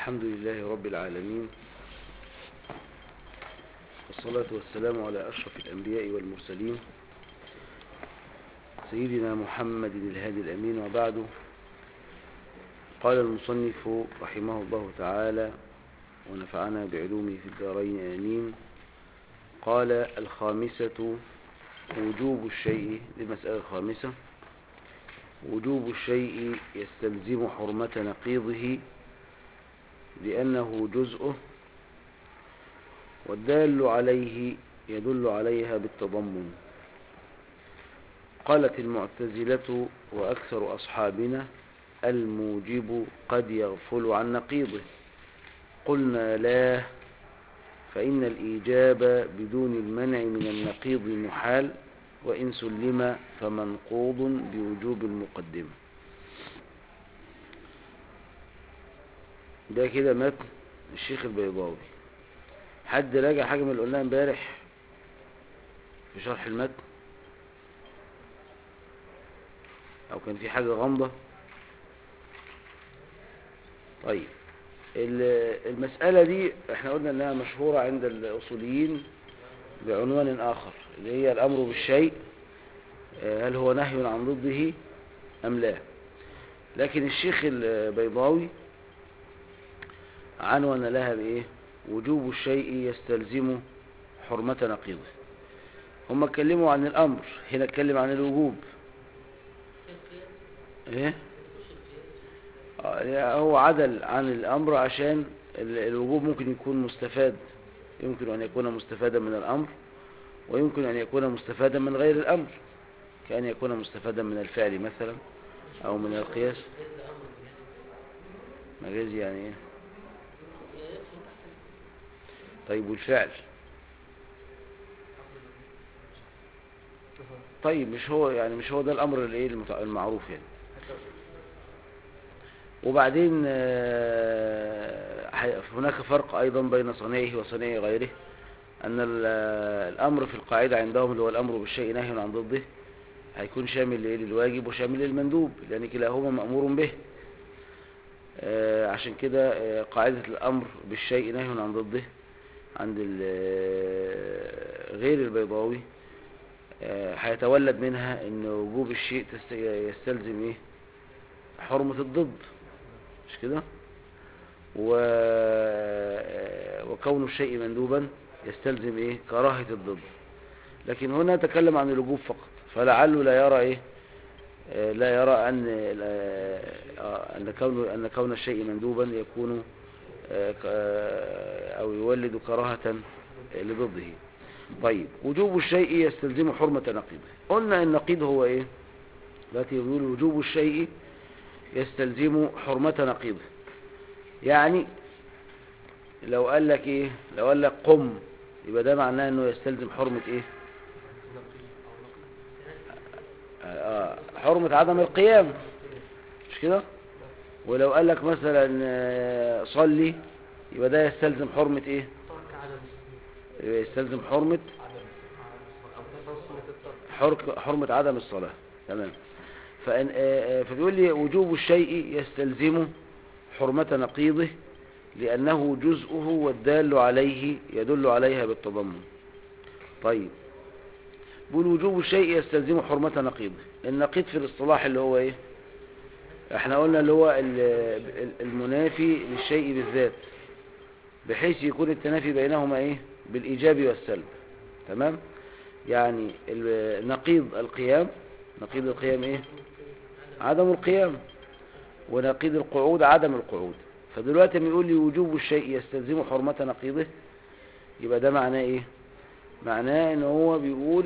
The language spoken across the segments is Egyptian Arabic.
الحمد لله رب العالمين والصلاة والسلام على أشرف الأنبياء والمرسلين سيدنا محمد الهادي الأمين وبعد قال المصنف رحمه الله تعالى ونفعنا بعلومه في الدارين آمين قال الخامسة وجوب الشيء المسألة الخامسة وجوب الشيء يستلزم حرمة نقيضه لأنه جزءه والدال عليه يدل عليها بالتضمن قالت المعتزلة وأكثر أصحابنا الموجب قد يغفل عن نقيضه قلنا لا فإن الإيجاب بدون المنع من النقيض محال وإن سلم فمنقوض بوجوب المقدمة ده كده متن الشيخ البيضاوي حد راجع حاجة من اللي قلناها امبارح في شرح المتن او كان في حاجة غامضة طيب المسألة دي احنا قلنا انها مشهورة عند الاصوليين بعنوان اخر اللي هي الامر بالشيء هل هو نهي عن ضده ام لا لكن الشيخ البيضاوي عنون لها بايه وجوب الشيء يستلزم حرمة نقيضه هم اتكلموا عن الامر هنا اتكلم عن الوجوب ايه هو عدل عن الامر عشان الوجوب ممكن يكون مستفاد يمكن ان يكون مستفادا من الامر ويمكن ان يكون مستفادا من غير الامر كأن يكون مستفادا من الفعل مثلا او من القياس مجازي يعني ايه طيب والفعل طيب مش هو يعني مش هو ده الامر الايه المعروف يعني وبعدين هناك فرق ايضا بين صنيعه وصنيع غيره ان الامر في القاعدة عندهم اللي هو الامر بالشيء نهي عن ضده هيكون شامل للواجب وشامل للمندوب لان كلاهما مأمور به عشان كده قاعدة الامر بالشيء نهي عن ضده عند غير البيضاوي هيتولد منها ان وجوب الشيء يستلزم ايه حرمة الضد مش كده و... وكون الشيء مندوبا يستلزم ايه كراهة الضد لكن هنا تكلم عن الوجوب فقط فلعله لا يرى ايه لا يرى ان ان كون ان كون الشيء مندوبا يكون او يولد كراهة لضده طيب وجوب الشيء يستلزم حرمة نقيضه قلنا النقيض هو ايه التي يقول وجوب الشيء يستلزم حرمة نقيضه يعني لو قال لك ايه لو قال لك قم يبقى ده معناه انه يستلزم حرمة ايه آه حرمة عدم القيام مش كده ولو قال لك مثلا صلي يبقى ده يستلزم حرمة ايه يبقى يستلزم حرمة حرمة عدم الصلاة تمام فإن فبيقول لي وجوب الشيء يستلزم حرمة نقيضه لأنه جزءه والدال عليه يدل عليها بالتضمن طيب بيقول وجوب الشيء يستلزم حرمة نقيضه النقيض في الاصطلاح اللي هو ايه احنا قلنا اللي هو المنافي للشيء بالذات بحيث يكون التنافي بينهما ايه بالايجاب والسلب تمام يعني نقيض القيام نقيض القيام ايه عدم القيام ونقيض القعود عدم القعود فدلوقتي لما يقول لي وجوب الشيء يستلزم حرمة نقيضه يبقى ده معناه ايه معناه ان هو بيقول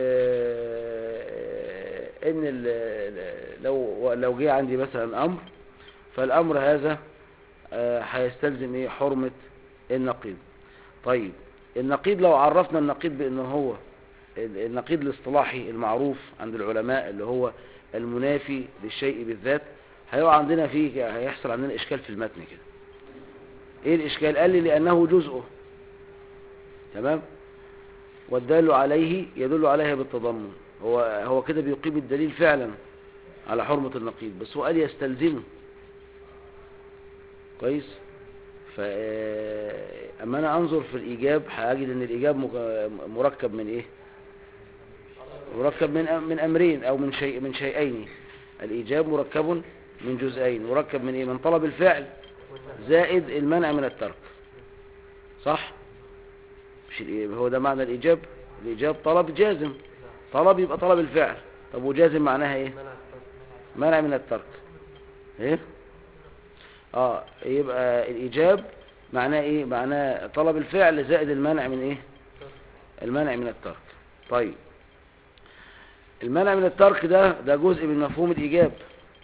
اه ان لو لو جه عندي مثلا امر فالامر هذا هيستلزم اه ايه حرمة النقيض طيب النقيض لو عرفنا النقيض بانه هو النقيض الاصطلاحي المعروف عند العلماء اللي هو المنافي للشيء بالذات هيقع عندنا فيه هيحصل عندنا اشكال في المتن كده ايه الاشكال قال لي لانه جزءه تمام والدال عليه يدل عليها بالتضمن هو هو كده بيقيم الدليل فعلا على حرمة النقيض بس هو قال يستلزمه كويس ف اما انا انظر في الايجاب هاجد ان الايجاب مك- مركب من ايه مركب من أم- من امرين او من شيء من شيئين الايجاب مركب من جزئين مركب من ايه من طلب الفعل زائد المنع من الترك صح مش الإيه- هو ده معنى الايجاب الايجاب طلب جازم طلب يبقى طلب الفعل طب وجازم معناها ايه منع الترك منع من الترك ايه اه يبقى الايجاب معناه ايه معناه طلب الفعل زائد المنع من ايه المنع من الترك طيب المنع من الترك ده ده جزء من مفهوم الايجاب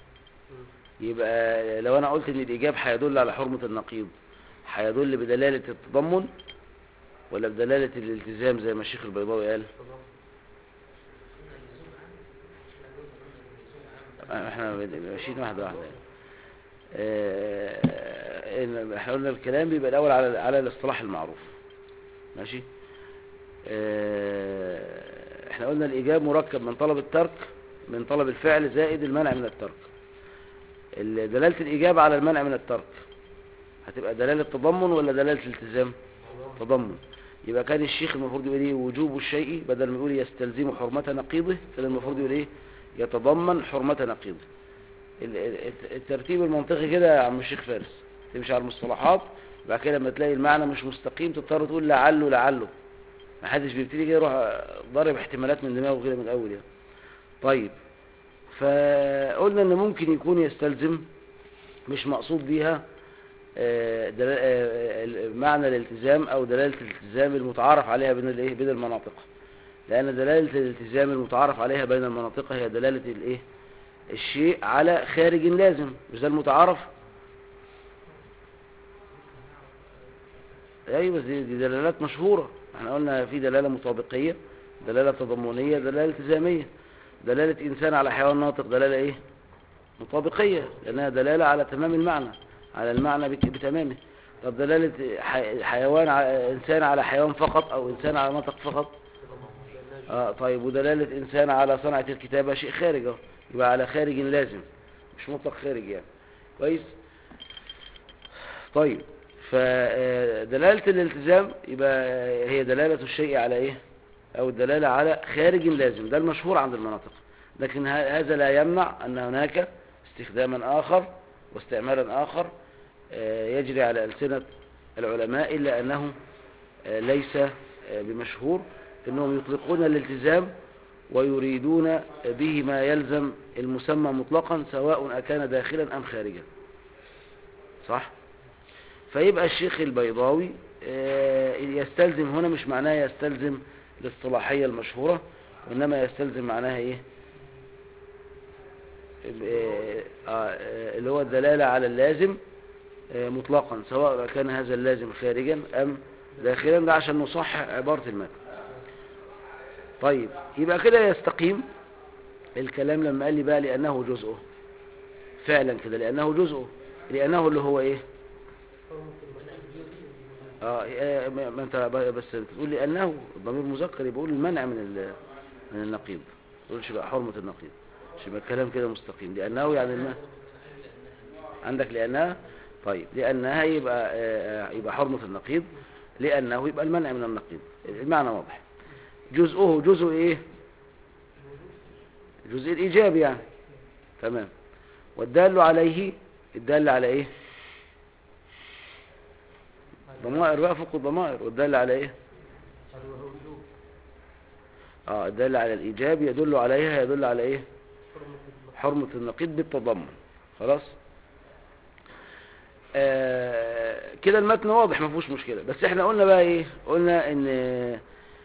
يبقى لو انا قلت ان الايجاب هيدل على حرمة النقيض هيدل بدلالة التضمن ولا بدلالة الالتزام زي ما الشيخ البيضاوي قال احنا ماشيين واحدة واحدة يعني. آه، إن احنا قلنا الكلام بيبقى الاول على على الاصطلاح المعروف ماشي آه، احنا قلنا الايجاب مركب من طلب الترك من طلب الفعل زائد المنع من الترك ال- دلالة الايجاب على المنع من الترك هتبقى دلالة تضمن ولا دلالة التزام تضمن يبقى كان الشيخ المفروض يقول ايه وجوب الشيء بدل ما يقول يستلزم حرمة نقيضه كان المفروض يقول ايه يتضمن حرمة نقيضه ال- ال- الترتيب المنطقي كده يا عم الشيخ فارس تمشي على المصطلحات وبعد كده لما تلاقي المعنى مش مستقيم تضطر تقول لعله لعله ما حدش بيبتدي كده يروح ضارب احتمالات من دماغه كده من الاول يعني طيب فقلنا ان ممكن يكون يستلزم مش مقصود بيها آه، دلا- آه، آه، معنى الالتزام او دلالة الالتزام المتعارف عليها بين الايه بين المناطق لان دلالة الالتزام المتعارف عليها بين المناطق هي دلالة الايه الشيء على خارج لازم مش ده المتعارف ايوه بس دي, دي دلالات مشهورة احنا قلنا في دلالة مطابقية دلالة تضمنية دلالة التزامية دلالة انسان على حيوان ناطق دلالة ايه مطابقية لانها دلالة على تمام المعنى على المعنى بت- بتمامه طب دلالة ح- حيوان ع- انسان على حيوان فقط او انسان على ناطق فقط اه طيب ودلالة انسان على صنعة الكتابة شيء خارج اهو يبقى على خارج لازم مش مطلق خارج يعني كويس طيب فدلالة الالتزام يبقى هي دلالة الشيء على ايه او الدلالة على خارج لازم ده المشهور عند المناطق لكن ه- هذا لا يمنع ان هناك استخداما اخر واستعمالا اخر آه، يجري على ألسنة العلماء إلا أنه آه، ليس آه، بمشهور أنهم يطلقون الالتزام ويريدون به ما يلزم المسمى مطلقا سواء أكان داخلا أم خارجا صح فيبقى الشيخ البيضاوي آه، يستلزم هنا مش معناه يستلزم الاصطلاحية المشهورة وإنما يستلزم معناها إيه آه، آه، اللي هو الدلالة على اللازم آه، مطلقا سواء كان هذا اللازم خارجا أم داخلا ده عشان نصحح عبارة المتن طيب يبقى كده يستقيم الكلام لما قال لي بقى لأنه جزءه فعلا كده لأنه جزءه لأنه اللي هو إيه اه آه، ما ما انت ب- بس بتقول لي انه الضمير مذكر يبقى قول المنع من ال- من النقيض ما تقولش بقى حرمة النقيض مش يبقى الكلام كده مستقيم لانه يعني الم... عندك لانها طيب لانها يبقى آه، آه، يبقى حرمة النقيض لانه يبقى المنع من النقيض المعنى واضح جزءه جزء ايه جزء الايجاب يعني تمام والدال عليه الدال على ايه ضمائر بقى فوق الضمائر والدال على ايه اه الدال على الايجاب يدل عليها يدل على ايه حرمة النقيض بالتضمن خلاص آه كده المتن واضح ما فيهوش مشكلة بس احنا قلنا بقى ايه قلنا ان آه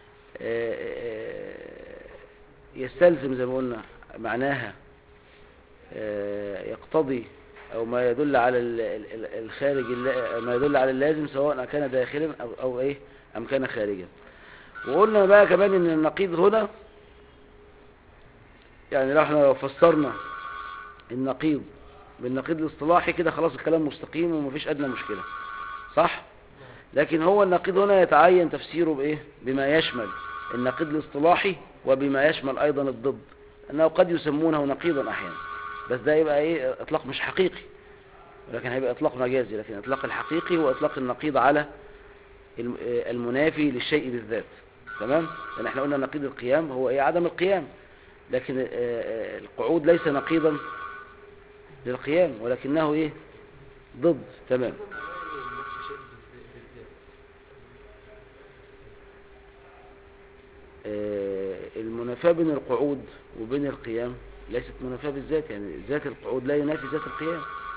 آه يستلزم زي ما قلنا معناها آه يقتضي او ما يدل على ال- ال- ال- الخارج الل- ما يدل على اللازم سواء كان داخلا او, أو ايه ام كان خارجا وقلنا بقى كمان ان النقيض هنا يعني لو احنا لو فسرنا النقيض بالنقيض الاصطلاحي كده خلاص الكلام مستقيم ومفيش ادنى مشكلة صح لكن هو النقيض هنا يتعين تفسيره بايه بما يشمل النقيض الاصطلاحي وبما يشمل ايضا الضد انه قد يسمونه نقيضا احيانا بس ده يبقى ايه اطلاق مش حقيقي لكن هيبقى إطلاق مجازي لكن إطلاق الحقيقي هو إطلاق النقيض على الم- آه، المنافي للشيء بالذات تمام لأن احنا قلنا نقيض القيام هو ايه عدم القيام لكن آه، آه، القعود ليس نقيضا للقيام ولكنه ايه ضد تمام آه، المنافاة بين القعود وبين القيام ليست منافاة بالذات يعني ذات القعود لا ينافي ذات القيام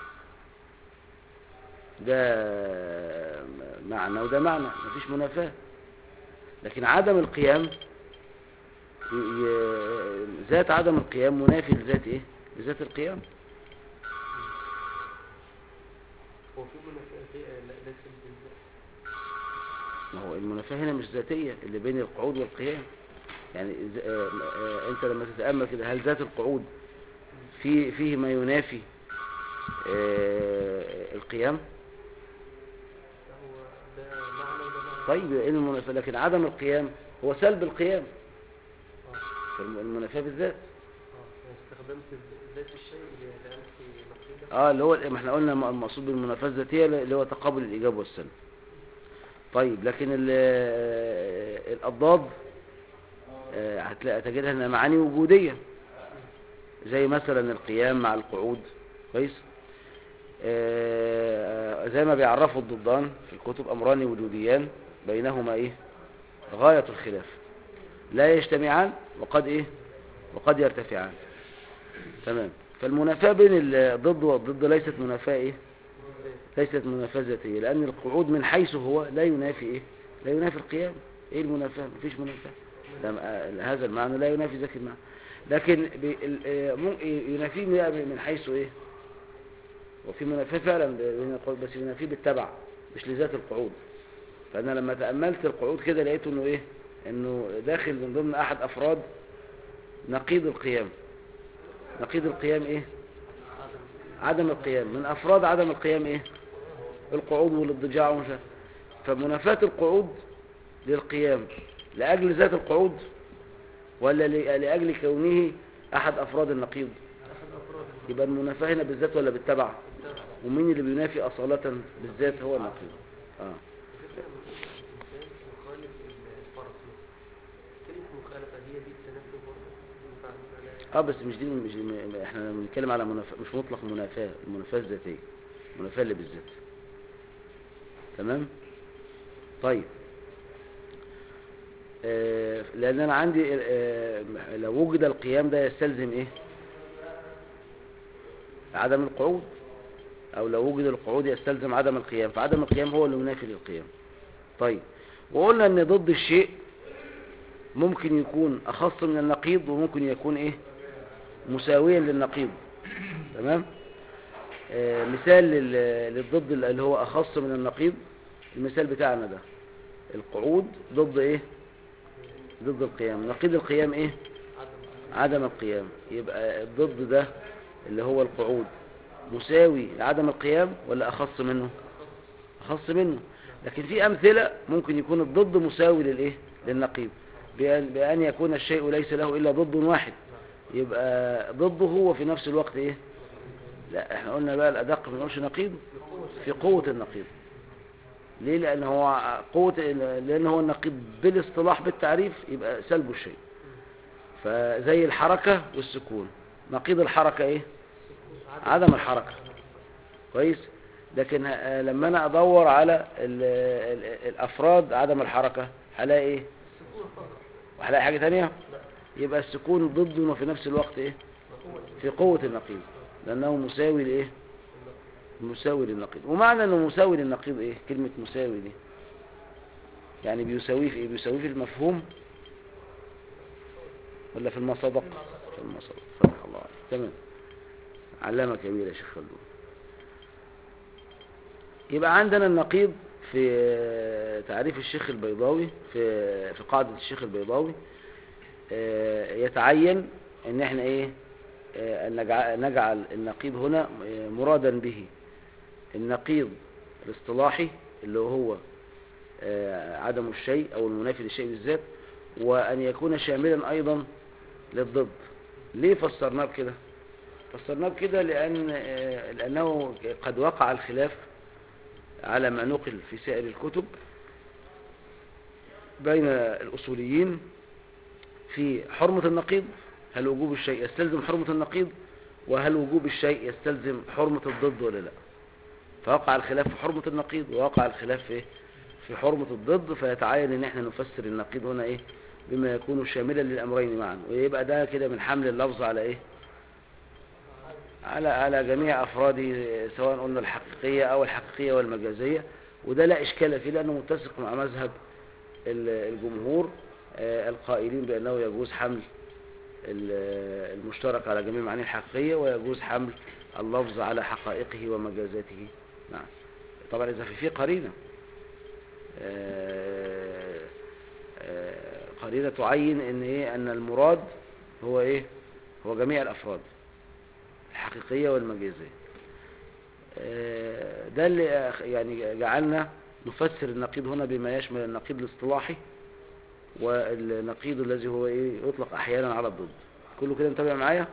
ده معنى وده معنى مفيش منافاة لكن عدم القيام ي- ي- ذات عدم القيام منافي لذات ايه لذات القيام هو في منافاة هي لا ليس بالذات ما هو المنافاة هنا مش ذاتية اللي بين القعود والقيام يعني إذا- آه، آه، انت لما تتأمل كده هل ذات القعود في فيه ما ينافي آه، القيام لا هو ده معنى وده معنى طيب ايه المنافاة لكن عدم القيام هو سلب القيام اه فالمنافاة بالذات اه يعني استخدمت ذات الشيء لأنفي نقيضة اه اللي هو ما احنا قلنا المقصود بالمنافاة الذاتية اللي هو تقابل الإيجاب والسلب طيب لكن ال- آه، الأضداد آه، هتلاقي تجدها انها معاني وجودية زي مثلا القيام مع القعود كويس آه، زي ما بيعرفوا الضدان في الكتب أمران وجوديان بينهما ايه غاية الخلاف لا يجتمعان وقد ايه وقد يرتفعان تمام فالمنافاة بين الضد والضد ليست منافاة ايه ليست منافاة ذاتية لأن القعود من حيث هو لا ينافي ايه لا ينافي القيام ايه المنافاة مفيش منافاة لم- آه، هذا المعنى لا ينافي ذاك المعنى لكن بي- ال- آه، مم- ينافيه من من حيث ايه وفي منافاة فعلا بين القعود بس ينافيه بالتبع مش لذات القعود فأنا لما تأملت القعود كده لقيته انه ايه انه داخل من ضمن احد افراد نقيض القيام نقيض القيام ايه عدم القيام من افراد عدم القيام ايه القعود والاضطجاع ومش عارف. فمنافاة القعود للقيام لأجل ذات القعود ولا ل- لأجل كونه أحد أفراد النقيض أحد أفراد يبقى المنافاة هنا بالذات ولا بالتبع التبع ومين اللي بينافي أصالة بالذات هو النقيض آه. فكرة الإنسان مخالف الفرس مثلا كلمة مخالفة هي دي التنفي برضه ينفع نقول عليها اه بس مش دي مش م- احنا بنتكلم على منافاة مش مطلق منافاة المنافاة الذاتية المنافاة اللي بالذات تمام طيب آه لان انا عندي آه لو وجد القيام ده يستلزم ايه عدم القعود او لو وجد القعود يستلزم عدم القيام فعدم القيام هو اللي منافي للقيام طيب وقلنا ان ضد الشيء ممكن يكون اخص من النقيض وممكن يكون ايه مساويا للنقيض تمام آه مثال لل- للضد اللي هو اخص من النقيض المثال بتاعنا ده القعود ضد ايه ضد القيام نقيض القيام ايه عدم عدم القيام يبقى الضد ده اللي هو القعود مساوي لعدم القيام ولا اخص منه اخص منه لكن في امثله ممكن يكون الضد مساوي للايه للنقيض بأن, بأن يكون الشيء ليس له الا ضد واحد يبقى ضده هو في نفس الوقت ايه لا احنا قلنا بقى الادق ما نقولش نقيض في قوه النقيض ليه لان هو قوه لان هو النقيض بالاصطلاح بالتعريف يبقى سلب الشيء فزي الحركه والسكون نقيض الحركه ايه عدم الحركه كويس لكن ه- لما انا ادور على ال ال الافراد عدم الحركه هلاقي ايه السكون فقط وهلاقي حاجه تانية لا يبقى السكون ضد وفي نفس الوقت ايه قوة في قوه النقيض لانه مساوي لايه مساوي للنقيض ومعنى انه مساوي للنقيض ايه كلمه مساوي دي يعني بيساويه في ايه بيساويه في المفهوم ولا في المصادق في المصادق فتح الله عليك تمام علامة كبيرة يا شيخ خلدون يبقى عندنا النقيض في تعريف الشيخ البيضاوي في في قاعدة الشيخ البيضاوي آه، يتعين ان احنا ايه آه، أن نجع- نجعل النقيض هنا آه، مرادا به النقيض الاصطلاحي اللي هو آه، عدم الشيء او المنافي للشيء بالذات وان يكون شاملا ايضا للضد ليه فسرناه بكده فسرناه بكده لأن آه، لأنه قد وقع الخلاف على ما نقل في سائر الكتب بين الأصوليين في حرمة النقيض هل وجوب الشيء يستلزم حرمة النقيض وهل وجوب الشيء يستلزم حرمة الضد ولا لا فوقع الخلاف في حرمة النقيض ووقع الخلاف في في حرمة الضد فيتعين ان احنا نفسر النقيض هنا ايه بما يكون شاملا للامرين معا ويبقى ده كده من حمل اللفظ على ايه على على جميع افراده سواء قلنا الحقيقية او الحقيقية والمجازية وده لا اشكال فيه لانه متسق مع مذهب ال- الجمهور آه، القائلين بانه يجوز حمل ال- المشترك على جميع معانيه الحقيقية ويجوز حمل اللفظ على حقائقه ومجازاته نعم طبعا إذا في فيه قرينة آه، آه، قرينة تعين ان ايه ان المراد هو ايه هو جميع الافراد الحقيقية والمجازية آه، ده اللي أخ- يعني جعلنا نفسر النقيض هنا بما يشمل النقيض الاصطلاحي والنقيض الذي هو ايه يطلق احيانا على الضد كله كده متابع معايا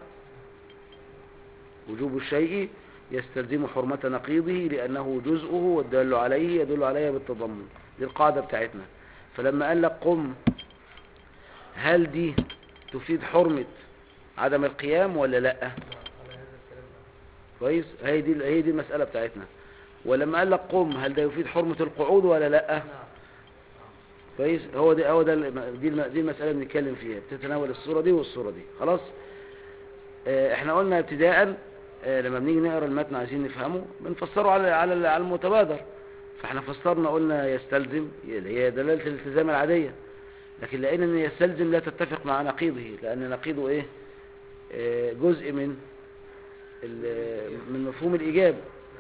وجوب الشيء يستلزم حرمة نقيضه لأنه جزءه والدال عليه يدل عليه بالتضمن دي القاعدة بتاعتنا فلما قال لك قم هل دي تفيد حرمة عدم القيام ولا لا نعم على هذا الكلام نعم. كويس هي دي هي دي المسألة بتاعتنا ولما قال لك قم هل ده يفيد حرمة القعود ولا لا نعم كويس هو ده هو ده الم- دي الم- دي المسألة اللي بنتكلم فيها بتتناول الصورة دي والصورة دي خلاص آه، احنا قلنا ابتداء آه، لما بنيجي نقرا المتن عايزين نفهمه بنفسره على على على المتبادر فاحنا فسرنا قلنا يستلزم اللي هي دلالة الالتزام العادية لكن لقينا ان يستلزم لا تتفق مع نقيضه لان نقيضه ايه آه، جزء من ال- من مفهوم الإيجاب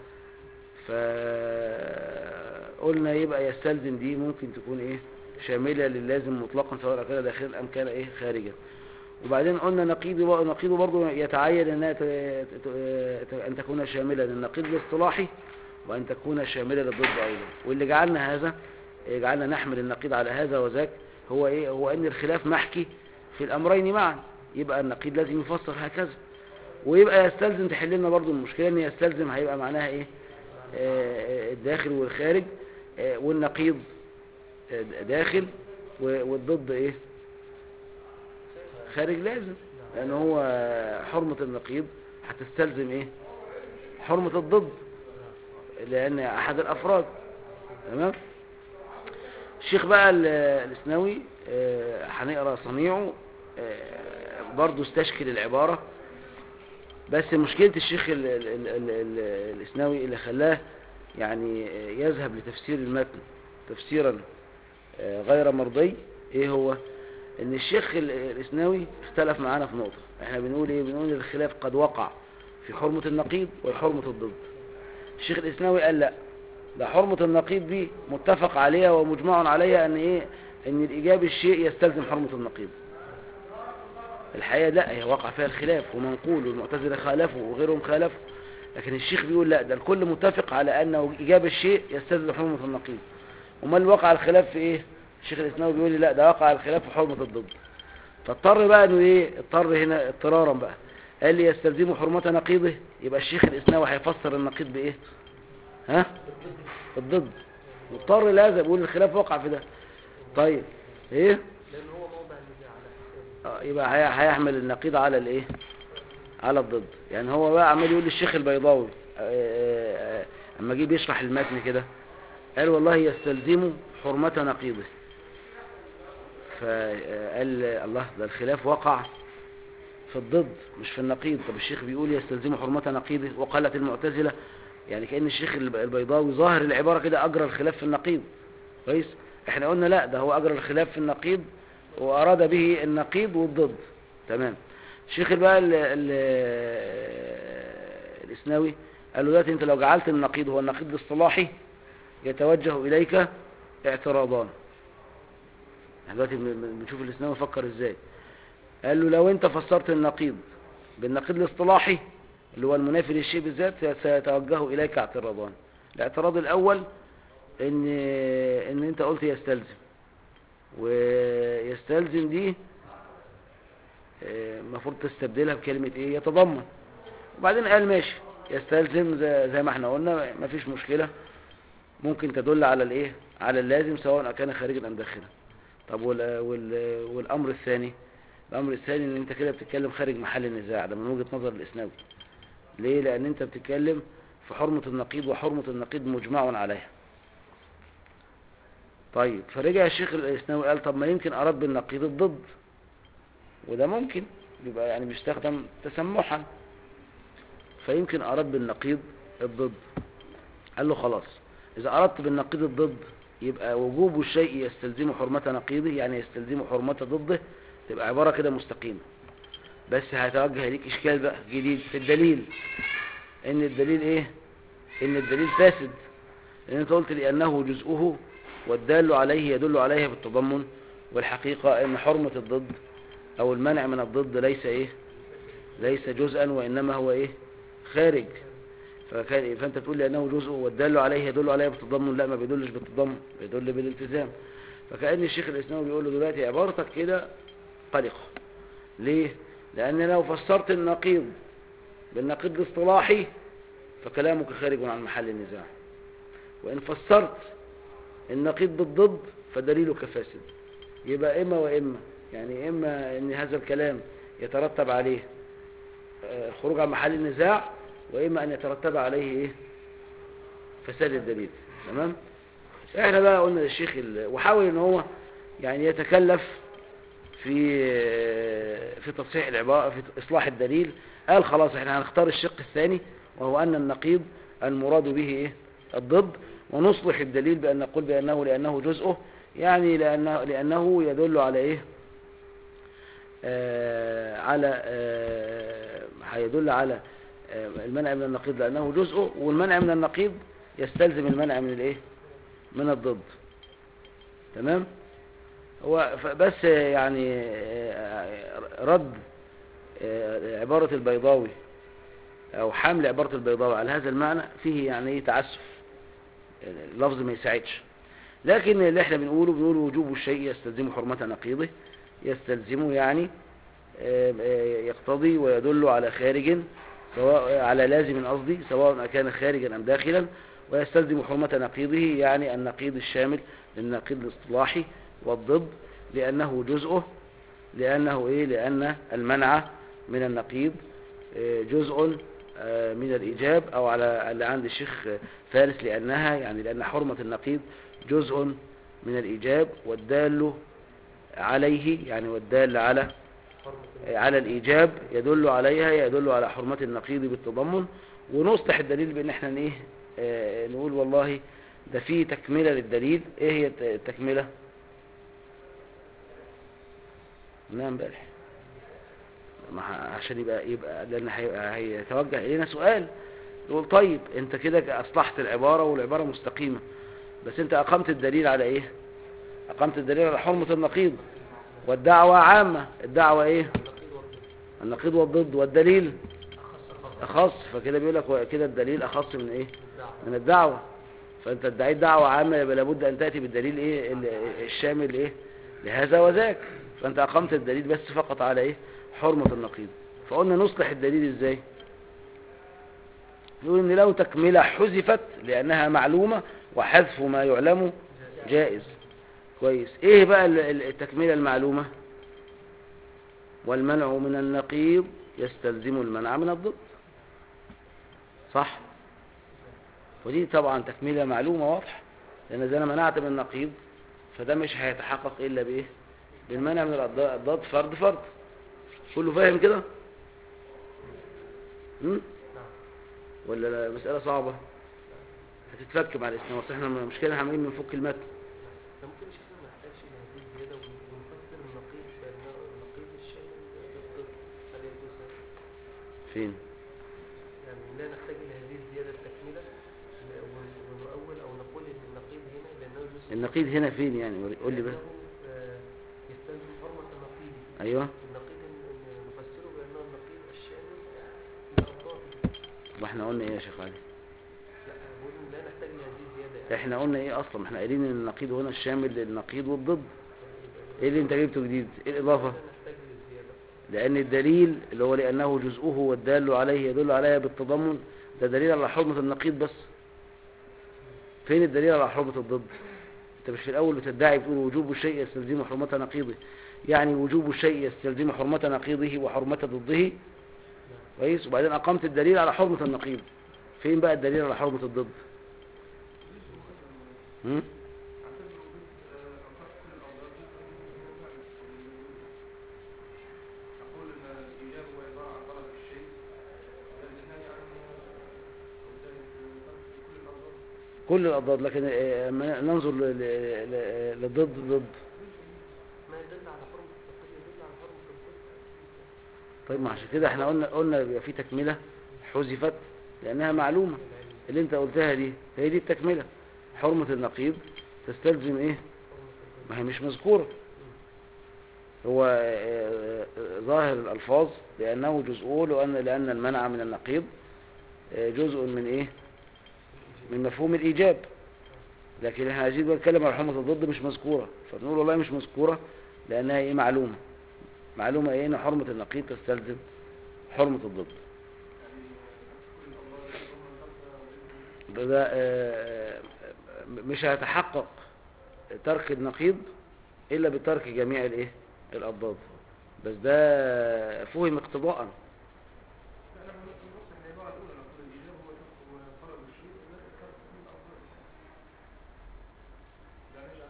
فقلنا يبقى يستلزم دي ممكن تكون ايه شاملة للازم مطلقا سواء كان داخلا ام كان ايه خارجا وبعدين قلنا نقيضه نقيضه برضه يتعين انها ت- ت- ت- ان تكون شاملة للنقيض الاصطلاحي وان تكون شاملة للضد ايضا واللي جعلنا هذا إيه، جعلنا نحمل النقيض على هذا وذاك هو ايه هو ان الخلاف محكي في الامرين معا يبقى النقيض لازم يفسر هكذا ويبقى يستلزم تحل لنا برضه المشكلة ان يستلزم هيبقى معناها ايه آه، الداخل والخارج آه، والنقيض آه، داخل و- والضد ايه خارج لازم لان هو حرمة النقيض هتستلزم ايه حرمة الضد لان احد الافراد تمام الشيخ بقى ال- الاسنوي آه، هنقرا صنيعه آه، برضه استشكل العبارة بس مشكلة الشيخ ال ال ال ال ال الاسنوي اللي خلاه يعني آه، يذهب لتفسير المتن تفسيرا آه، غير مرضي ايه هو ان الشيخ ال- الاسنوي اختلف معانا في نقطة احنا بنقول ايه بنقول إن الخلاف قد وقع في حرمة النقيض وحرمة الضد الشيخ الاسنوي قال لا ده حرمة النقيض دي متفق عليها ومجمع عليها ان ايه ان الايجاب الشيء يستلزم حرمة النقيض الحقيقة لا هي وقع فيها الخلاف ومنقول والمعتزلة خالفوا وغيرهم خالفوا لكن الشيخ بيقول لا ده الكل متفق على انه ايجاب الشيء يستلزم حرمة النقيض امال وقع الخلاف في ايه الشيخ الاسناوي بيقول لي لا ده وقع الخلاف في حرمة الضد فاضطر بقى انه ايه اضطر هنا اضطرارا بقى قال لي يستلزم حرمة نقيضه يبقى الشيخ الاسناوي هيفسر النقيض بايه ها الضد مضطر لازم يقول الخلاف وقع في ده طيب ايه لأن هو موضع النزاع على حسابه آه، يبقى هي- هيحمل النقيض على الايه على الضد يعني هو بقى عمال يقول للشيخ البيضاوي آه، آه، آه، اما جه بيشرح المتن كده قال والله يستلزم حرمة نقيضه فقال الله ده الخلاف وقع في الضد مش في النقيض طب الشيخ بيقول يستلزم حرمة نقيضه وقالت المعتزلة يعني كأن الشيخ الب- البيضاوي ظاهر العبارة كده أجرى الخلاف في النقيض كويس احنا قلنا لا ده هو أجرى الخلاف في النقيض وأراد به النقيض والضد تمام الشيخ بقى ال ال الإسناوي قال له دلوقتي انت لو جعلت النقيض هو النقيض الاصطلاحي يتوجه إليك اعتراضان احنا دلوقتي بن- بن- بنشوف الإسناوي فكر ازاي قال له لو انت فسرت النقيض بالنقيض الاصطلاحي اللي هو المنافي للشيء بالذات سيتوجه إليك اعتراضان الاعتراض الأول ان ان انت قلت يستلزم ويستلزم دي آه، المفروض تستبدلها بكلمة ايه يتضمن وبعدين قال ماشي يستلزم زي, زي ما احنا قلنا مفيش مشكلة ممكن تدل على الايه على اللازم سواء كان خارجا ام داخلا طب وال وال والامر الثاني الامر الثاني ان انت كده بتتكلم خارج محل النزاع ده من وجهة نظر الاسناوي ليه لان انت بتتكلم في حرمة النقيض وحرمة النقيض مجمع عليها طيب فرجع الشيخ الاسناوي قال طب ما يمكن اراد بالنقيض الضد وده ممكن يبقى يعني بيستخدم تسمحا فيمكن اراد بالنقيض الضد قال له خلاص اذا اردت بالنقيض الضد يبقى وجوب الشيء يستلزم حرمة نقيضه يعني يستلزم حرمة ضده تبقى عبارة كده مستقيمة بس هيتوجه ليك اشكال بقى جديد في الدليل ان الدليل ايه ان الدليل فاسد لان انت قلت لانه جزءه والدال عليه يدل عليه بالتضمن والحقيقة ان حرمة الضد او المنع من الضد ليس ايه ليس جزءا وانما هو ايه خارج فكان فانت تقول لانه جزء والدال عليه يدل عليه بالتضمن لا ما بيدلش بالتضمن بيدل بالالتزام فكأن الشيخ الاسلامي بيقول له دلوقتي عبارتك كده قلقة ليه لان لو فسرت النقيض بالنقيض الاصطلاحي فكلامك خارج عن محل النزاع وان فسرت النقيض بالضد فدليلك فاسد يبقى اما واما يعني اما ان هذا الكلام يترتب عليه خروج عن محل النزاع واما ان يترتب عليه ايه فساد الدليل تمام احنا بقى قلنا للشيخ ال... وحاول ان هو يعني يتكلف في في تصحيح العبارة في اصلاح الدليل قال خلاص احنا هنختار الشق الثاني وهو ان النقيض المراد به ايه الضد ونصلح الدليل بان نقول بانه لانه جزءه يعني لانه لانه يدل على ايه آه على آه هيدل على آه المنع من النقيض لانه جزءه والمنع من النقيض يستلزم المنع من الايه من الضد تمام هو بس يعني رد عبارة البيضاوي او حمل عبارة البيضاوي على هذا المعنى فيه يعني تعسف اللفظ ما يساعدش لكن اللي احنا بنقوله بنقول وجوب الشيء يستلزم حرمة نقيضه يستلزمه يعني يقتضي ويدل على خارج سواء على لازم قصدي سواء كان خارجا ام داخلا ويستلزم حرمة نقيضه يعني النقيض الشامل للنقيض الاصطلاحي والضد لأنه جزءه لأنه إيه لأن المنع من النقيض جزء من الإيجاب أو على اللي عند الشيخ فارس لأنها يعني لأن حرمة النقيض جزء من الإيجاب والدال عليه يعني والدال على على الإيجاب يدل عليها يدل على حرمة النقيض بالتضمن ونصلح الدليل بأن احنا ايه اه نقول والله ده فيه تكملة للدليل ايه هي التكملة نعم امبارح عشان يبقى يبقى لان هيتوجه الينا سؤال يقول طيب انت كده اصلحت العبارة والعبارة مستقيمة بس انت اقمت الدليل على ايه اقمت الدليل على حرمة النقيض والدعوة عامة الدعوة ايه النقيض والضد والدليل اخص فكده بيقول لك كده الدليل اخص من ايه من الدعوة فانت ادعيت دعوة عامة يبقى لابد ان تأتي بالدليل ايه الشامل ايه لهذا وذاك فانت اقمت الدليل بس فقط على ايه حرمة النقيض فقلنا نصلح الدليل ازاي نقول ان لو تكملة حذفت لانها معلومة وحذف ما يعلم جائز كويس ايه بقى التكملة المعلومة والمنع من النقيض يستلزم المنع من الضد صح ودي طبعا تكملة معلومة واضحة لان اذا انا منعت من النقيض فده مش هيتحقق الا بايه بالمنع من الضد فرد فرد كله فاهم كده ولا لا مسألة صعبة هتتفك مع الاسلام اصل احنا المشكلة عمالين بنفك المتن ممكن شيخنا ما نحتاجش لهذه الزيادة ونفسر النقيض بأنه النقيض الشامل للضد هل يجوز هذا؟ فين يعني لا نحتاج لهذه الزيادة التكملة ونؤول أو نقول إن النقيض هنا لأنه جزء النقيض هنا فين يعني قول لي بقى لأنه، آه، يستلزم حرمة النقيض ايوه النقيض إن- إن نفسره بأنه النقيض الشامل للأضداد واحنا قلنا ايه يا شيخ علي لا بقول إن لا نحتاج لهذه الزيادة يعني احنا قلنا ايه اصلا احنا قايلين ان النقيض هنا الشامل للنقيض والضد ايه اللي انت جبته جديد ايه الاضافة لا نحتاج للزيادة لأن الدليل اللي هو لأنه جزءه والدال عليه يدل عليها بالتضمن ده دليل على حرمة النقيض بس فين الدليل على حرمة الضد انت مش في الأول بتدعي بتقول وجوب الشيء يستلزم حرمة نقيضه يعني وجوب الشيء يستلزم حرمة نقيضه وحرمة ضده كويس وبعدين أقمت الدليل على حرمة النقيض فين بقى الدليل على حرمة الضد هم؟ أقول أن الإيجاب هو عبارة عن طلب الشيء والنهي عنه وذلك كل الأمر كل الأضداد لكن آه، أما ننظر ل- ل- ل- للضد ضد ما يدل على حرمة التقييد يدل على حرمة الضد طيب ما عشان كده احنا قلنا قلنا يبقى في تكملة حذفت لأنها معلومة اللي انت قلتها دي هي دي التكملة حرمة النقيض تستلزم ايه ما هي مش مذكورة هو آه، آه، ظاهر الألفاظ لأنه جزء لأن لأن المنع من النقيض آه، جزء من ايه من مفهوم الإيجاب لكن احنا عايزين بقى نتكلم على حرمة الضد مش مذكورة فبنقول والله مش مذكورة لأنها ايه معلومة معلومة ايه ان حرمة النقيض تستلزم حرمة الضد ده آه، مش هيتحقق ترك النقيض الا بترك جميع الايه الاضداد بس ده فهم اقتضاء لا أنا بنص العبارة الأولى نقول الإيجاب هو هو طلب الشيء وذلك ترك كل الأمر لا نجعل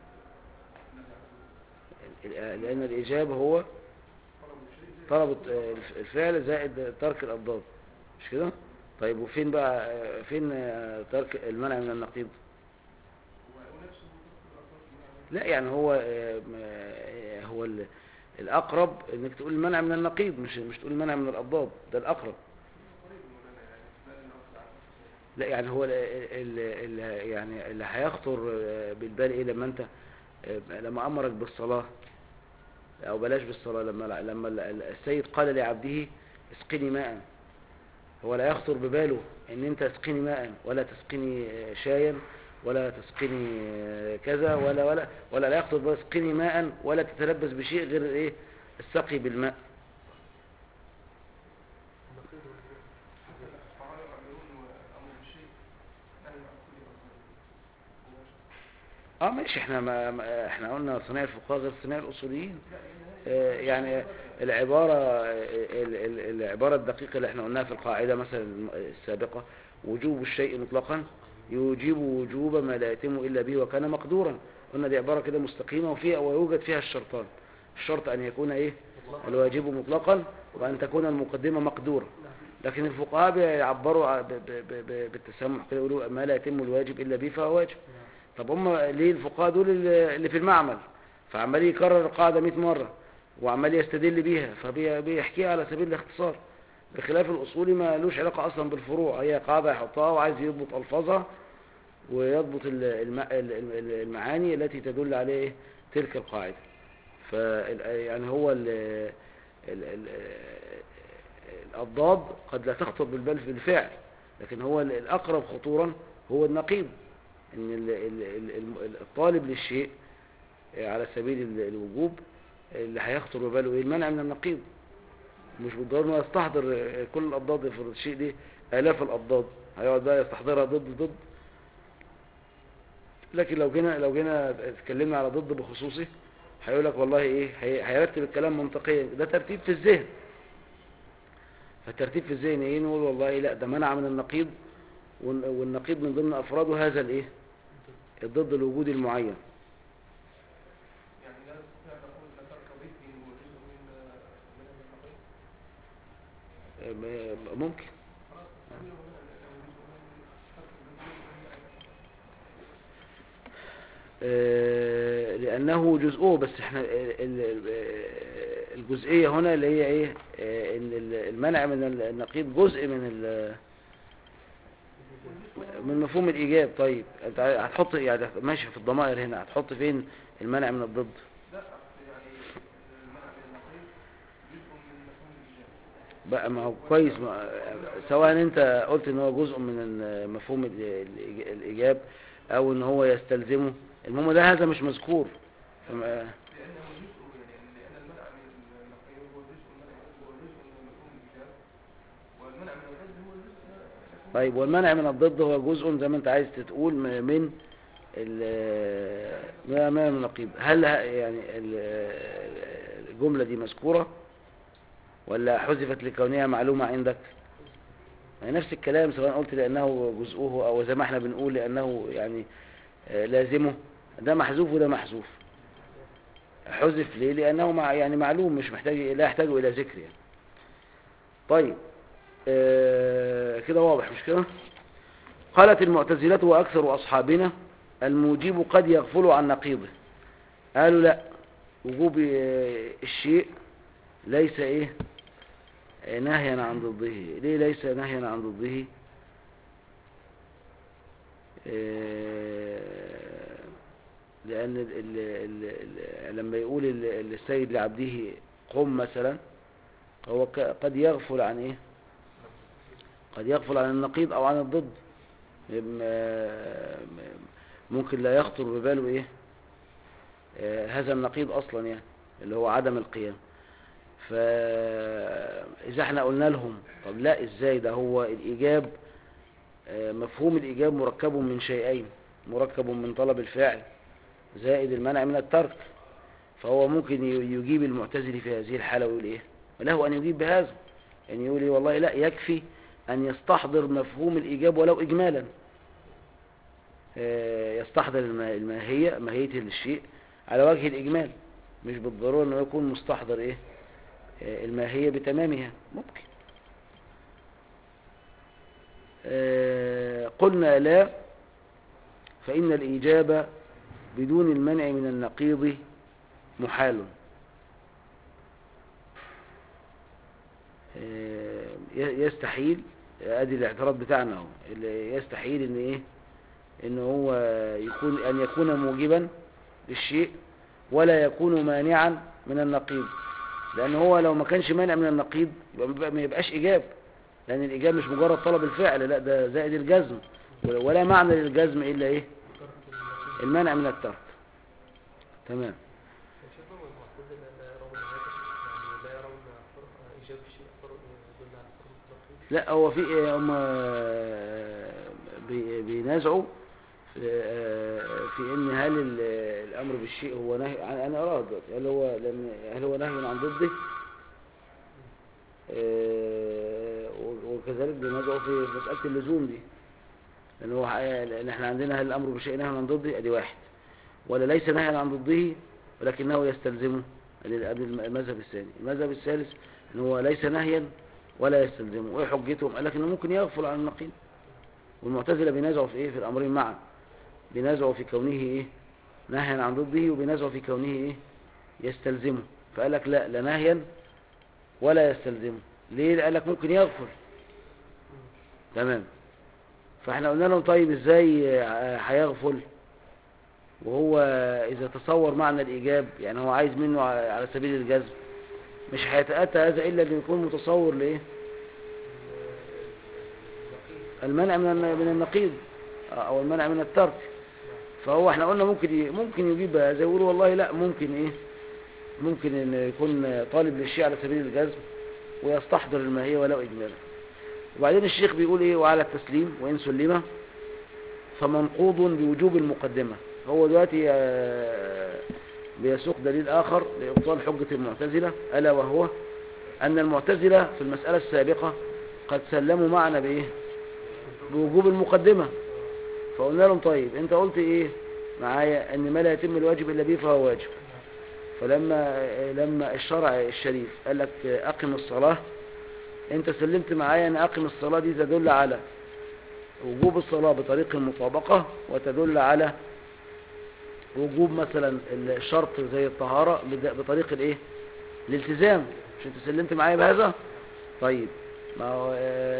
أنه نجعل لان الاجابه هو طلب الشيء زي طلب الف- الفعل زائد ترك الاضداد مش كده طيب وفين بقى آه، فين آه، ترك المنع من النقيض ونفسه ترك الأمر لا يعني هو آه، م- آه، هو ال- الأقرب إنك تقول المنع من النقيض مش مش تقول المنع من الأضداد ده الأقرب قريب مولانا يعني لا نأخذ عنه لا يعني هو ال- ال- ال- يعني اللي هيخطر آه، بالبال إيه لما أنت آه، لما أمرك بالصلاة أو بلاش بالصلاة لما لما ال- ال- السيد قال لعبده اسقني ماء هو لا يخطر بباله إن أنت تسقيني ماء ولا تسقيني آه، شايا ولا تسقيني آه، كذا ولا ولا ولا لا يخطر بباله اسقني ماء ولا تتلبس بشيء غير إيه السقي بالماء النقيض والضد حتى الفقهاء يعبرون أمر بالشيء نهي عن كل أمر اه ماشي احنا ما ما- احنا قلنا صناع الفقهاء غير صناع الاصوليين آه، يعني العبارة ال- ال- العبارة الدقيقة اللي احنا قلناها في القاعدة مثلا السابقة وجوب الشيء مطلقا يوجب وجوب ما لا يتم إلا به وكان مقدورا قلنا دي عبارة كده مستقيمة وفيها ويوجد فيها الشرطان الشرط أن يكون إيه الواجب مطلقا وأن تكون المقدمة مقدورة لكن الفقهاء بيعبروا ع- ب- ب- ب- ب- بالتسامح كده يقولوا ما لا يتم الواجب إلا به فهو واجب طب هم ليه الفقهاء دول اللي اللي في المعمل فعمال يكرر القاعدة 100 مرة وعمال يستدل بيها فبيحكيها على سبيل الاختصار بخلاف الأصولي ما لوش علاقة أصلا بالفروع هي قاعدة يحطها وعايز يضبط ألفاظها ويضبط ال- الم- ال- ال- المعاني التي تدل عليه تلك القاعدة ف يعني هو ال ال ال الأضداد قد لا تخطر بالبال في الفعل لكن هو ال- الأقرب خطورا هو النقيض ان ال- ال- ال- الم- الطالب للشيء على سبيل ال- الوجوب اللي هيخطر بباله ايه المنع من النقيض مش بالضرورة انه يستحضر كل الأضداد في الشيء دي آلاف الأضداد هيقعد بقى يستحضرها ضد ضد لكن لو جينا لو جينا اتكلمنا على ضد بخصوصه هيقول لك والله ايه هي- هيرتب الكلام منطقيا ده ترتيب في الذهن فالترتيب في الذهن ايه نقول والله لا ده منع من النقيض والن- والنقيض من ضمن افراده هذا الايه الضد الوجودي المعين يعني لا نستطيع أن نقول أن ترك ضده هو جزء من من النقيض م- ممكن خلاص نستعمله هنا لأنه جزء من ترك ضده آه، لأنه جزءه بس احنا ال- ال- آه، الجزئية هنا اللي هي ايه آه، ان ال- المنع من النقيض جزء من ال- من مفهوم الإيجاب طيب انت هتحط يعني ماشي في الضمائر هنا هتحط فين المنع من الضد لا يعني المنع من النقيض جزء من مفهوم الإيجاب بقى ما هو كويس ما سواء انت قلت ان هو جزء من ال- مفهوم ال- ال- الإيجاب او ان هو يستلزمه المهم ده هذا مش مذكور فما- لأنه جزء يعني لأن المنع من النقيض هو جزء طيب والمنع من الضد هو جزء زي ما انت عايز تقول م- من ال- ما ما من النقيض هل ه- يعني ال- الجملة دي مذكورة ولا حذفت لكونها معلومة عندك يعني نفس الكلام سواء قلت لأنه جزءه أو زي ما احنا بنقول لأنه يعني آه، لازمه ده محذوف وده محذوف حذف ليه لأنه مع يعني معلوم مش محتاج لا يحتاج إلى ذكر يعني طيب آه، كده واضح مش كده قالت المعتزلة وأكثر أصحابنا الموجب قد يغفل عن نقيضه قالوا لا وجوب آه، الشيء ليس ايه آه، نهيا عن ضده ليه ليس نهيا عن ضده آه، لأن ال ال ال ال لما يقول ال- السيد لعبده قم مثلا هو ك- قد يغفل عن ايه قد يغفل عن النقيض او عن الضد م- ممكن لا يخطر بباله ايه آه، هذا النقيض اصلا يعني اللي هو عدم القيام فاذا احنا قلنا لهم طب لا ازاي ده هو الايجاب آه، مفهوم الايجاب مركب من شيئين مركب من طلب الفعل زائد المنع من الترك فهو ممكن ي- يجيب المعتزلي في هذه الحالة ويقول ايه وله ان يجيب بهذا يعني يقول ايه والله لا يكفي ان يستحضر مفهوم الايجاب ولو اجمالا آه، يستحضر الم- الماهية ماهية الشيء على وجه الاجمال مش بالضرورة انه يكون مستحضر ايه آه، الماهية بتمامها ممكن آه، قلنا لا فإن الإيجاب بدون المنع من النقيض محال آه، ي- يستحيل ادي الاعتراض بتاعنا اهو اللي يستحيل ان ايه ان هو يكون ان يكون موجبا للشيء ولا يكون مانعا من النقيض لان هو لو ما كانش مانع من النقيض يبقى ما يبقاش ايجاب لان الايجاب مش مجرد طلب الفعل لا ده زائد الجزم ولا معنى للجزم الا ايه المنع من الترك تمام شوفوا المعتزلة لا يرون هذا يعني لا يرون فرق إيجاب الشيء فرق يدل على فرق التقييد لا هو في إيه هم بي- بينازعوا في في ان هل ال- الامر بالشيء هو نهي عن- انا اراه دلوقتي هل هو لم هل هو نهي عن ضده آه، وكذلك بينازعوا في مساله اللزوم دي لان هو حقيقة- لان احنا عندنا هل الامر بالشيء نهي عن ضده ادي واحد ولا ليس نهيا عن ضده ولكنه يستلزمه ادي ادي المذهب الثاني المذهب الثالث ان هو ليس نهيا ولا يستلزمه وايه حجتهم قال لك انه ممكن يغفل عن النقيض والمعتزله بينازعوا في ايه في الامرين معا بينازعوا في كونه ايه نهيا عن ضده وبينازعوا في كونه ايه يستلزمه فقال لك لا لا نهيا ولا يستلزمه ليه قال لك ممكن يغفل تمام فاحنا قلنا لهم طيب ازاي ع- هيغفل وهو اذا تصور معنى الايجاب يعني هو عايز منه ع- على سبيل الجزم مش هيتأتى هذا الا ان يكون متصور لايه المنع من الن- من النقيض او المنع من الترك فهو احنا قلنا ممكن ي- ممكن يجيب هذا يقول والله لا ممكن ايه ممكن ان يكون طالب للشيء على سبيل الجزم ويستحضر الماهيه ولو اجمالا وبعدين الشيخ بيقول ايه وعلى التسليم وان سلم فمنقوض بوجوب المقدمه هو دلوقتي آه، بيسوق دليل اخر لابطال حجه المعتزله الا وهو ان المعتزله في المساله السابقه قد سلموا معنا بايه بوجوب المقدمه فقلنا لهم طيب انت قلت ايه معايا ان ما لا يتم الواجب الا به فهو واجب فلما لما الشرع الشريف قال لك اقم الصلاه انت سلمت معايا ان اقم الصلاه دي تدل على وجوب الصلاه بطريق المطابقه وتدل على وجوب مثلا الشرط زي الطهاره بد- بطريق الايه الالتزام مش انت سلمت معايا بهذا طيب ما هو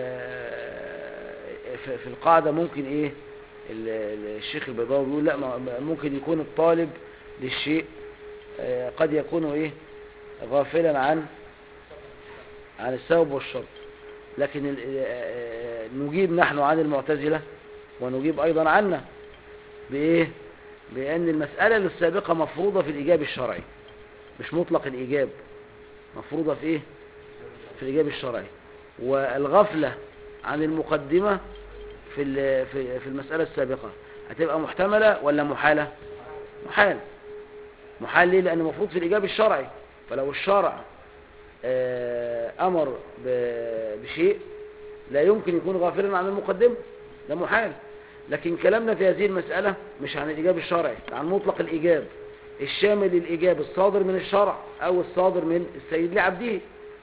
آه، في في القاعده ممكن ايه ال- ال- الشيخ البيضاوي بيقول لا ما- ما- ممكن يكون الطالب للشيء آه، قد يكون ايه غافلا عن عن السبب والشرط لكن ال- آه، نجيب نحن عن المعتزلة ونجيب أيضا عنا بإيه بأن المسألة السابقة مفروضة في الإيجاب الشرعي مش مطلق الإيجاب مفروضة في إيه في الإيجاب الشرعي والغفلة عن المقدمة في ال- في في المسألة السابقة هتبقى محتملة ولا محالة محال محال ليه لأن المفروض في الإجابة الشرعي فلو الشرع آه، أمر ب- بشيء لا يمكن يكون غافلا عن المقدمة ده محال لكن كلامنا في هذه المسألة مش عن الإجابة الشرعي عن مطلق الإجاب الشامل للإجاب الصادر من الشرع أو الصادر من السيد لعبده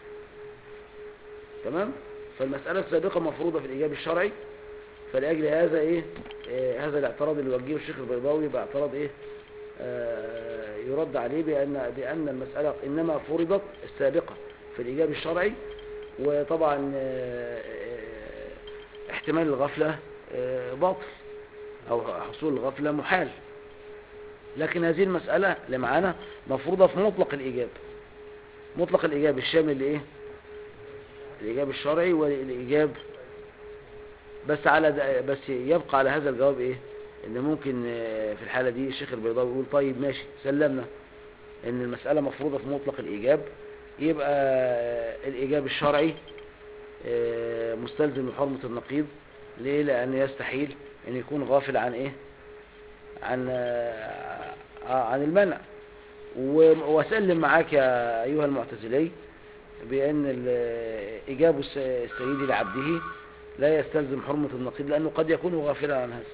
تمام فالمسألة السابقة مفروضة في الإجابة الشرعي فلأجل هذا إيه آه هذا الاعتراض اللي وجهه الشيخ البيضاوي يبقى اعتراض إيه آه يرد عليه بأن, بأن المسألة إنما فرضت السابقة في الإجابة الشرعي وطبعا آه آه احتمال الغفلة آه باطل أو حصول الغفلة محال لكن هذه المسألة اللي معانا مفروضة في مطلق الإجابة مطلق الإجابة الشامل لإيه الإجابة الشرعي والإجاب بس على ده بس يبقى على هذا الجواب إيه إن ممكن آه، في الحالة دي الشيخ البيضاوي يقول طيب ماشي سلمنا إن المسألة مفروضة في مطلق الإجاب يبقى آه، الإجاب الشرعي آه، مستلزم لحرمة النقيض ليه لأن يستحيل أن يكون غافل عن إيه عن آه، آه، عن المنع و- واسلم معاك يا أيها المعتزلي بأن ال- إجابة الس- السيد لعبده لا يستلزم حرمة النقيض لأنه قد يكون غافلا عن هذا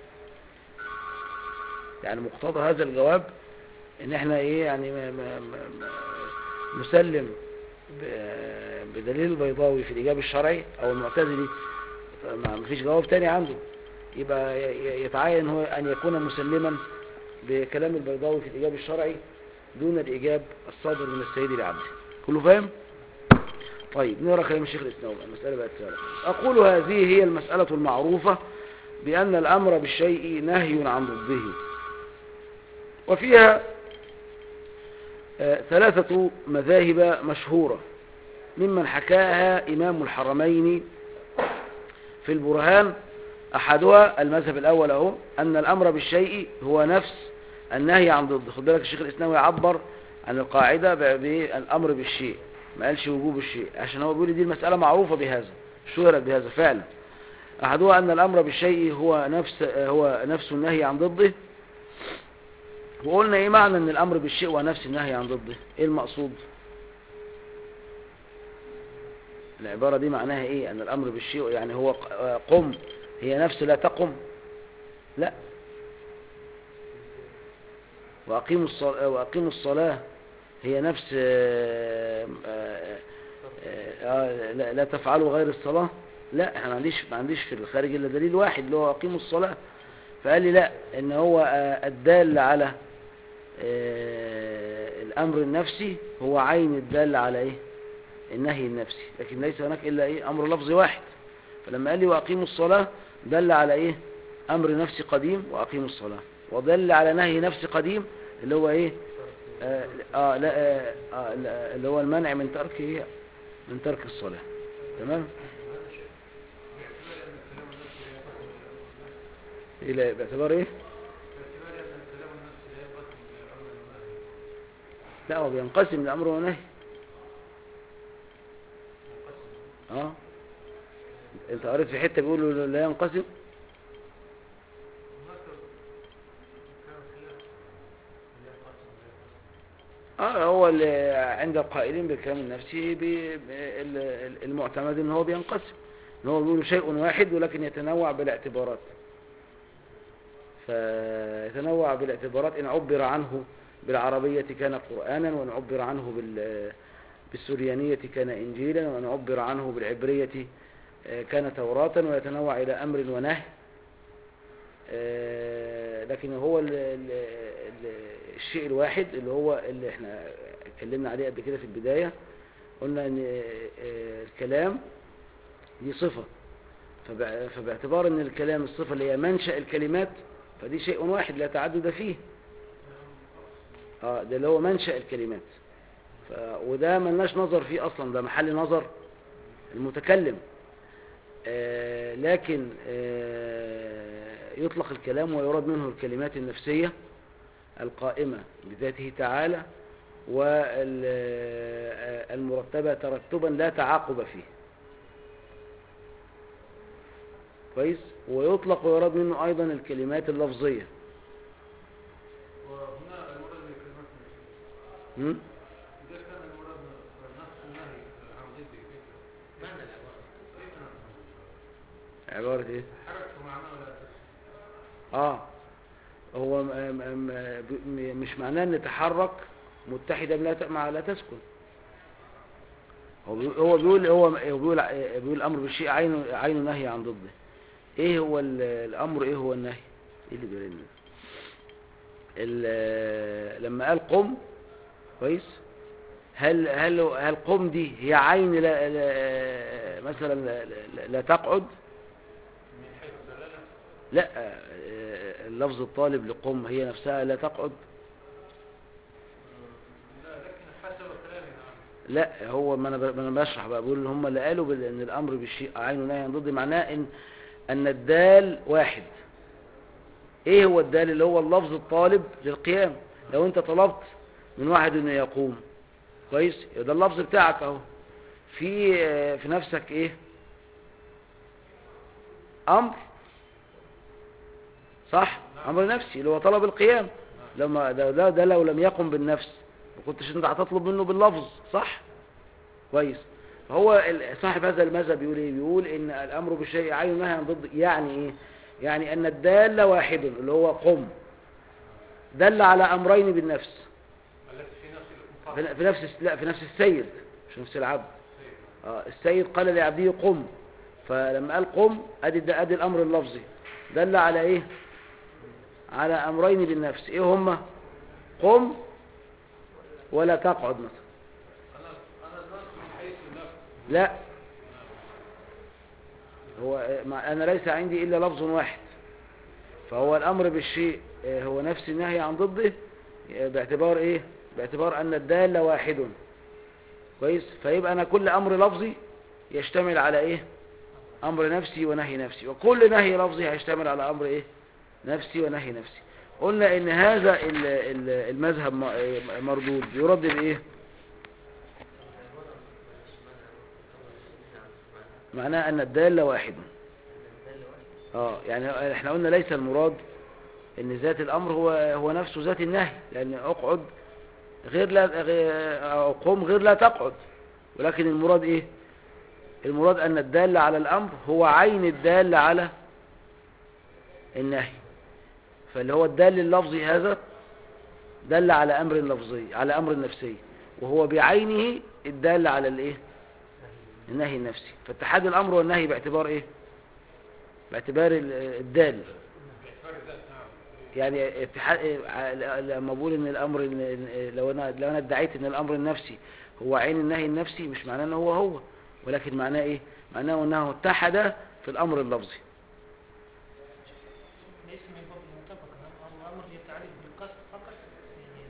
يعني مقتضى هذا الجواب ان احنا ايه يعني ما ما ما ما نسلم ب- بدليل البيضاوي في الإجابة الشرعي أو المعتزلي ما فيش جواب تاني عنده يبقى ي- ي- يتعين هو أن يكون مسلما بكلام البيضاوي في الإجابة الشرعي دون الإجاب الصادر من السيد لعبده كله فاهم؟ طيب نقرا كلام الشيخ الإسلام المسألة بقت سهلة أقول هذه هي المسألة المعروفة بأن الأمر بالشيء نهي عن ضده وفيها آه، ثلاثة مذاهب مشهورة ممن حكاها إمام الحرمين في البرهان أحدها المذهب الأول أهو أن الأمر بالشيء هو نفس النهي عن ضده خد بالك الشيخ الإسلامي يعبر عن القاعدة ب- بالأمر بالشيء ما قالش وجوب الشيء عشان هو بيقول دي المسألة معروفة بهذا شهرت بهذا فعلا أحدها أن الأمر بالشيء هو نفس هو نفس النهي عن ضده وقلنا ايه معنى ان الامر بالشيء ونفس النهي عن ضده ايه المقصود العبارة دي معناها ايه ان الامر بالشيء يعني هو ق- آه قم هي نفس لا تقم لا واقيموا الصلاة, وأقيموا الصلاة هي نفس آه، آه، آه، لا, لا تفعلوا غير الصلاة لا احنا ما عنديش ما عنديش في الخارج الا دليل واحد اللي هو اقيموا الصلاة فقال لي لا ان هو آه، الدال على آه، الامر النفسي هو عين الدال على ايه النهي النفسي لكن ليس هناك الا ايه امر لفظي واحد فلما قال لي واقيموا الصلاة دل على ايه امر نفسي قديم واقيموا الصلاة ودل على نهي نفسي قديم اللي هو ايه آه آه لا آه آه لا، اللي هو المنع من ترك ايه من ترك الصلاة تمام إيه لا باعتبار ايه لا هو بينقسم الامر والنهي اه انت قريت في حته بيقولوا لا ينقسم اه هو اللي عند القائلين بالكلام النفسي بي- ال- ال- المعتمد ان هو بينقسم ان هو بيقولوا شيء واحد ولكن يتنوع بالاعتبارات فيتنوع بالاعتبارات ان عبر عنه بالعربية كان قرآنا وان عبر عنه بال بالسريانية كان إنجيلا وان عبر عنه بالعبرية آه، كان توراة ويتنوع إلى أمر ونهي آه، لكن هو ال ال ال الشيء الواحد اللي هو اللي احنا اتكلمنا عليه قبل كده في البداية قلنا ان آه، الكلام دي صفة فبع- فباعتبار ان الكلام الصفة اللي هي منشأ الكلمات فدي شيء واحد لا تعدد فيه اه ده اللي هو منشأ الكلمات ف... وده ملناش نظر فيه اصلا ده محل نظر المتكلم آه لكن آه يطلق الكلام ويراد منه الكلمات النفسية القائمة بذاته تعالى والمرتبة ترتبا لا تعاقب فيه كويس ويطلق ويراد منه أيضا الكلمات اللفظية وهنا المراد بكلمات م? إذا كان المراد نفس النهي عن ضده كيف معنى العبارة كيف نفهم؟ عبارة إيه حركت معناه ولا تفهم آه هو م- م- م- ب- مش معناه ان تحرك متحدا لا ت- مع لا تسكن هو بيقول هو بيقول هو هو بيقول ع- بيقول الامر بالشيء عين عين نهي عن ضده ايه هو ال- الامر ايه هو النهي ايه اللي بيقول لنا ال- لما قال قم كويس هل هل هل قم دي هي عين لا لا مثلا لا, لا, لا تقعد من حيث الدلالة لا آه، اللفظ الطالب لقم هي نفسها لا تقعد لا لكن حسب كلامنا لا هو ما انا ب- ما انا بشرح بقى بقول هم اللي قالوا بال- ان الامر بالشيء عين نهي عن ضد معناه ان ان الدال واحد ايه هو الدال اللي هو اللفظ الطالب للقيام لو انت طلبت من واحد انه يقوم كويس يبقى ده اللفظ بتاعك اهو في آه، في نفسك ايه امر صح امر نفسي اللي هو طلب القيام لما ده, ده, ده لو لم يقم بالنفس ما كنتش انت هتطلب منه باللفظ صح كويس هو ال- صاحب هذا المذهب بيقول ايه بيقول ان الامر بالشيء عين نهي عن ضد يعني ايه يعني ان الدال واحد اللي هو قم دل على امرين بالنفس التي في نفس المقام في في نفس الس- لا في نفس السيد مش نفس العبد اه السيد قال لعبده قم فلما قال قم ادي ده ادي الامر اللفظي دل على ايه على امرين بالنفس ايه هما قم ولا تقعد مثلا أنا أنا ذاك من حيث اللفظ لا هو آه، مع- انا ليس عندي الا لفظ واحد فهو الامر بالشيء آه، هو نفس النهي عن ضده آه، باعتبار ايه باعتبار ان الدال واحد كويس فيبقى انا كل امر لفظي يشتمل على ايه امر نفسي ونهي نفسي وكل نهي لفظي هيشتمل على امر ايه نفسي ونهي نفسي قلنا ان هذا ال- ال- المذهب م- آه، مردود يرد بايه معناه ان الدال واحد اه يعني احنا قلنا ليس المراد ان ذات الامر هو هو نفسه ذات النهي لان اقعد غير لا غير- او قم غير لا تقعد ولكن المراد ايه المراد ان الدال على الامر هو عين الدال على النهي فاللي هو الدال اللفظي هذا دل على امر لفظي على امر نفسي وهو بعينه الدال على الايه النهي النفسي فاتحاد الامر والنهي باعتبار ايه باعتبار ال- الدال باعتبار الذات نعم يعني اتحاد ع- لما بقول ان الامر إن- لو انا لو انا ادعيت ان الامر النفسي هو عين النهي النفسي مش معناه ان هو هو ولكن معناه ايه معناه انه اتحد في الامر اللفظي ليس من باب المطابقة هو أمر يتعلق بالقصد فقط يعني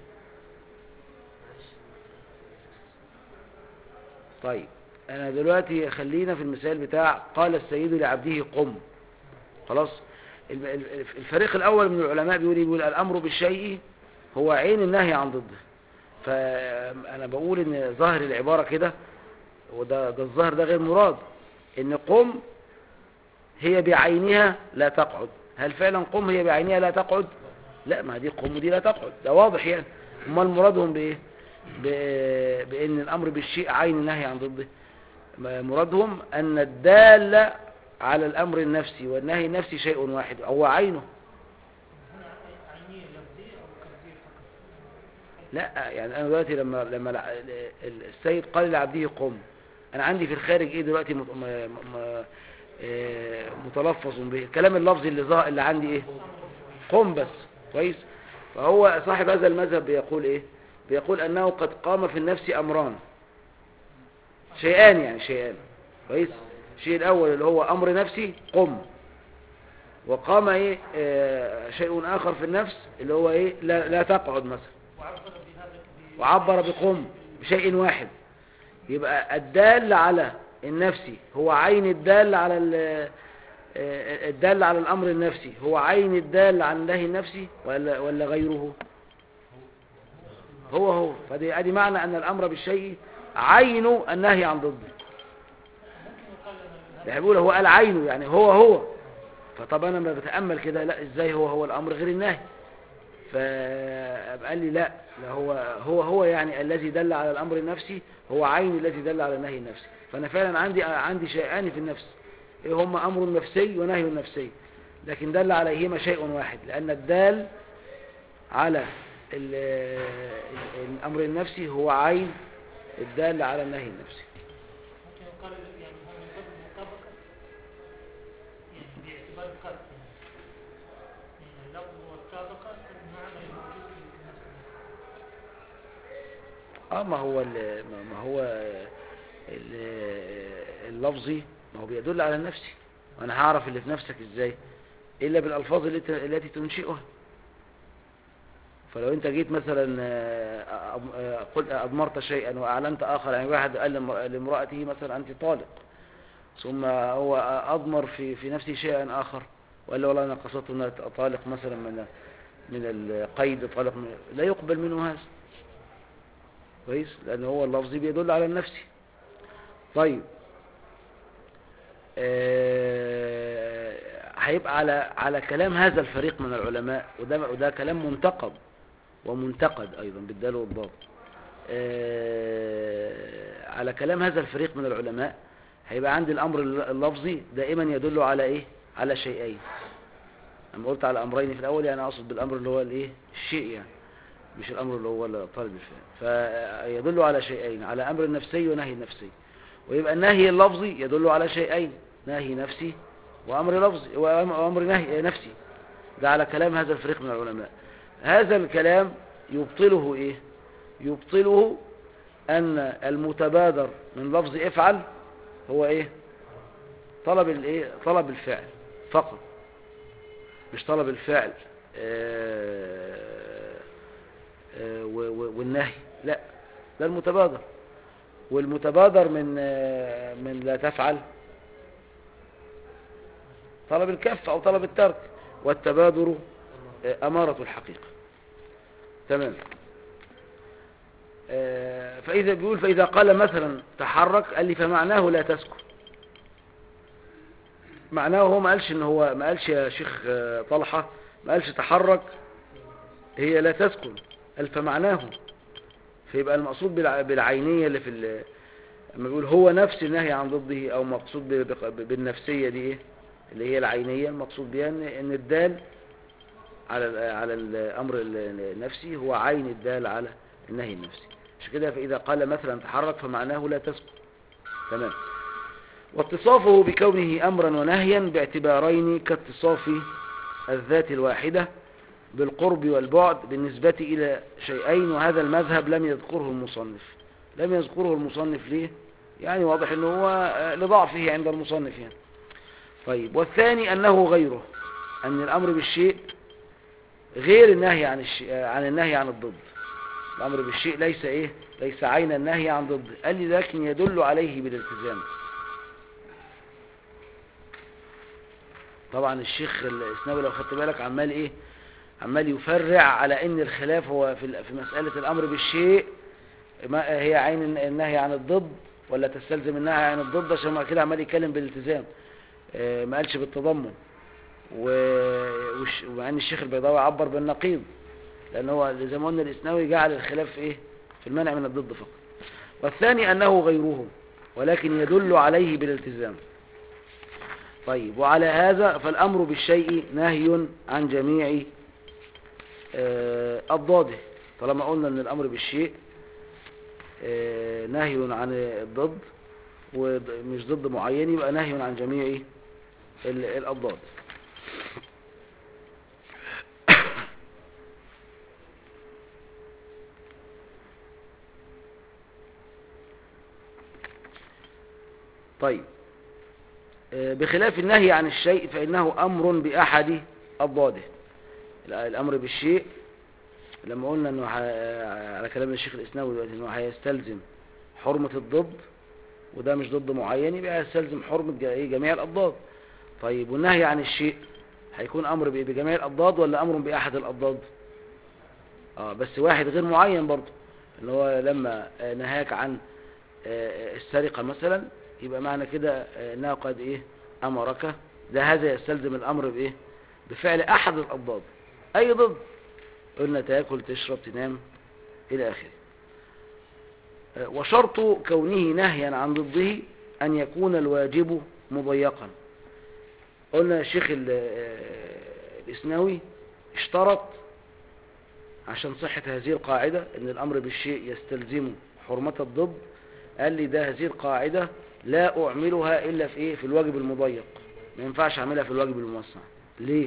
طيب انا دلوقتي خلينا في المثال بتاع قال السيد لعبده قم خلاص الب- ال- الفريق الاول من العلماء بيقول إيه؟ بيقول الامر بالشيء هو عين النهي عن ضده فانا بقول ان ظاهر العبارة كده وده ده الظاهر ده غير مراد ان قم هي بعينها لا تقعد هل فعلا قم هي بعينها لا تقعد لا ما دي قم ودي لا تقعد ده واضح يعني امال مرادهم بايه ب- بان الامر بالشيء عين النهي عن ضده ما- مرادهم ان الدال على الامر النفسي والنهي النفسي شيء واحد هو عينه هنا عينية لفظية أو كلفية فقط لا يعني انا دلوقتي لما لما الع- ال- ال- السيد قال لعبده قم انا عندي في الخارج ايه دلوقتي مت- م- م- آه، متلفظ به الكلام اللفظي اللي ظاهر اللي عندي ايه قم بس كويس فهو صاحب هذا المذهب بيقول ايه بيقول انه قد قام في النفس امران شيئان يعني شيئان كويس الشيء الاول اللي هو امر نفسي قم وقام ايه آه شيء اخر في النفس اللي هو ايه لا, لا تقعد مثلا وعبر بهذا ب- وعبر بقم بشيء واحد يبقى الدال على النفسي هو عين الدال على ال- آه، الدال على الامر النفسي هو عين الدال على النهي النفسي ولا ولا غيره هو هو فدي ادي معنى ان الامر بالشيء عين النهي عن ضده ممكن يقال أن هذا ده بيقول هو قال عينه يعني هو هو فطب انا لما بتامل كده لا ازاي هو هو الامر غير النهي فقال لي لا لا هو هو هو يعني الذي دل على الامر النفسي هو عين الذي دل على النهي النفسي فانا فعلا عندي عندي شيئان في النفس إيه هما امر نفسي ونهي نفسي لكن دل عليهما شيء واحد لان الدال على ال- ال- الامر النفسي هو عين الدال على النهي النفسي ممكن يقال يعني هو من باب المطابقة يعني باعتبار القصد يعني يعني اللفظ والطابقة المعنى الموجود في نفس اه ما هو ال- ما ما هو ال- اللفظي ما هو بيدل على النفسي وانا هعرف اللي في نفسك ازاي الا بالالفاظ التي التي تنشئها فلو انت جيت مثلا آه، أم- آه، قلت اضمرت شيئا واعلنت اخر يعني واحد قال لامر- لامراته مثلا انت طالق ثم هو اضمر في في نفسه شيئا اخر وقال له والله انا قصدت ان أنا طالق مثلا من من القيد طالق من لا يقبل منه هذا كويس لان هو اللفظي بيدل على النفسي طيب آه، هيبقى على على كلام هذا الفريق من العلماء وده وده كلام منتقد ومنتقد ايضا بالدال والضاد آه، على كلام هذا الفريق من العلماء هيبقى عندي الامر اللفظي دائما يدل على ايه على شيئين لما قلت على امرين في الاول يعني اقصد بالامر اللي هو الايه الشيء يعني مش الامر اللي هو طالب الفعل فيدل على شيئين على امر نفسي ونهي نفسي ويبقى النهي اللفظي يدل على شيئين نهي نفسي وامر لفظي وامر نهي نفسي ده على كلام هذا الفريق من العلماء هذا الكلام يبطله ايه يبطله ان المتبادر من لفظ افعل هو ايه طلب الايه طلب الفعل فقط مش طلب الفعل آه، آه، و- و- والنهي لا ده المتبادر والمتبادر من آه، من لا تفعل طلب الكف او طلب الترك والتبادر آه، امارة الحقيقة تمام آه، فإذا بيقول فإذا قال مثلا تحرك قال لي فمعناه لا تسكن معناه هو ما قالش ان هو ما قالش يا شيخ آه، طلحة ما قالش تحرك هي لا تسكن قال فمعناه فيبقى المقصود بالع- بالعينية اللي في ال- لما بيقول هو نفس النهي عن ضده او مقصود ب- ب- بالنفسية دي ايه اللي هي العينية المقصود بها ان إن الدال على ال- على الامر ال- النفسي هو عين الدال على النهي النفسي مش كده فاذا قال مثلا تحرك فمعناه لا تسكن تمام واتصافه بكونه امرا ونهيا باعتبارين كاتصاف الذات الواحدة بالقرب والبعد بالنسبة إلى شيئين وهذا المذهب لم يذكره المصنف لم يذكره المصنف ليه يعني واضح أنه هو آه، لضعفه عند المصنف يعني طيب والثاني أنه غيره أن الأمر بالشيء غير النهي عن الشيء آه، عن النهي عن الضد الأمر بالشيء ليس إيه ليس عين النهي عن ضد قال لي لكن يدل عليه بالالتزام طبعا الشيخ الاسناوي لو خدت بالك عمال ايه عمال يفرع على ان الخلاف هو في ال- في مسألة الامر بالشيء ما هي عين النهي عن الضد ولا تستلزم النهي عن الضد عشان ما كده عمال يتكلم بالالتزام آه، ما قالش بالتضمن و- وش- ومع ان الشيخ البيضاوي عبر بالنقيض لان هو زي ما قلنا الاسناوي جعل الخلاف ايه في المنع من الضد فقط والثاني انه غيره ولكن يدل عليه بالالتزام طيب وعلى هذا فالأمر بالشيء نهي عن جميع آه، أضداده طالما قلنا أن الأمر بالشيء آه، نهي عن الضد ومش ضد معين يبقى نهي عن جميع ال- الأضداد طيب بخلاف النهي عن الشيء فإنه أمر بأحد أضداده الأمر بالشيء لما قلنا أنه ح- على كلام الشيخ الإسناوي دلوقتي أنه هيستلزم حرمة الضد وده مش ضد معين يبقى هيستلزم حرمة ج- إيه؟ جميع الأضداد طيب والنهي عن الشيء هيكون أمر بإيه؟ بجميع الأضداد ولا أمر بأحد الأضداد آه بس واحد غير معين برضه اللي هو لما آه، نهاك عن آه، السرقة مثلا يبقى معنى كده آه، انها قد ايه امرك ده هذا يستلزم الأمر بإيه بفعل أحد الأضداد أي ضد قلنا تاكل تشرب تنام إلى آخره آه، وشرط كونه نهيا عن ضده أن يكون الواجب مضيقا قلنا الشيخ ال- آه، الإسناوي اشترط عشان صحة هذه القاعدة ان الامر بالشيء يستلزم حرمة الضد قال لي ده هذه القاعدة لا اعملها الا في ايه في الواجب المضيق ما ينفعش اعملها في الواجب الموسع ليه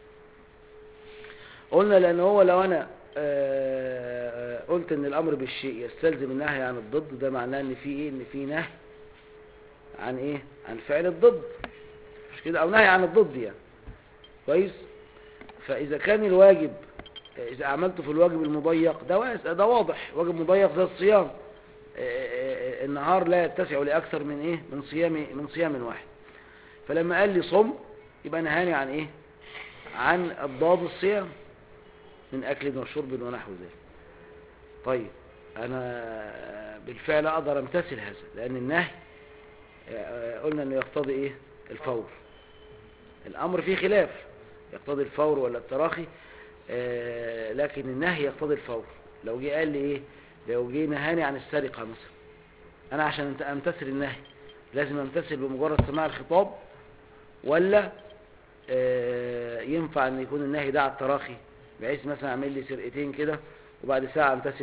قلنا لان هو لو انا آه، آه، قلت ان الامر بالشيء يستلزم النهي عن الضد ده معناه ان في ايه ان في نهي عن ايه عن فعل الضد مش كده او نهي عن الضد يعني كويس فاذا كان الواجب إذا أعملته في الواجب المضيق ده واسع ده واضح واجب مضيق زي الصيام آه، آه، آه، النهار لا يتسع لأكثر من إيه من صيام من صيام واحد فلما قال لي صم يبقى نهاني عن إيه عن أضداد الصيام من أكل وشرب ونحو ذلك طيب أنا بالفعل أقدر أمتثل هذا لأن النهي آه، قلنا أنه يقتضي إيه الفور الأمر فيه خلاف يقتضي الفور ولا التراخي آه، لكن النهي يقتضي الفور لو جه قال لي ايه لو جه نهاني عن السرقة مثلا انا عشان أنت- امتثل النهي لازم امتثل بمجرد سماع الخطاب ولا آه، ينفع ان يكون النهي ده على التراخي بحيث مثلا اعمل لي سرقتين كده وبعد ساعة امتثل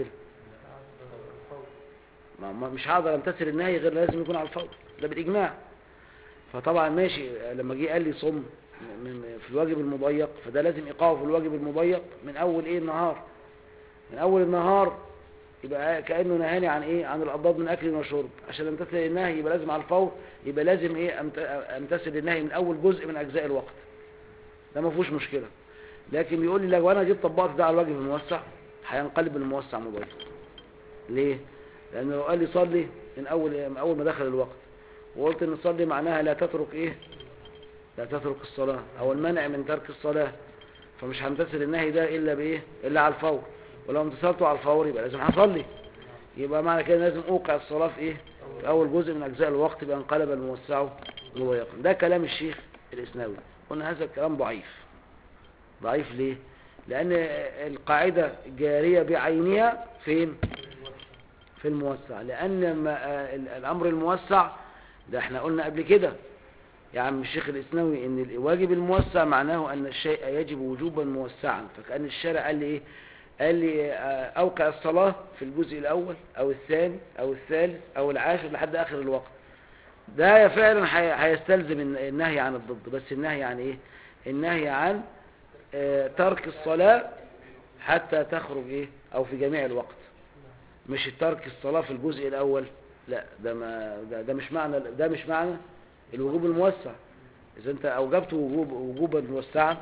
ما ما- مش هقدر امتثل النهي غير لازم يكون على الفور ده بالاجماع فطبعا ماشي لما جه قال لي صم من- من- في الواجب المضيق فده لازم ايقاعه في الواجب المضيق من اول ايه النهار من اول النهار يبقى كانه نهاني عن ايه عن الاضداد من اكل وشرب عشان امتثل النهي يبقى لازم على الفور يبقى لازم ايه أمت- امتثل النهي من اول جزء من اجزاء الوقت ده ما فيهوش مشكله لكن بيقول لي لو انا جيت طبقت ده على الواجب الموسع هينقلب الموسع مضيق ليه لانه لو قال لي صلي من اول من اول ما دخل الوقت وقلت ان صلي معناها لا تترك ايه لا تترك الصلاة او المنع من ترك الصلاة فمش همتثل النهي ده الا بايه الا على الفور ولو امتثلته على الفور يبقى لازم هصلي يبقى معنى كده لازم اوقع الصلاة في ايه في اول جزء من اجزاء الوقت يبقى انقلب الموسع مضيقا ده كلام الشيخ الاسناوي قلنا هذا الكلام ضعيف ضعيف ليه لان القاعدة جارية بعينها فين في الموسع لان ما- الامر الموسع ده احنا قلنا قبل كده يا عم الشيخ الإسنوي ان الواجب الموسع معناه ان الشيء يجب وجوبا موسعا فكأن الشارع قال لي ايه قال لي آه، اوقع الصلاة في الجزء الاول او الثاني او الثالث او العاشر لحد اخر الوقت ده فعلا هي- هيستلزم الن- النهي عن الضد بس النهي عن ايه النهي عن آه، ترك الصلاة حتى تخرج ايه او في جميع الوقت مش ترك الصلاة في الجزء الاول لا ده ما ده, ده مش معنى ده مش معنى الوجوب الموسع اذا انت اوجبت وجوب وجوبا موسعا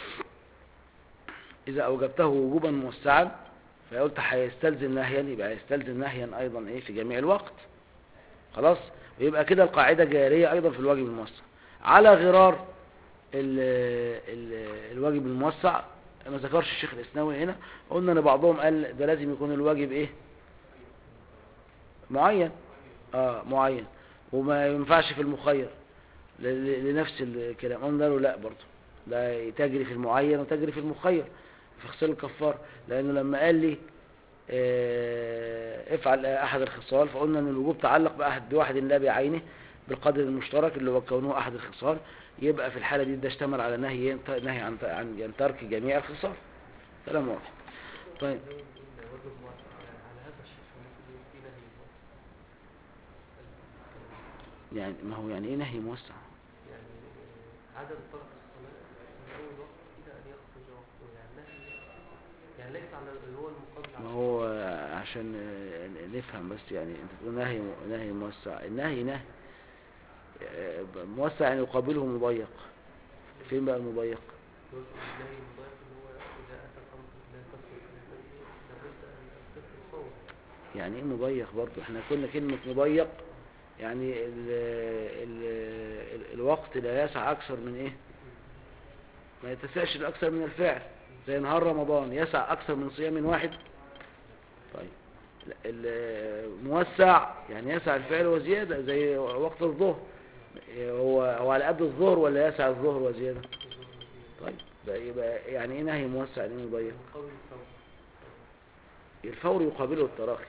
اذا اوجبته وجوبا موسعا فقلت هيستلزم نهيا يبقى هيستلزم نهيا ايضا ايه في جميع الوقت خلاص ويبقى كده القاعده جاريه ايضا في الواجب الموسع على غرار ال ال الواجب الموسع ما ذكرش الشيخ الاسناوي هنا قلنا ان بعضهم قال ده لازم يكون الواجب ايه معين اه معين وما ينفعش في المخير ل- ل- لنفس الكلام قلنا له لا برضه لا تجري في المعين وتجري في المخير في خصال الكفار لانه لما قال لي آه، افعل احد الخصال فقلنا ان الوجوب تعلق باحد بواحد لا بعينه بالقدر المشترك اللي هو كونه احد الخصال يبقى في الحاله دي ده اشتمل على نهي نهي عن عن عن ترك جميع الخصال كلام واضح طيب واجب موسع يعني على هذا الشيء ممكن يكون في نهي موسع يعني ما هو يعني ايه نهي موسع يعني عدم ترك الصلاة من أول وقت إلى أن يخرج وقته يعني نهي يعني ليس على اللي هو المقابل ما على هو عشان آه، نفهم بس يعني انت تقول نهي نهي موسع النهي نهي آه، موسع يعني يقابله مضيق فين بقى المضيق يقول النهي المضايق اللي هو إذا أتى الأمر لا تترك النهي لابد أن أستثني الصوم يعني ايه مضيق برضه احنا كنا كلمة مضيق يعني ال ال ال الوقت لا يسع اكثر من ايه ما يتسعش لاكثر من الفعل زي نهار رمضان يسع اكثر من صيام واحد طيب لا، الموسع يعني يسع الفعل وزيادة زي وقت الظهر هو هو على قد الظهر ولا يسع الظهر وزيادة طيب بقى يبقى يعني ايه نهي موسع يعني إيه مضيق قول الفور الفور يقابله التراخي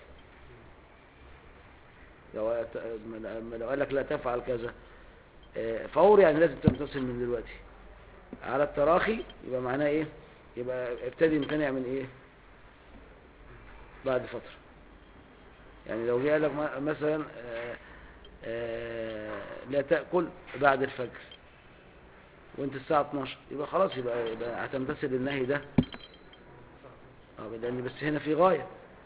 لو ما لو قال لك لا تفعل كذا آه، فور يعني لازم تمتثل من دلوقتي على التراخي يبقى معناه ايه يبقى ابتدي امتنع من ايه بعد فترة يعني لو جه قال لك م- مثلا آه، آه، لا تأكل بعد الفجر وانت الساعة 12 يبقى خلاص يبقى, يبقى هتمتثل النهي ده اه لان بس هنا في غاية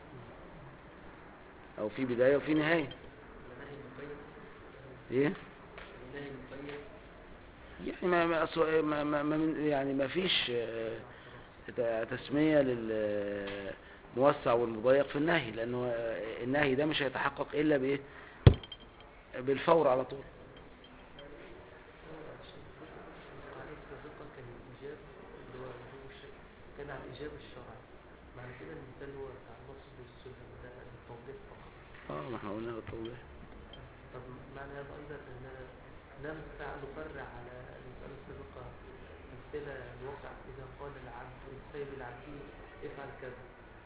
او في بداية وفي نهاية النهي المقيد ايه النهي المقيد يعني ما ما أصل- ما ما ما من- يعني ما فيش آه، ت- تسمية للموسع والمضيق في النهي لأنه آه، النهي ده مش هيتحقق إلا بإيه بالفور على طول عليه السابقة كان الإيجاب اللي هو وجوب الشيء كان على الإيجاب الشرعي معنى كده إن ده اللي هو بتاع النص والسنة ده التوضيح فقط اه ما احنا قلنا التوضيح طب معنى هذا أيضا أن ننفع نفرع على المسألة السابقة أمثلة الواقع إذا قال العبد السيد العبد افعل كذا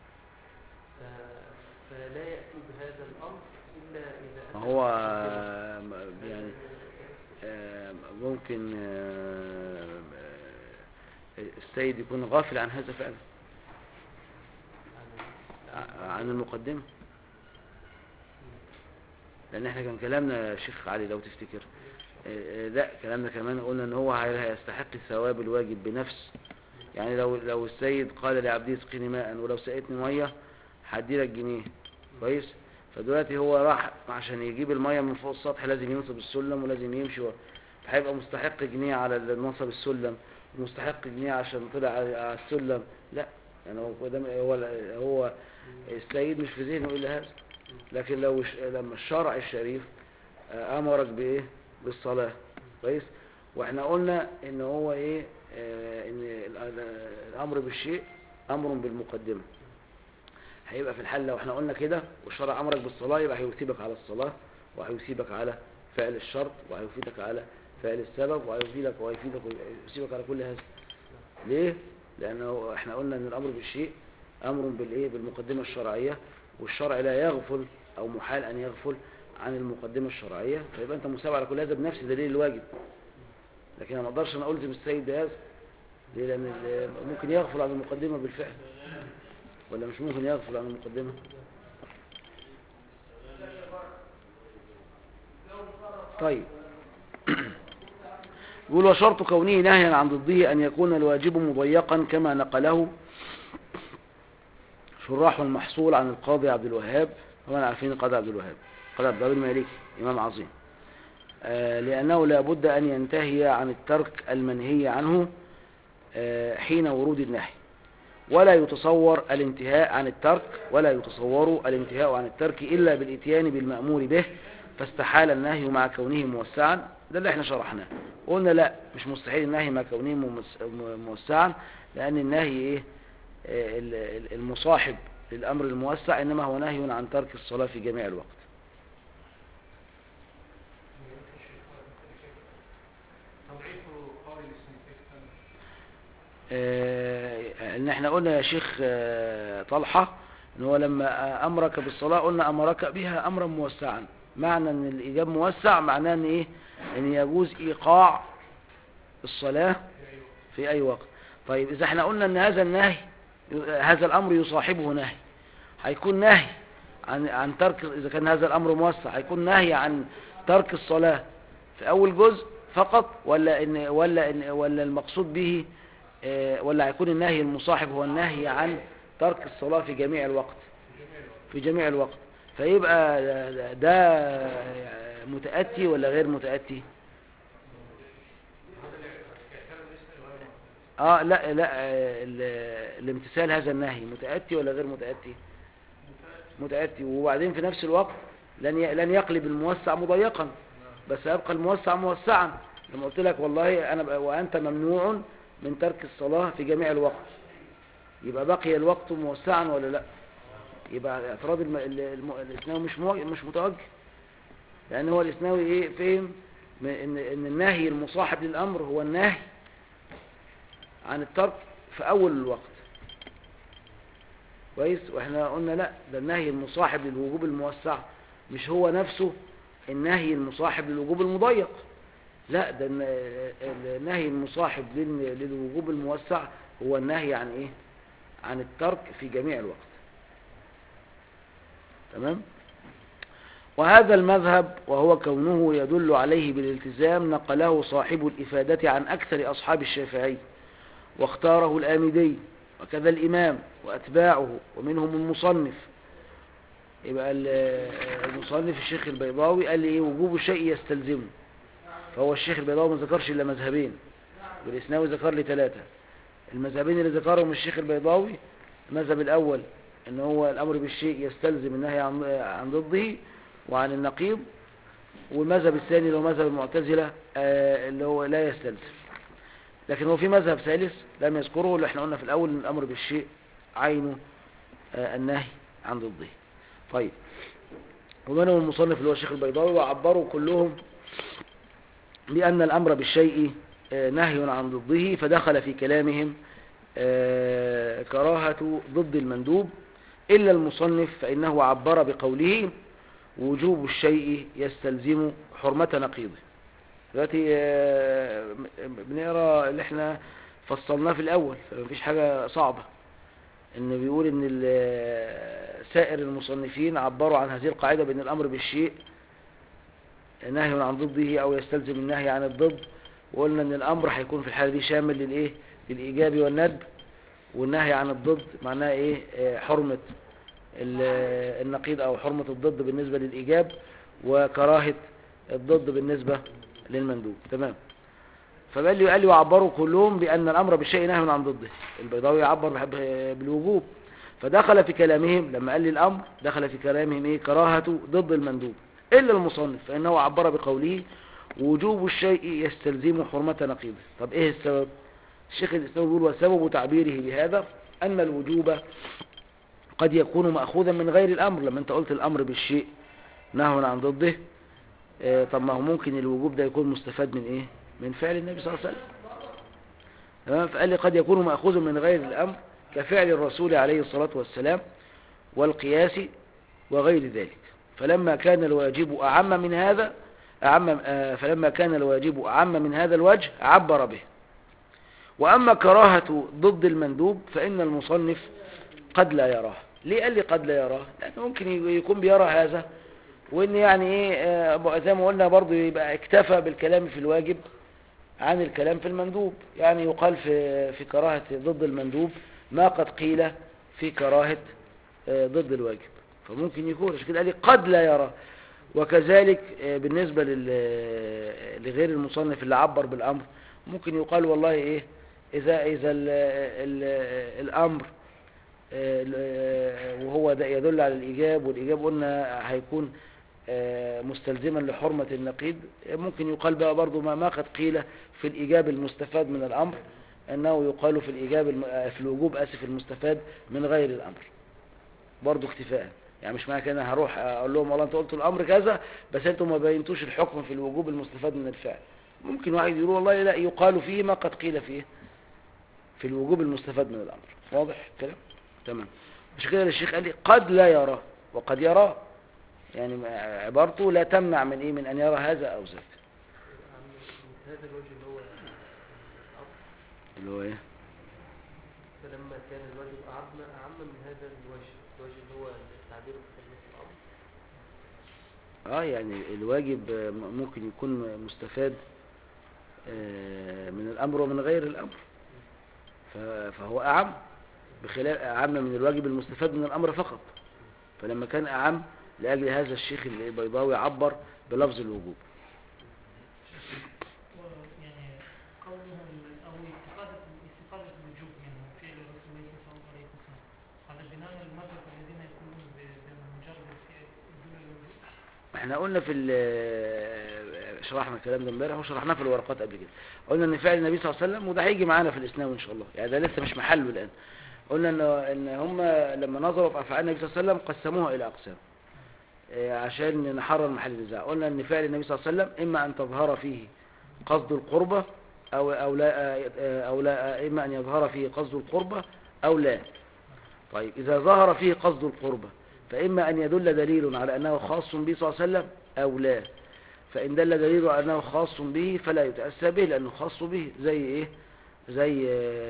ف- فلا يأتي بهذا الأمر إلا إذا ما أتى هو بمقدمة. آه، يعني آه، ممكن آه، آه، السيد يكون غافل عن هذا فعلا ع- عن المقدمة لأن احنا كان كلامنا يا شيخ علي لو تفتكر آه، آه، لا كلامنا كمان قلنا ان هو هي- هيستحق ثواب الواجب بنفس يعني لو لو السيد قال لعبدي اسقيني ماء ولو سقيتني ميه هدي لك جنيه كويس فدلوقتي هو راح عشان يجيب الميه من فوق السطح لازم ينصب السلم ولازم يمشي و- فهيبقى مستحق جنيه على اللي نصب السلم ومستحق جنيه عشان طلع على على السلم لا يعني هو ده هو هو السيد مش في ذهنه الا هذا لكن لو ش- لما الشرع الشريف آه، امرك بايه بالصلاه كويس واحنا قلنا ان هو ايه آه، ان ال- ال- الامر بالشيء امر بالمقدمه هيبقى في الحال لو احنا قلنا كده والشرع امرك بالصلاه يبقى هيثيبك على الصلاه وهيثيبك على فعل الشرط وهيفيدك على فعل السبب وهيفيدك وهيفيدك ويثيبك على كل هذا ليه لانه احنا قلنا ان الامر بالشيء امر بالايه بالمقدمه الشرعيه والشرع لا يغفل او محال ان يغفل عن المقدمه الشرعيه فيبقى انت مساب على كل هذا بنفس دليل الواجب لكن انا ما اقدرش انا الزم السيد بهذا ليه لان ال- ممكن يغفل عن المقدمه بالفعل ولا مش ممكن يغفل عن المقدمه طيب يقول وشرط كونه نهيا عن ضده أن يكون الواجب مضيقا كما نقله شراح المحصول عن القاضي عبد الوهاب طبعا عارفين القاضي عبد الوهاب القاضي عبد الوهاب المالكي إمام عظيم آه، لأنه لا بد أن ينتهي عن الترك المنهي عنه آه، حين ورود النهي ولا يتصور الانتهاء عن الترك ولا يتصور الانتهاء عن الترك إلا بالإتيان بالمأمور به فاستحال النهي مع كونه موسعا ده اللي احنا شرحناه قلنا لا مش مستحيل النهي مع كونه ممس- م- موسعا لأن النهي ايه آه، ال- ال- المصاحب للأمر الموسع إنما هو نهي عن ترك الصلاة في جميع الوقت توضيح قول الاسم كيف كان آه، ان احنا قلنا يا شيخ آه، طلحة ان هو لما امرك بالصلاة قلنا امرك بها امرا موسعا معنى ان الاجاب موسع معناه ان ايه ان يجوز ايقاع الصلاة في اي وقت طيب اذا احنا قلنا ان هذا النهي هذا الامر يصاحبه نهي هيكون نهي عن عن ترك اذا كان هذا الامر موسع هيكون نهي عن ترك الصلاة في اول جزء فقط ولا ان ولا ان ولا المقصود به آه، ولا هيكون النهي المصاحب هو النهي عن ترك الصلاة في جميع الوقت في جميع الوقت فيبقى ده- ده متأتي ولا غير متأتي اه لا لا آه، ال- الامتثال هذا النهي متأتي ولا غير متأتي متأتي وبعدين في نفس الوقت لن ي- لن يقلب الموسع مضيقا بس يبقى الموسع موسعا لما قلت لك والله انا ب- وانت ممنوع من ترك الصلاة في جميع الوقت يبقى بقي الوقت موسعا ولا لا يبقى اعتراض الم... ال- الم... الاسناوي مش مو... مش متوجه لان هو الاسناوي ايه فهم م- ان ان النهي المصاحب للامر هو النهي عن الترك في اول الوقت كويس واحنا قلنا لا ده النهي المصاحب للوجوب الموسع مش هو نفسه النهي المصاحب للوجوب المضيق لا ده الن- النهي المصاحب لل- للوجوب الموسع هو النهي عن ايه عن الترك في جميع الوقت تمام وهذا المذهب وهو كونه يدل عليه بالالتزام نقله صاحب الإفادة عن أكثر أصحاب الشافعي واختاره الآمدي وكذا الإمام وأتباعه ومنهم المصنف يبقى ال- المصنف الشيخ البيضاوي قال لي إيه وجوب الشيء يستلزمه فهو الشيخ البيضاوي ما ذكرش إلا مذهبين والإسناوي ذكر لي ثلاثة المذهبين اللي ذكرهم الشيخ البيضاوي المذهب الأول ان هو الامر بالشيء يستلزم النهي عن عن ضده وعن النقيض والمذهب الثاني اللي هو مذهب المعتزله آه، اللي هو لا يستلزم لكن هو في مذهب ثالث لم يذكره اللي احنا قلنا في الاول ان الامر بالشيء عينه آه، النهي عن ضده طيب ومنهم المصنف اللي هو الشيخ البيضاوي وعبروا كلهم بأن الأمر بالشيء آه، نهي عن ضده فدخل في كلامهم آه، كراهة ضد المندوب إلا المصنف فإنه عبر بقوله وجوب الشيء يستلزم حرمة نقيضه دلوقتي آه، بنقرا اللي احنا فصلناه في الأول فمفيش حاجة صعبة إن بيقول إن ال- سائر المصنفين عبروا عن هذه القاعدة بأن الأمر بالشيء نهي عن ضده أو يستلزم النهي عن الضد وقلنا إن الأمر هيكون في الحالة دي شامل للإيه للإيجاب والندب والنهي عن الضد معناه إيه آه، حرمة ال- النقيض أو حرمة الضد بالنسبة للإيجاب وكراهة الضد بالنسبة للمندوب تمام فقال لي قال لي وعبروا كلهم بأن الأمر بالشيء نهي عن ضده البيضاوي يعبر بح- بالوجوب فدخل في كلامهم لما قال لي الأمر دخل في كلامهم إيه كراهة ضد المندوب إلا المصنف فإنه عبر بقوله وجوب الشيء يستلزم حرمة نقيضه طب إيه السبب الشيخ الإسلام يقول وسبب تعبيره بهذا أن الوجوب قد يكون مأخوذا من غير الأمر لما أنت قلت الأمر بالشيء نهى عن ضده آه، طب ما هو ممكن الوجوب ده يكون مستفاد من إيه من فعل النبي صلى الله عليه وسلم تمام فقال لي قد يكون مأخوذ من غير الأمر كفعل الرسول عليه الصلاة والسلام والقياس وغير ذلك فلما كان الواجب أعم من هذا أعم آه، فلما كان الواجب أعم من هذا الوجه عبر به وأما كراهة ضد المندوب فإن المصنف قد لا يراه ليه قال لي قد لا يراه لأنه ممكن يكون بيرى هذا وإن يعني إيه آه، زي ما قلنا برضو يبقى اكتفى بالكلام في الواجب عن الكلام في المندوب يعني يقال في في كراهة ضد المندوب ما قد قيل في كراهة آه، ضد الواجب فممكن يكون عشان كده قال لي قد لا يرى وكذلك آه، بالنسبة لل- لغير المصنف اللي عبر بالأمر ممكن يقال والله إيه إذا إذا ال ال الأمر آه، ال- وهو ده يدل على الإيجاب والإيجاب قلنا هيكون آه، مستلزما لحرمة النقيض ممكن يقال بقى برضو ما ما قد قيل في الإيجاب المستفاد من الأمر أنه يقال في الإيجاب الم- آه، في الوجوب آسف المستفاد من غير الأمر برضو اكتفاء يعني مش معنى كده أنا هروح اقول لهم والله انتوا قلتوا الامر كذا بس انتوا ما بينتوش الحكم في الوجوب المستفاد من الفعل ممكن واحد يقول والله لا يقال فيه ما قد قيل فيه في الوجوب المستفاد من الامر واضح الكلام تمام مش كده الشيخ قال لي قد لا يراه وقد يراه يعني ما- عبارته لا تمنع من ايه من ان يرى هذا او ذاك عن هذا الوجه اللي هو الأمر اللي هو ايه فلما كان الواجب أعم أعم من هذا الوجه الوجه اللي هو التعبير بكلمة الأمر اه يعني الواجب آه، م- ممكن يكون مستفاد آه، من الامر ومن غير الامر ف- فهو اعم بخلاف اعم من الواجب المستفاد من الامر فقط فلما كان اعم لاجل هذا الشيخ البيضاوي عبر بلفظ الوجوب يعني قوله ال- أو استفادة استفادة الوجوب من فعل الرسول صلى الله عليه وسلم هذا بناء المذهب الذين يقولون ب- بمجرد الفعل يدل على الوجوب احنا قلنا في ال- شرحنا الكلام ده امبارح وشرحناه في الورقات قبل كده قلنا ان فعل النبي صلى الله عليه وسلم وده هيجي معانا في الاسلام ان شاء الله يعني ده لسه مش محله الان قلنا ان ان هم لما نظروا في افعال النبي صلى الله عليه وسلم قسموها الى اقسام آه، عشان نحرر محل النزاع قلنا ان فعل النبي صلى الله عليه وسلم اما ان تظهر فيه قصد القربة او او لا آه، او لا اما ان يظهر فيه قصد القربة او لا طيب اذا ظهر فيه قصد القربة فاما ان يدل دليل على انه خاص به صلى الله عليه وسلم او لا فان دل دليل على انه خاص به فلا يتأسى به لانه خاص به زي ايه زي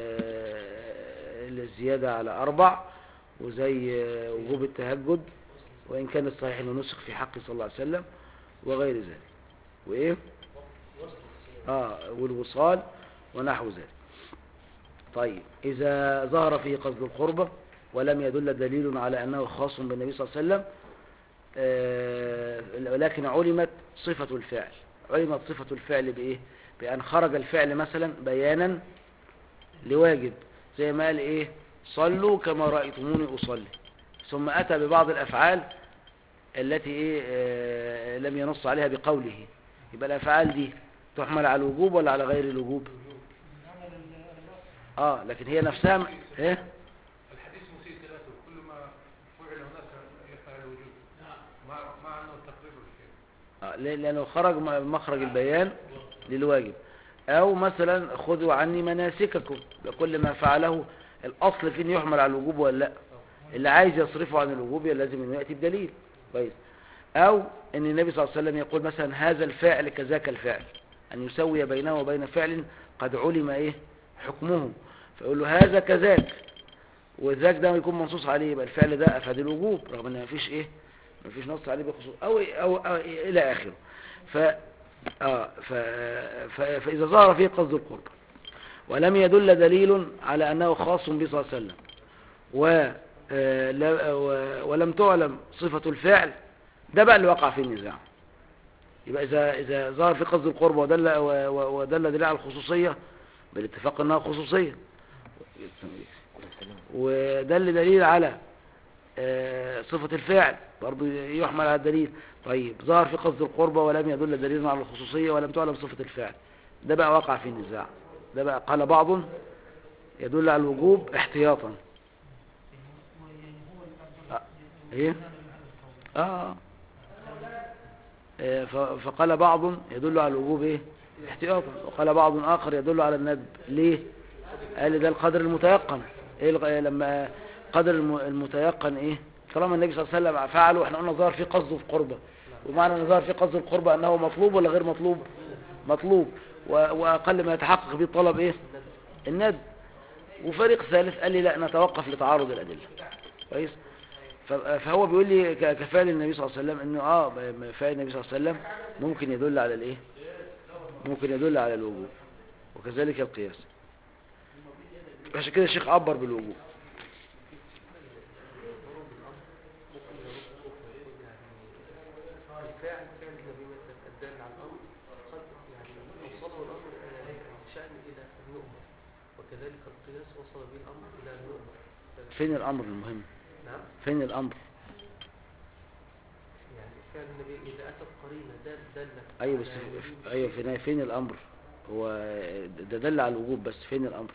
آه، الزيادة على اربع وزي آه، وجوب التهجد وإن كان الصحيح أنه نسخ في حقه صلى الله عليه وسلم وغير ذلك وإيه آه والوصال ونحو ذلك طيب إذا ظهر فيه قصد القربة ولم يدل دليل على أنه خاص بالنبي صلى الله عليه وسلم آه، ولكن علمت صفة الفعل علمت صفة الفعل بإيه بأن خرج الفعل مثلا بيانا لواجب زي ما قال إيه صلوا كما رأيتموني أصلي ثم أتى ببعض الأفعال التي إيه آه، لم ينص عليها بقوله يبقى الأفعال دي تحمل على الوجوب ولا على غير الوجوب عمل ال- الأصل آه لكن هي نفسها م- إيه الحديث مسيء ثلاثة كل ما فعل هناك يفعل الوجود مع مع انه تقرير الشيء آه ليه؟ لأنه خرج م- مخرج البيان للواجب أو مثلا خذوا عني مناسككم بكل ما فعله الأصل فين يحمل على الوجوب ولا لا اللي عايز يصرفه عن الوجوب يبقى لازم انه يأتي بدليل كويس أو أن النبي صلى الله عليه وسلم يقول مثلا هذا الفعل كذاك الفعل أن يسوي بينه وبين فعل قد علم إيه حكمه فيقول له هذا كذاك وذاك ده يكون منصوص عليه يبقى الفعل ده أفاد الوجوب رغم أن مفيش إيه مفيش نص عليه بخصوص أو, أو, أو إلى آخره ف آه ف ف فإذا ظهر فيه قصد القرب ولم يدل دليل على أنه خاص به صلى الله عليه وسلم و آه، لا- و- ولم تعلم صفة الفعل ده بقى اللي وقع فيه النزاع يبقى إذا إذا ظهر في قصد القرب ودل و- و- ودل دليل على الخصوصية بالاتفاق أنها خصوصية ودل دليل على آه، صفة الفعل برضو يحمل على الدليل طيب ظهر في قصد القربة ولم يدل دليل على الخصوصية ولم تعلم صفة الفعل ده بقى وقع في النزاع ده بقى قال بعض يدل على الوجوب احتياطا يعني هو الأفضل آه، إيه؟ آه. آه، ف- فقال بعض يدل على الوجوب ايه احتياطا وقال بعض اخر يدل على الندب ليه قال ده القدر المتيقن ايه الغ- لما قدر الم- المتيقن ايه طالما النبي صلى الله عليه وسلم فعله احنا قلنا ظهر في قصده في قربه ومعنى ان ظهر في قصد القربة انه مطلوب ولا غير مطلوب مطلوب و- واقل ما يتحقق به الطلب ايه الندب وفريق ثالث قال لي لا نتوقف لتعارض الادله كويس ف- فهو بيقول لي ك- كفعل النبي صلى الله عليه وسلم انه اه ب- فعل النبي صلى الله عليه وسلم ممكن يدل على الايه ممكن يدل على الوجوب وكذلك القياس عشان كده الشيخ عبر بالوجوب الفعل فعل النبي مثلا الدال على الامر قد يعني اوصله الامر الى شان الى النؤمه وكذلك القياس وصل به الامر الى النؤمه فين الامر المهم نعم فين الامر يعني فعل النبي اذا اتت قرينه دل دلت ايوه بس على في- وجوب ايوه شيء. فين فين الامر هو ده دل على الوجوب بس فين الامر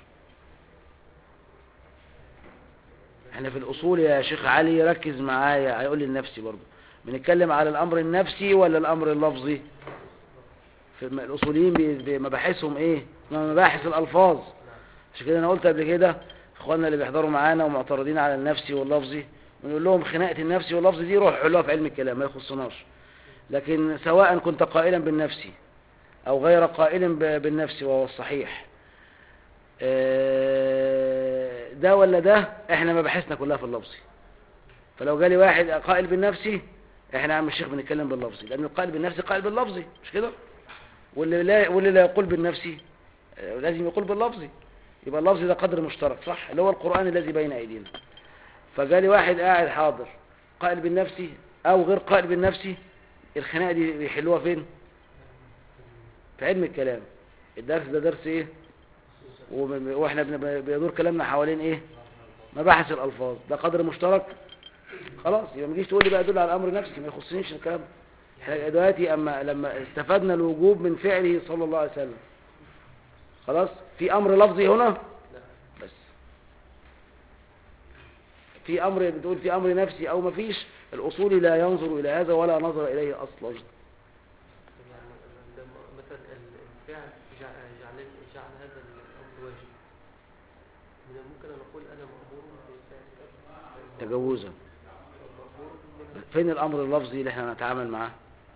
احنا في الاصول يا شيخ علي ركز معايا هيقول لي النفسي برضه بنتكلم على الامر النفسي ولا الامر اللفظي في الم- الاصوليين بي- بي- مباحثهم ايه اسمها مباحث الالفاظ عشان كده انا قلت قبل كده اخواننا اللي بيحضروا معانا ومعترضين على النفسي واللفظي ونقول لهم خناقه النفسي واللفظي دي روحوا حلوها في علم الكلام ما يخصناش لكن سواء كنت قائلا بالنفسي او غير قائل ب- بالنفسي وهو الصحيح آه، ده ولا ده احنا مباحثنا كلها في اللفظي فلو جالي واحد قائل بالنفسي احنا يا عم الشيخ بنتكلم باللفظي لان القائل بالنفسي قائل باللفظي مش كده واللي لا واللي لا يقول بالنفسي آه، لازم يقول باللفظي يبقى اللفظ ده قدر مشترك صح اللي هو القرآن الذي بين ايدينا فجالي واحد قاعد حاضر قائل بالنفسي او غير قائل بالنفسي الخناقه دي بيحلوها فين في علم الكلام الدرس ده درس ايه وب- واحنا بن- بيدور كلامنا حوالين ايه مباحث الالفاظ ده قدر مشترك خلاص يبقى ما تجيش تقول لي بقى يدل على الامر نفسي ما يخصنيش الكلام احنا دلوقتي اما لما استفدنا الوجوب من فعله صلى الله عليه وسلم خلاص في امر لفظي هنا بس في امر بتقول في امر نفسي او ما فيش الاصولي لا ينظر الى هذا ولا نظر اليه اصلا يعني لما مثلا ال- الفعل جعل, جعل, جعل هذا الأمر واجب من الممكن أن أقول أنا مأمور بفعل كذا تجوزا مأمور من فين الامر اللفظي اللي احنا نتعامل معاه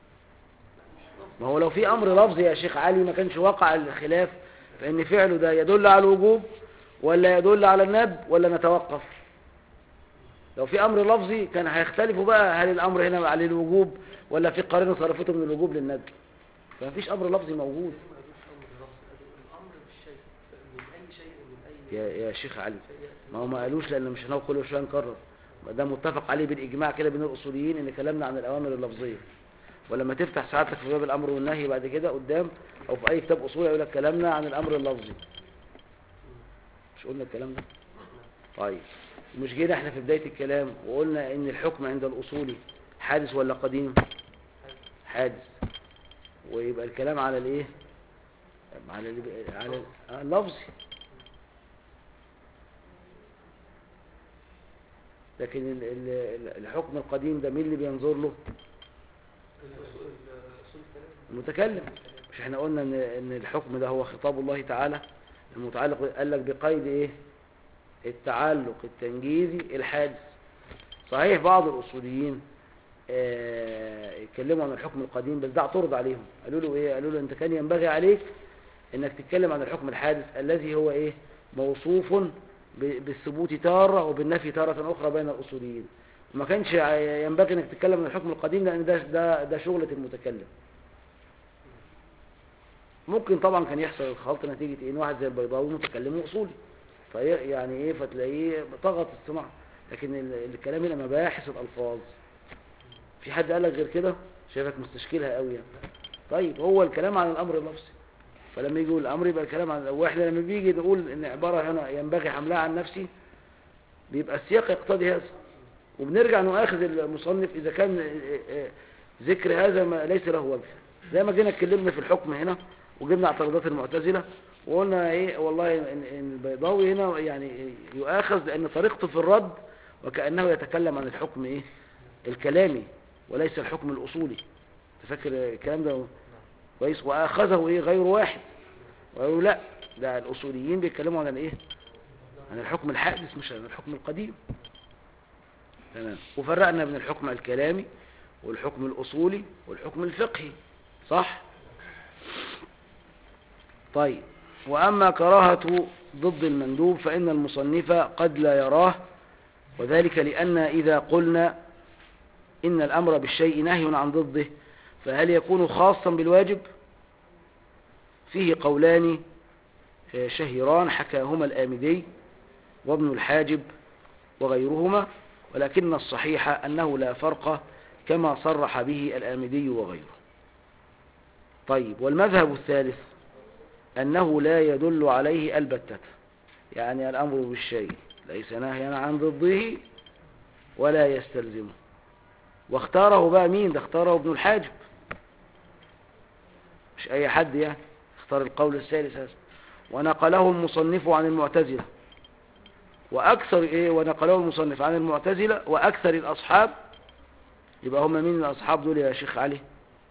ما هو لو في امر لفظي يا شيخ علي ما كانش وقع الخلاف فان فعله ده يدل على الوجوب ولا يدل على الندب ولا نتوقف لو في امر لفظي كان هيختلفوا بقى هل الامر هنا على الوجوب ولا في قرينه صرفته من الوجوب للندب فما فيش امر لفظي موجود ما قالوش أمر لفظ الأمر بالشيء من أي شيء من أي يا يا شيخ علي شيء يأتي ما هو ما قالوش لان مش هنقول كل شويه نكرر ما ده متفق عليه بالاجماع كده بين الاصوليين ان كلامنا عن الاوامر اللفظيه ولما تفتح ساعتك في باب الامر والنهي بعد كده قدام او في اي كتاب اصولي يقول لك كلامنا عن الامر اللفظي مش قلنا الكلام ده طيب مش جينا احنا في بدايه الكلام وقلنا ان الحكم عند الاصولي حادث ولا قديم حادث ويبقى الكلام على الايه على ال- على ال- اللفظي لكن ال- ال- ال- الحكم القديم ده مين اللي بينظر له الأصول الأصول الثلاثة المتكلم مش احنا قلنا ان ان الحكم ده هو خطاب الله تعالى المتعلق قال لك بقيد ايه التعلق التنجيزي الحادث صحيح بعض الاصوليين آه، اتكلموا عن الحكم القديم بس ده اعترض عليهم قالوا له ايه قالوا له انت كان ينبغي عليك انك تتكلم عن الحكم الحادث الذي هو ايه موصوف ب- بالثبوت تارة وبالنفي تارة اخرى بين الاصوليين ما كانش ينبغي انك تتكلم عن الحكم القديم لان ده ده ده شغلة المتكلم ممكن طبعا كان يحصل الخلط نتيجة ايه إن واحد زي البيضاوي متكلم اصولي في يعني ايه فتلاقيه طغت الصناعة لكن ال- الكلام هنا مباحث الالفاظ في حد قال لك غير كده شايفك مستشكلها قوي يعني طيب هو الكلام عن الامر اللفظي فلما يجي يقول الامر يبقى الكلام عن واحنا لما بيجي نقول ان عبارة هنا ينبغي حملها عن نفسي بيبقى السياق يقتضي هذا وبنرجع نؤاخذ المصنف اذا كان آه، آه، ذكر هذا ما ليس له وجه زي ما جينا اتكلمنا في الحكم هنا وجبنا اعتراضات المعتزلة وقلنا ايه والله ان إن البيضاوي هنا يعني يؤاخذ لان طريقته في الرد وكأنه يتكلم عن الحكم ايه الكلامي وليس الحكم الاصولي تفكر الكلام ده كويس واخذه ايه غير واحد وقالوا لا ده الاصوليين بيتكلموا عن الايه عن الحكم الحادث مش عن الحكم القديم تمام وفرقنا بين الحكم الكلامي والحكم الاصولي والحكم الفقهي صح طيب وأما كراهة ضد المندوب فإن المصنف قد لا يراه وذلك لأن إذا قلنا إن الأمر بالشيء نهي عن ضده فهل يكون خاصا بالواجب فيه قولان آه، شهيران حكاهما الآمدي وابن الحاجب وغيرهما ولكن الصحيح أنه لا فرق كما صرح به الآمدي وغيره طيب والمذهب الثالث أنه لا يدل عليه البتة يعني الأمر بالشيء ليس نهيا عن ضده ولا يستلزمه واختاره بقى مين ده اختاره ابن الحاجب مش أي حد يعني اختار القول الثالث هذا ونقله المصنف عن المعتزلة وأكثر إيه ونقله المصنف عن المعتزلة وأكثر الأصحاب يبقى هم مين الأصحاب دول يا شيخ علي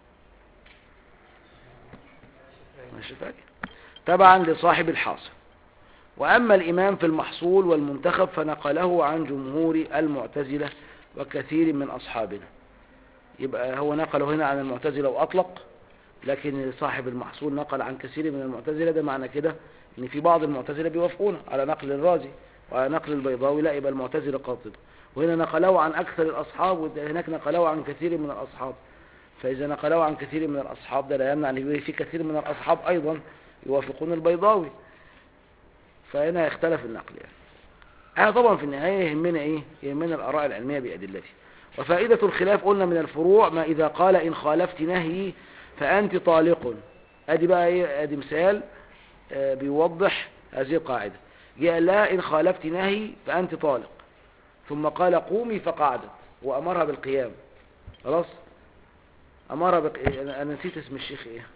ماشي فاكر تبعا لصاحب الحاصل وأما الإمام في المحصول والمنتخب فنقله عن جمهور المعتزلة وكثير من أصحابنا يبقى هو نقله هنا عن المعتزلة وأطلق لكن صاحب المحصول نقل عن كثير من المعتزلة ده معنى كده ان في بعض المعتزلة بيوافقون على نقل الرازي وعلى نقل البيضاوي لا يبقى المعتزلة قاطبة وهنا نقلوه عن أكثر الأصحاب وهناك نقلوه عن كثير من الأصحاب فإذا نقلوه عن كثير من الأصحاب ده لا يمنع أن يبقى في كثير من الأصحاب أيضا يوافقون البيضاوي فهنا يختلف النقل يعني احنا طبعا في النهاية يهمنا ايه يهمنا الآراء العلمية بأدلته وفائدة الخلاف قلنا من الفروع ما إذا قال إن خالفت نهيي فأنت طالق ادي بقى ايه ادي مثال آه، بيوضح هذه القاعدة جاء لا إن خالفت نهي فأنت طالق ثم قال قومي فقعدت وأمرها بالقيام خلاص أمرها بق... أنا أنا نسيت اسم الشيخ إيه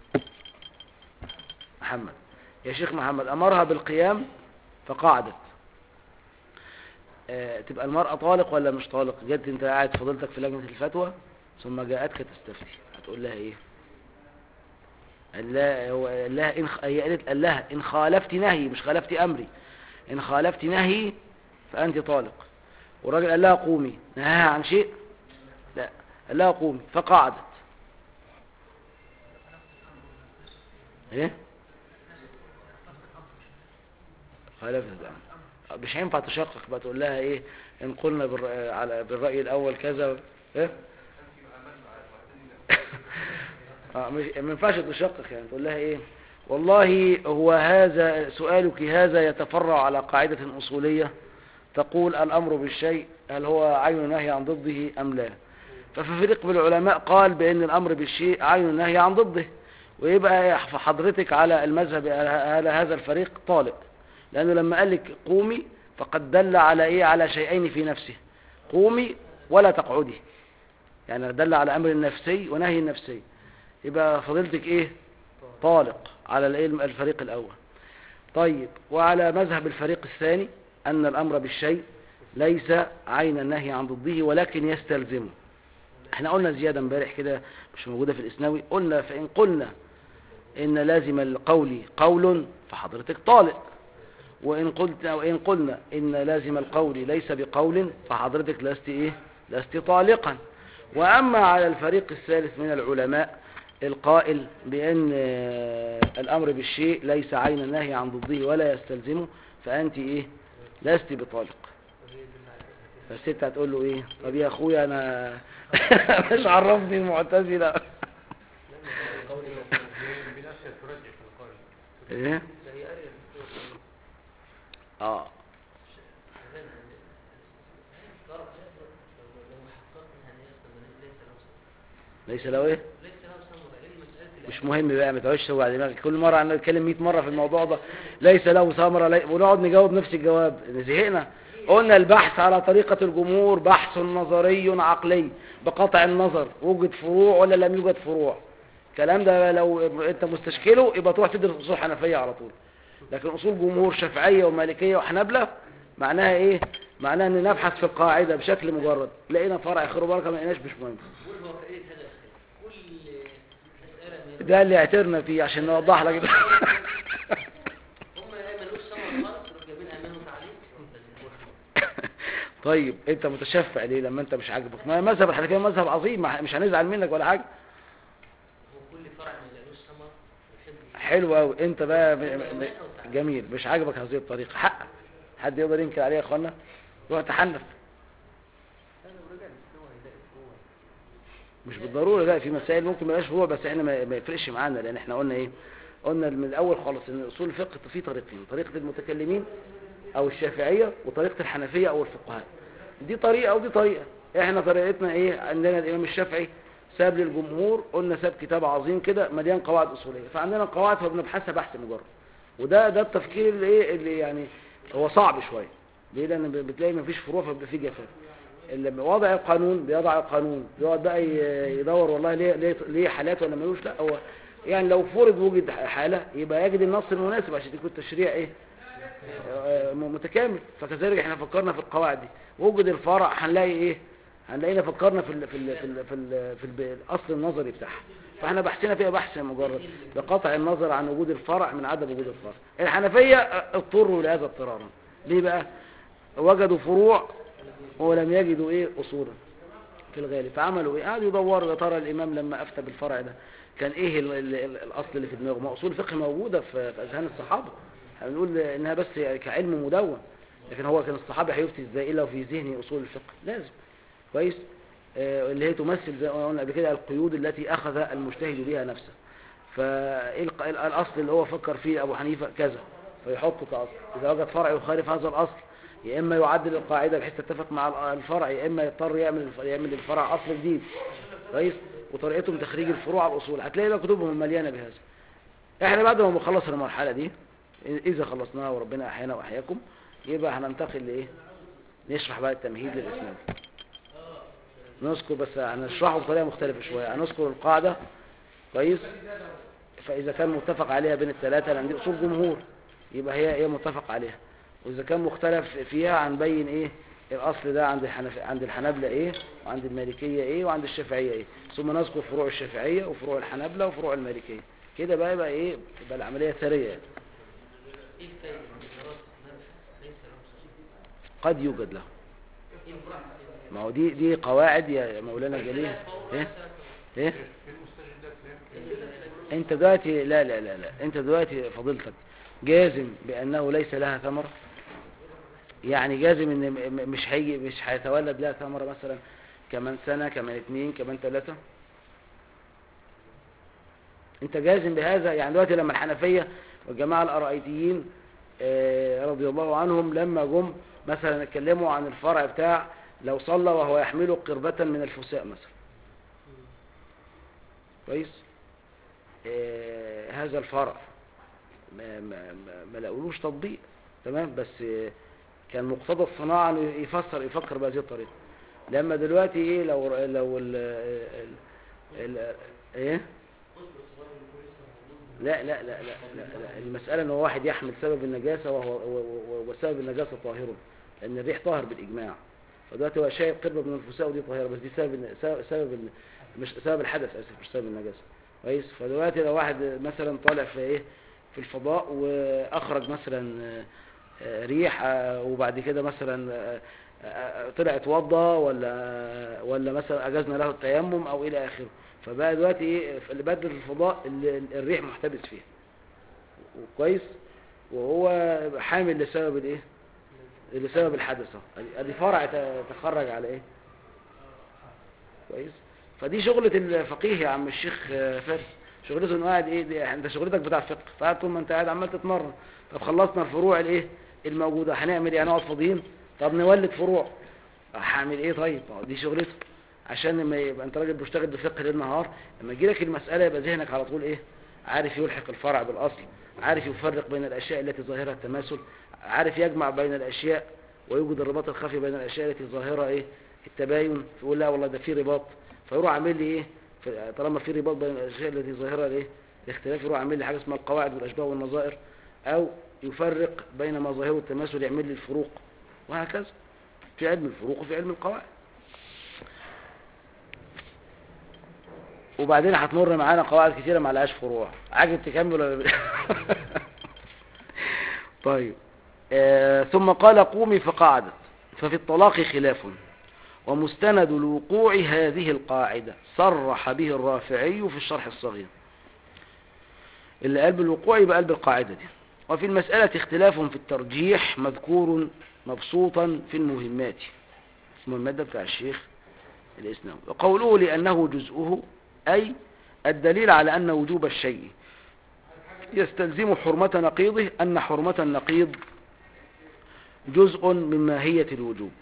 محمد يا شيخ محمد أمرها بالقيام فقعدت آه، تبقى المرأة طالق ولا مش طالق جت انت قاعد فضلتك في لجنة الفتوى ثم جاءتك تستفتي هتقول لها ايه قال لها هو قال لها إن خ- هي قالت قال لها إن خالفت نهي مش خالفت أمري إن خالفت نهي فأنت طالق والراجل قال لها قومي نهاها عن شيء لا قال لها قومي فقعدت ايه خالفت الأمر مش هينفع تشقق بقى تقول لها ايه ان قلنا بالرأي, على بالرأي الأول كذا ايه اه مش ما ينفعش تشقق يعني تقول لها ايه والله هو هذا سؤالك هذا يتفرع على قاعدة أصولية تقول الأمر بالشيء هل هو عين نهي عن ضده أم لا ففي فريق من العلماء قال بأن الأمر بالشيء عين نهي عن ضده ويبقى في حضرتك على المذهب على هذا الفريق طالق لأنه لما قال لك قومي فقد دل على إيه على شيئين في نفسه قومي ولا تقعدي يعني دل على أمر نفسي ونهي نفسي يبقى فضيلتك إيه طالق على الإيه الفريق الأول طيب وعلى مذهب الفريق الثاني أن الأمر بالشيء ليس عين النهي عن ضده ولكن يستلزمه احنا قلنا زيادة امبارح كده مش موجودة في الإسناوي قلنا فإن قلنا إن لازم القول قول فحضرتك طالق وإن قلت وإن قلنا إن لازم القول ليس بقول فحضرتك لست إيه لست طالقا وأما على الفريق الثالث من العلماء القائل بأن آه، الأمر بالشيء ليس عين النهي عن ضده ولا يستلزمه فأنت إيه لست بطالق فالست هتقول له إيه طب يا أخويا أنا مش عرفني المعتزلة بنفسها ترجع في القول إيه ده هي قرية في السوق. آه لو لو حققنا ان هي ليس له ثمر. ليس له إيه ليس له ثمر لان مساله مش مهم بقى ما تقعدش توجع دماغك كل مره عندنا نتكلم 100 مره في الموضوع ده ليس له ثمره لي... ونقعد نجاوب نفس الجواب زهقنا قلنا البحث على طريقة الجمهور بحث نظري عقلي بقطع النظر وجد فروع ولا لم يوجد فروع الكلام ده لو انت مستشكله يبقى تروح تدرس اصول حنفية على طول لكن اصول جمهور شافعية ومالكية وحنابلة معناها ايه معناها ان نبحث في القاعدة بشكل مجرد لقينا فرع خير وبركة ما لقيناش مش مهم قول هو فائده هذا الخير كل مساله من ده اللي اعترنا فيه عشان نوضح لك ده هم ما ملوش ثمر خالص يروحوا جايبين امانه تعليق طيب انت متشفع ليه لما انت مش عاجبك ما مذهب الحنفيه مذهب عظيم ما- مش هنزعل منك ولا حاجه هو كل فرع ما يلاقوش ثمر يحب حلو قوي انت بقى م- م- جميل مش عاجبك هذه الطريقه حق حد يقدر ينكر عليها يا اخوانا روح تحنف انا لو رجع للسنوى هيلاقي فروع مش بالضروره لا في مسائل ممكن ما يبقاش فروع بس احنا ما ما يفرقش معانا لان احنا قلنا ايه قلنا من الاول خالص ان اصول الفقه في طريقتين طريقه المتكلمين او الشافعيه وطريقه الحنفيه او الفقهاء دي طريقه ودي طريقه احنا طريقتنا ايه عندنا الامام الشافعي ساب للجمهور قلنا ساب كتاب عظيم كده مليان قواعد اصوليه فعندنا قواعد فبنبحثها بحث مجرد وده ده التفكير اللي ايه اللي يعني هو صعب شويه ليه لان بتلاقي مفيش فروع فبيبقى في جفاف اللي وضع القانون بيضع القانون يقعد بقى ي- يدور والله ليه ليه ليه حالات ولا ملوش لا هو يعني لو فرض وجد حاله يبقى يجد النص المناسب عشان يكون التشريع ايه آه، متكامل فكذلك احنا فكرنا في القواعد دي وجد الفرع هنلاقي ايه هنلاقينا فكرنا في ال في ال في ال في, ال في ال الاصل النظري بتاعها فاحنا بحثنا فيها بحث مجرد بقطع النظر عن وجود الفرع من عدم وجود الفرع الحنفيه آه، اضطروا لهذا اضطرارا ليه بقى وجدوا فروع ولم يجدوا ايه اصولا في الغالب فعملوا ايه قعدوا يدوروا يا ترى الامام لما افتى بالفرع ده كان ايه ال ال ال الاصل اللي في دماغه ما اصول الفقه موجوده في, في اذهان الصحابه هنقول انها بس كعلم مدون لكن هو كان الصحابه هيفتي ازاي الا وفي ذهنه اصول الفقه لازم كويس آه اللي هي تمثل زي ما قلنا قبل كده القيود التي اخذ المجتهد بها نفسه فالاصل اللي هو فكر فيه ابو حنيفه كذا فيحطه كاصل اذا وجد فرع يخالف هذا الاصل يا اما يعدل القاعده بحيث تتفق مع الفرع يا اما يضطر يعمل يعمل الفرع اصل جديد كويس وطريقتهم تخريج الفروع على الاصول هتلاقي بقى كتبهم مليانه بهذا احنا بعد ما نخلص المرحله دي اذا خلصناها وربنا احيانا واحياكم يبقى هننتقل لايه نشرح بقى التمهيد للاسلام نذكر بس هنشرحه بطريقه مختلفه شويه هنذكر القاعده كويس فاذا كان متفق عليها بين الثلاثه لان دي اصول جمهور يبقى هي هي متفق عليها واذا كان مختلف فيها هنبين ايه الأصل ده عند الحنف... عند الحنابلة إيه وعند المالكية إيه وعند الشافعية إيه ثم نذكر فروع الشافعية وفروع الحنابلة وفروع المالكية كده بقى يبقى إيه يبقى العملية ثرية يعني. ايه الفايدة من دراسة نفس ليس له قد يوجد له ايه البحث ما هو دي دي قواعد يا مولانا جليل إيه إيه في المستجدات لا يمكن انت دلوقتي لا لا لا لا انت دلوقتي فضيلتك جازم بانه ليس لها ثمرة يعني جازم ان م- م- مش هيجي مش هيتولد لها ثمرة مثلا كمان سنة كمان اتنين كمان ثلاثة انت جازم بهذا يعني دلوقتي لما الحنفية والجماعة الأرائيتيين آه، رضي الله عنهم لما جم مثلا اتكلموا عن الفرع بتاع لو صلى وهو يحمل قربة من الفساء مثلا كويس آه، هذا الفرع ما, ما, ما, ما لقولوش تطبيق تمام بس آه، كان مقتضى الصناعة انه يفسر يفكر بهذه الطريقة لما دلوقتي ايه لو لو ال ال ال ايه لا لا لا لا, لا, لا المسألة ان هو واحد يحمل سبب النجاسة وهو و- و- وسبب النجاسة طاهر لان الريح طاهر بالإجماع فدلوقتي هو شايف قربة من الفساء ودي طاهرة بس دي سبب الن- سبب سبب ال- مش سبب الحدث اسف مش سبب النجاسة كويس فدلوقتي لو واحد مثلا طالع في ايه في الفضاء واخرج مثلا آه، آه، ريح آه، وبعد كده مثلا آه، آه، طلع اتوضى ولا ولا مثلا اجزنا له التيمم او الى اخره فبقى دلوقتي ايه اللي بدل الفضاء اللي الريح محتبس فيه كويس وهو حامل لسبب الايه لسبب الحدث اهو ادي- ادي فرع ت- تخرج على ايه كويس فدي شغلة الفقيه يا عم الشيخ آه، فارس شغلته انه قاعد ايه دي انت شغلتك بتاع فقه فقاعد طول ما انت قاعد عمال تتمرن طب خلصنا الفروع الايه الموجودة هنعمل ايه هنقعد فاضيين طب نولد فروع هعمل ايه طيب ما هو دي شغلته عشان لما يبقى انت راجل بتشتغل بفقه ليل نهار لما يجيلك المسألة يبقى ذهنك على طول ايه عارف يلحق الفرع بالاصل عارف يفرق بين الاشياء التي ظاهرها التماثل عارف يجمع بين الاشياء ويوجد الرباط الخفي بين الاشياء التي ظاهرها ايه التباين يقول لا والله ده في رباط فيروح عامل لي ايه ف- طالما في رباط بين الاشياء التي ظاهرها الايه الاختلاف يروح عامل لي حاجه اسمها القواعد والاشباه والنظائر او يفرق بين ما ظاهره التماثل يعمل لي الفروق وهكذا في علم الفروق وفي علم القواعد وبعدين هتمر معانا قواعد كتيرة ما لهاش فروع عاجب تكمل ولا ب- طيب آه ثم قال قومي فقعدت ففي الطلاق خلاف ومستند لوقوع هذه القاعدة صرح به الرافعي في الشرح الصغير اللي قلب الوقوع يبقى قلب القاعدة دي وفي المسألة اختلاف في الترجيح مذكور مبسوطا في المهمات المهمات ده بتاع الشيخ الإسناوي وقوله لأنه جزءه أي الدليل على أن وجوب الشيء يستلزم حرمة نقيضه أن حرمة النقيض جزء من ماهية الوجوب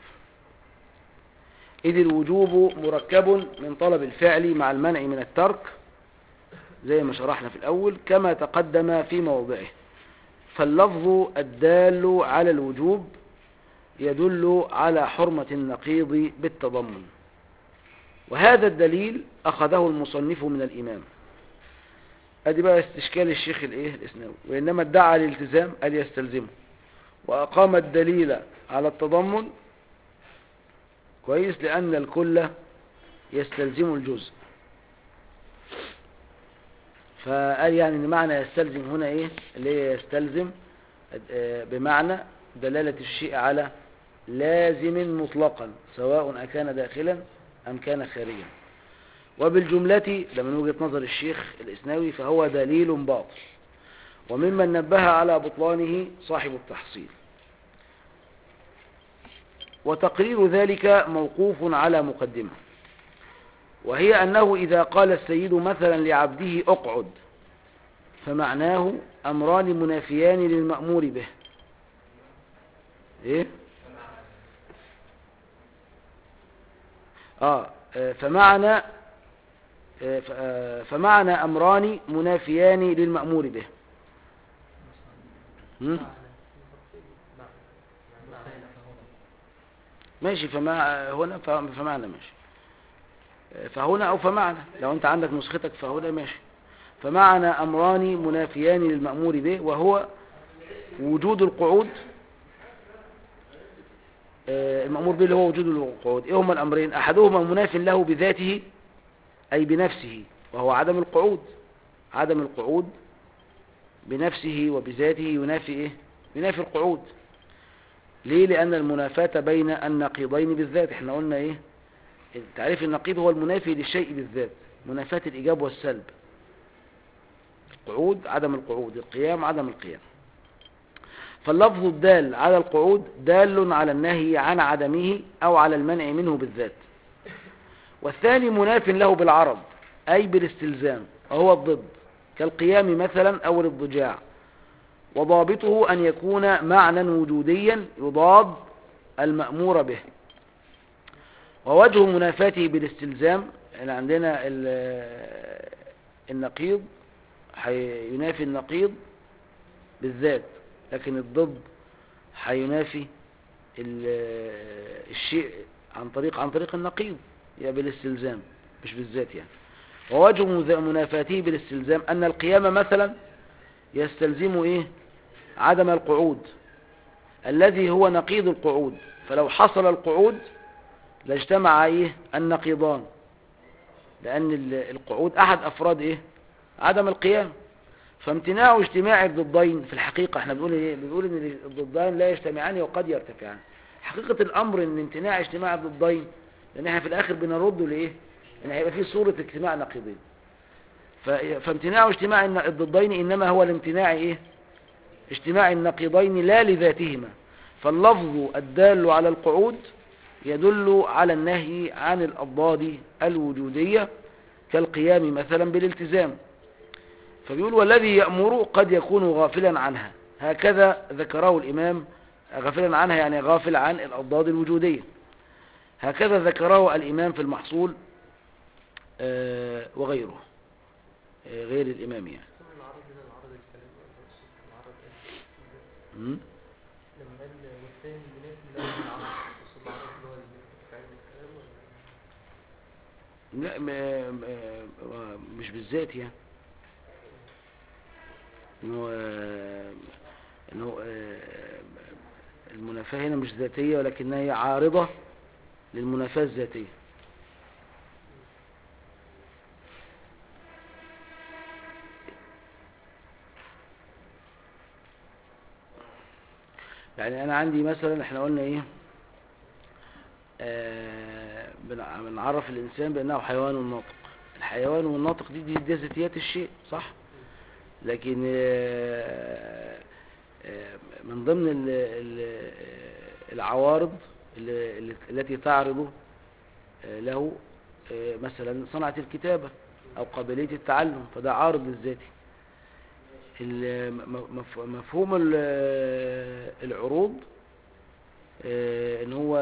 إذ الوجوب مركب من طلب الفعل مع المنع من الترك زي ما شرحنا في الأول كما تقدم في موضعه فاللفظ الدال على الوجوب يدل على حرمة النقيض بالتضمن وهذا الدليل أخذه المصنف من الإمام أدي بقى استشكال الشيخ الإيه الإسناوي وإنما ادعى الالتزام أن يستلزمه وأقام الدليل على التضمن كويس لأن الكل يستلزم الجزء فقال يعني ان معنى يستلزم هنا ايه اللي هي يستلزم آه، بمعنى دلالة الشيء على لازم مطلقا سواء أكان داخلا أم كان خارجا وبالجملة ده من وجهة نظر الشيخ الإسناوي فهو دليل باطل وممن نبه على بطلانه صاحب التحصيل وتقرير ذلك موقوف على مقدمة وهي أنه إذا قال السيد مثلا لعبده أقعد فمعناه أمران منافيان للمأمور به إيه؟ آه آه، فمعنى آه، ف- آه، فمعنى أمران منافيان للمأمور به هم؟ ماشي فما هنا ف- فمعنى ماشي فهنا أو فمعنى لو أنت عندك نسختك فهنا ماشي فمعنى أمران منافيان للمأمور به وهو وجود القعود آه، المأمور به اللي هو وجود القعود ايه هما الامرين احدهما مناف له بذاته اي بنفسه وهو عدم القعود عدم القعود بنفسه وبذاته ينافي ايه ينافي القعود ليه لان المنافاة بين النقيضين بالذات احنا قلنا ايه تعريف النقيض هو المنافي للشيء بالذات منافاة الايجاب والسلب القعود عدم القعود القيام عدم القيام فاللفظ الدال على القعود دال على النهي عن عدمه او على المنع منه بالذات والثاني مناف له بالعرض اي بالاستلزام وهو الضد كالقيام مثلا او الاضطجاع وضابطه ان يكون معنى وجوديا يضاد المأمور به ووجه منافاته بالاستلزام يعني عندنا ال- النقيض هينافي النقيض بالذات لكن الضد هينافي ال- الشيء عن طريق عن طريق النقيض يا بالاستلزام مش بالذات يعني ووجه مذ- منافاته بالاستلزام أن القيام مثلا يستلزم إيه عدم القعود الذي هو نقيض القعود فلو حصل القعود لاجتمع إيه النقيضان لأن ال- القعود أحد أفراد إيه عدم القيام فامتناع اجتماع الضدين في الحقيقة احنا بنقول ايه بنقول ان الضدين لا يجتمعان وقد يرتفعان حقيقة الامر ان امتناع اجتماع الضدين لان احنا في الاخر بنرده لايه ان هيبقى في صورة اجتماع نقيضين ف- فامتناع اجتماع الن- الضدين انما هو الامتناع ايه اجتماع النقيضين لا لذاتهما فاللفظ الدال على القعود يدل على النهي عن الأضداد الوجودية كالقيام مثلا بالالتزام فبيقول والذي يأمر قد يكون غافلا عنها هكذا ذكره الإمام غافلا عنها يعني غافل عن الأضداد الوجودية هكذا ذكره الإمام في المحصول آه، وغيره آه، غير الإمام يعني ثم العرض هنا العرض الكلام ولا يقصد العرض ايه؟ م? لما قال والثاني بنات لا العرض يقصد العرض اللي هو الفعل الكلام ولا لا ما ما مش بالذات يعني انه آه، انه آه، المنافاة هنا مش ذاتية ولكنها هي عارضة للمنافاة الذاتية يعني انا عندي مثلا احنا قلنا ايه آه، بنع- بنعرف الانسان بانه حيوان ناطق الحيوان والناطق دي دي, دي ذاتيات الشيء صح لكن آه، آه، من ضمن ال- ال- العوارض اللي- اللي- التي تعرض آه، له آه، مثلا صنعة الكتابة أو قابلية التعلم فده عارض للذاتي ال- م- مف- مفهوم ال- العروض آه، ان هو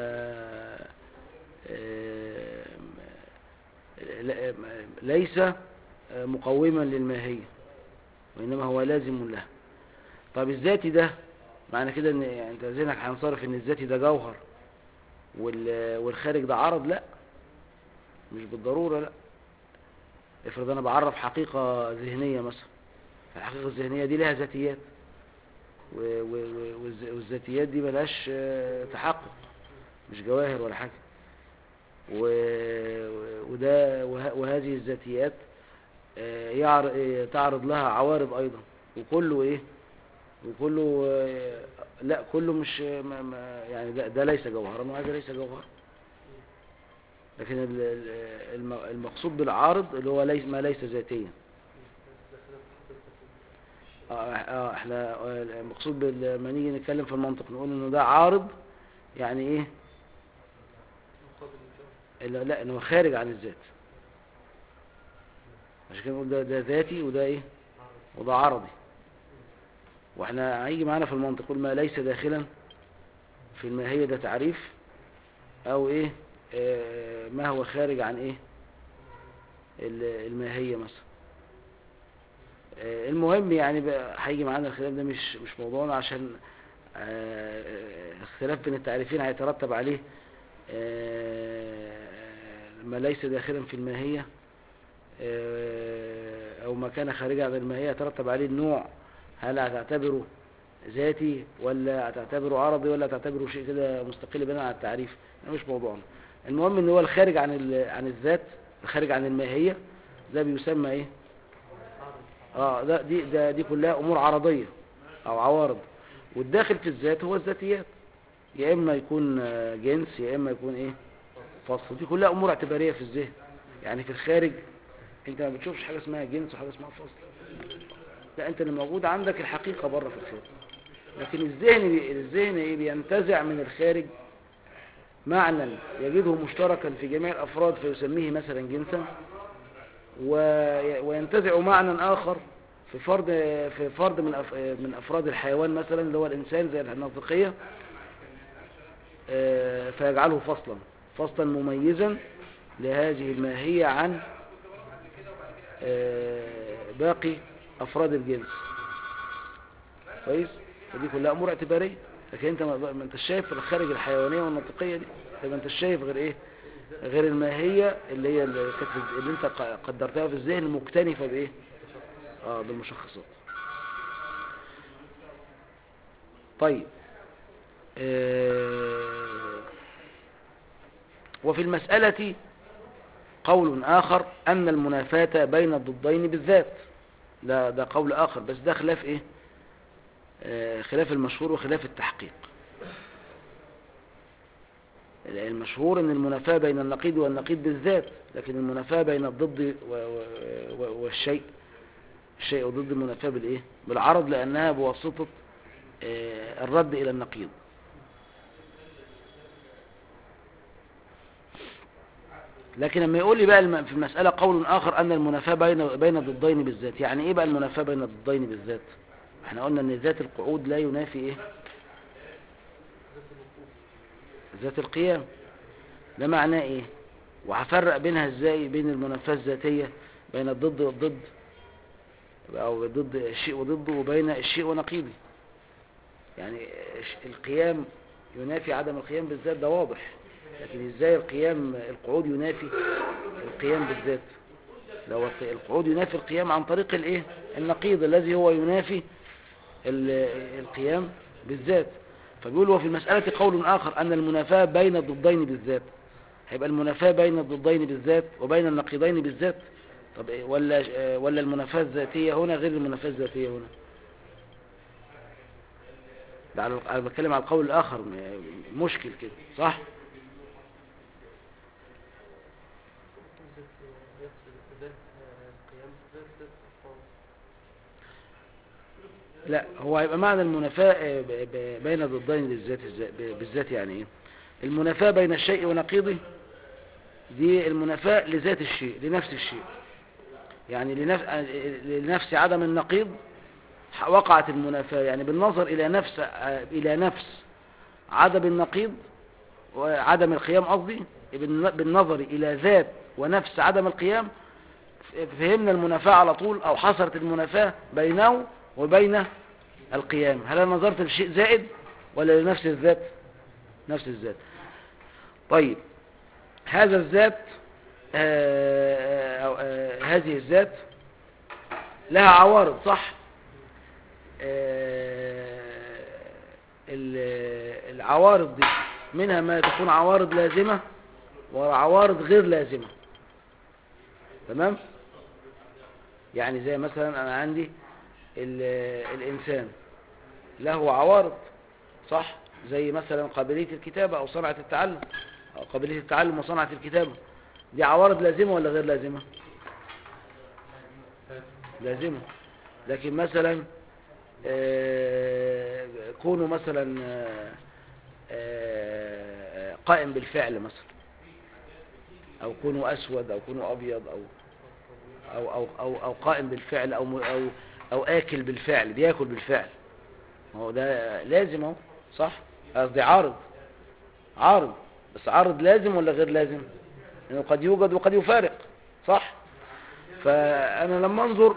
آه، لا- ليس آه، مقوما للماهية وإنما هو لازم لها طب الذاتي ده معنى كده ان يعني انت ذهنك هينصرف ان الذاتي ده جوهر وال- والخارج ده عرض لا مش بالضرورة لا افرض انا بعرف حقيقة ذهنية مثلا فالحقيقة الذهنية دي لها ذاتيات و- و- و- والز- والذاتيات دي ملهاش آه، تحقق مش جواهر ولا حاجة و- وده وه- وهذه الذاتيات آه، يعر- آه، تعرض لها عوارض أيضا وكله إيه وكله آه، لا كله مش ما- ما- يعني ده, ده ليس جوهرا وهذا ليس جوهرا لكن ال- ال- الم- المقصود بالعارض اللي هو ليس ما ليس ذاتيا آه، آه، احنا آه، المقصود بال- لما نيجي نتكلم في المنطق نقول انه ده عارض يعني ايه مقابل الجواب لا لا انه خارج عن الذات عشان كده نقول ده ده ذاتي وده ايه وده عرضي واحنا هيجي معانا في المنطق يقول ما ليس داخلا في الماهية ده تعريف او ايه آه، ما هو خارج عن ايه ال- الماهية مثلا آه، المهم يعني بقى هيجي معانا الخلاف ده مش مش موضوعنا عشان آه، آه، اختلاف بين التعريفين هيترتب عليه آه، ما ليس داخلا في الماهية آه، او ما كان خارجا عن الماهية يترتب عليه النوع هل هتعتبره ذاتي ولا هتعتبره عرضي ولا هتعتبره شيء كده مستقل بناء على التعريف ده مش موضوعنا المهم ان هو الخارج عن ال- عن الذات الخارج عن الماهيه ده بيسمى ايه اه ده دي ده دي كلها امور عرضيه او عوارض والداخل في الذات هو الذاتيات يا اما يكون آه، جنس يا اما يكون ايه فصل دي كلها امور اعتباريه في الذهن يعني في الخارج انت ما بتشوفش حاجه اسمها جنس وحاجه اسمها فصل لا انت اللي موجود عندك الحقيقه بره في الخارج لكن الذهن بي... الذهن ايه بينتزع من الخارج معنى يجده مشتركا في جميع الافراد فيسميه مثلا جنسا و... وينتزع معنى اخر في فرد في فرد من أف... من افراد الحيوان مثلا اللي هو الانسان زي الناطقيه آه، فيجعله فصلا فصلا مميزا لهذه الماهيه عن آه، باقي افراد الجنس كويس فدي كلها امور اعتباريه لكن انت ما ما انتش شايف الخارج الحيوانيه والناطقيه دي يبقى انت شايف غير ايه غير الماهيه اللي هي اللي, كانت في- اللي انت ق- قدرتها في الذهن مكتنفه بايه اه بالمشخصات طيب آه وفي المسألة قول آخر أن المنافاة بين الضدين بالذات ده, ده قول آخر بس ده خلاف إيه آه، خلاف المشهور وخلاف التحقيق المشهور ان المنافاة بين النقيض والنقيض بالذات لكن المنافاة بين الضد و- و- و- والشيء الشيء ضد المنافاة بالايه بالعرض لانها بواسطة آه، الرد الى النقيض لكن لما يقول لي بقى الم- في المسألة قول آخر أن المنافاة بين بين الضدين بالذات يعني إيه بقى المنافاة بين الضدين بالذات احنا قلنا أن ذات القعود لا ينافي إيه ذات القيام ده معناه إيه وهفرق بينها إزاي بين المنافاة الذاتية بين الضد والضد أو ضد الشيء وضده وبين الشيء ونقيضه يعني الش- القيام ينافي عدم القيام بالذات ده واضح لكن ازاي القيام القعود ينافي القيام بالذات لو الق- القعود ينافي القيام عن طريق الايه النقيض الذي هو ينافي ال- القيام بالذات فبيقول وفي المسألة قول آخر أن المنافاة بين الضدين بالذات هيبقى المنافاة بين الضدين بالذات وبين النقيضين بالذات طب إيه- ولا آه، ولا المنافاة الذاتية هنا غير المنافاة الذاتية هنا ده على- انا بتكلم على القول الآخر م- مشكل كده صح يقصد ذات القيام ذات ذات الألفاظ لا هو هيبقى معنى المنافاة آه، ب- ب- بين ضدين بالذات الز- ب- بالذات يعني ايه المنافاة بين الشيء ونقيضه دي المنافاة لذات الشيء لنفس الشيء يعني لنفس, آه، لنفس عدم النقيض ح- وقعت المنافاة يعني بالنظر إلى نفس آه، إلى نفس عدم النقيض وعدم القيام قصدي بالن- بالنظر إلى ذات ونفس عدم القيام ف- فهمنا المنافاة على طول أو حصلت المنافاة بينه وبين القيام هل أنا نظرت لشيء زائد ولا لنفس الذات نفس الذات طيب هذا الذات آه، آه، آه، هذه الذات لها عوارض صح آه، ال- العوارض دي منها ما تكون عوارض لازمة وعوارض غير لازمة تمام يعني زي مثلا أنا عندي ال- الإنسان له عوارض صح زي مثلا قابلية الكتابة أو صنعة التعلم أو قابلية التعلم وصنعة الكتابة دي عوارض لازمة ولا غير لازمة لازمة لكن مثلا آه، كونه مثلا آه، آه، قائم بالفعل مثلا أو كونه أسود أو كونه أبيض أو أو أو أو, أو قائم بالفعل أو م- أو أو آكل بالفعل بياكل بالفعل ما هو ده لازم اهو صح قصدي عارض عارض بس عارض لازم ولا غير لازم لأنه قد يوجد وقد يفارق صح فأنا لما انظر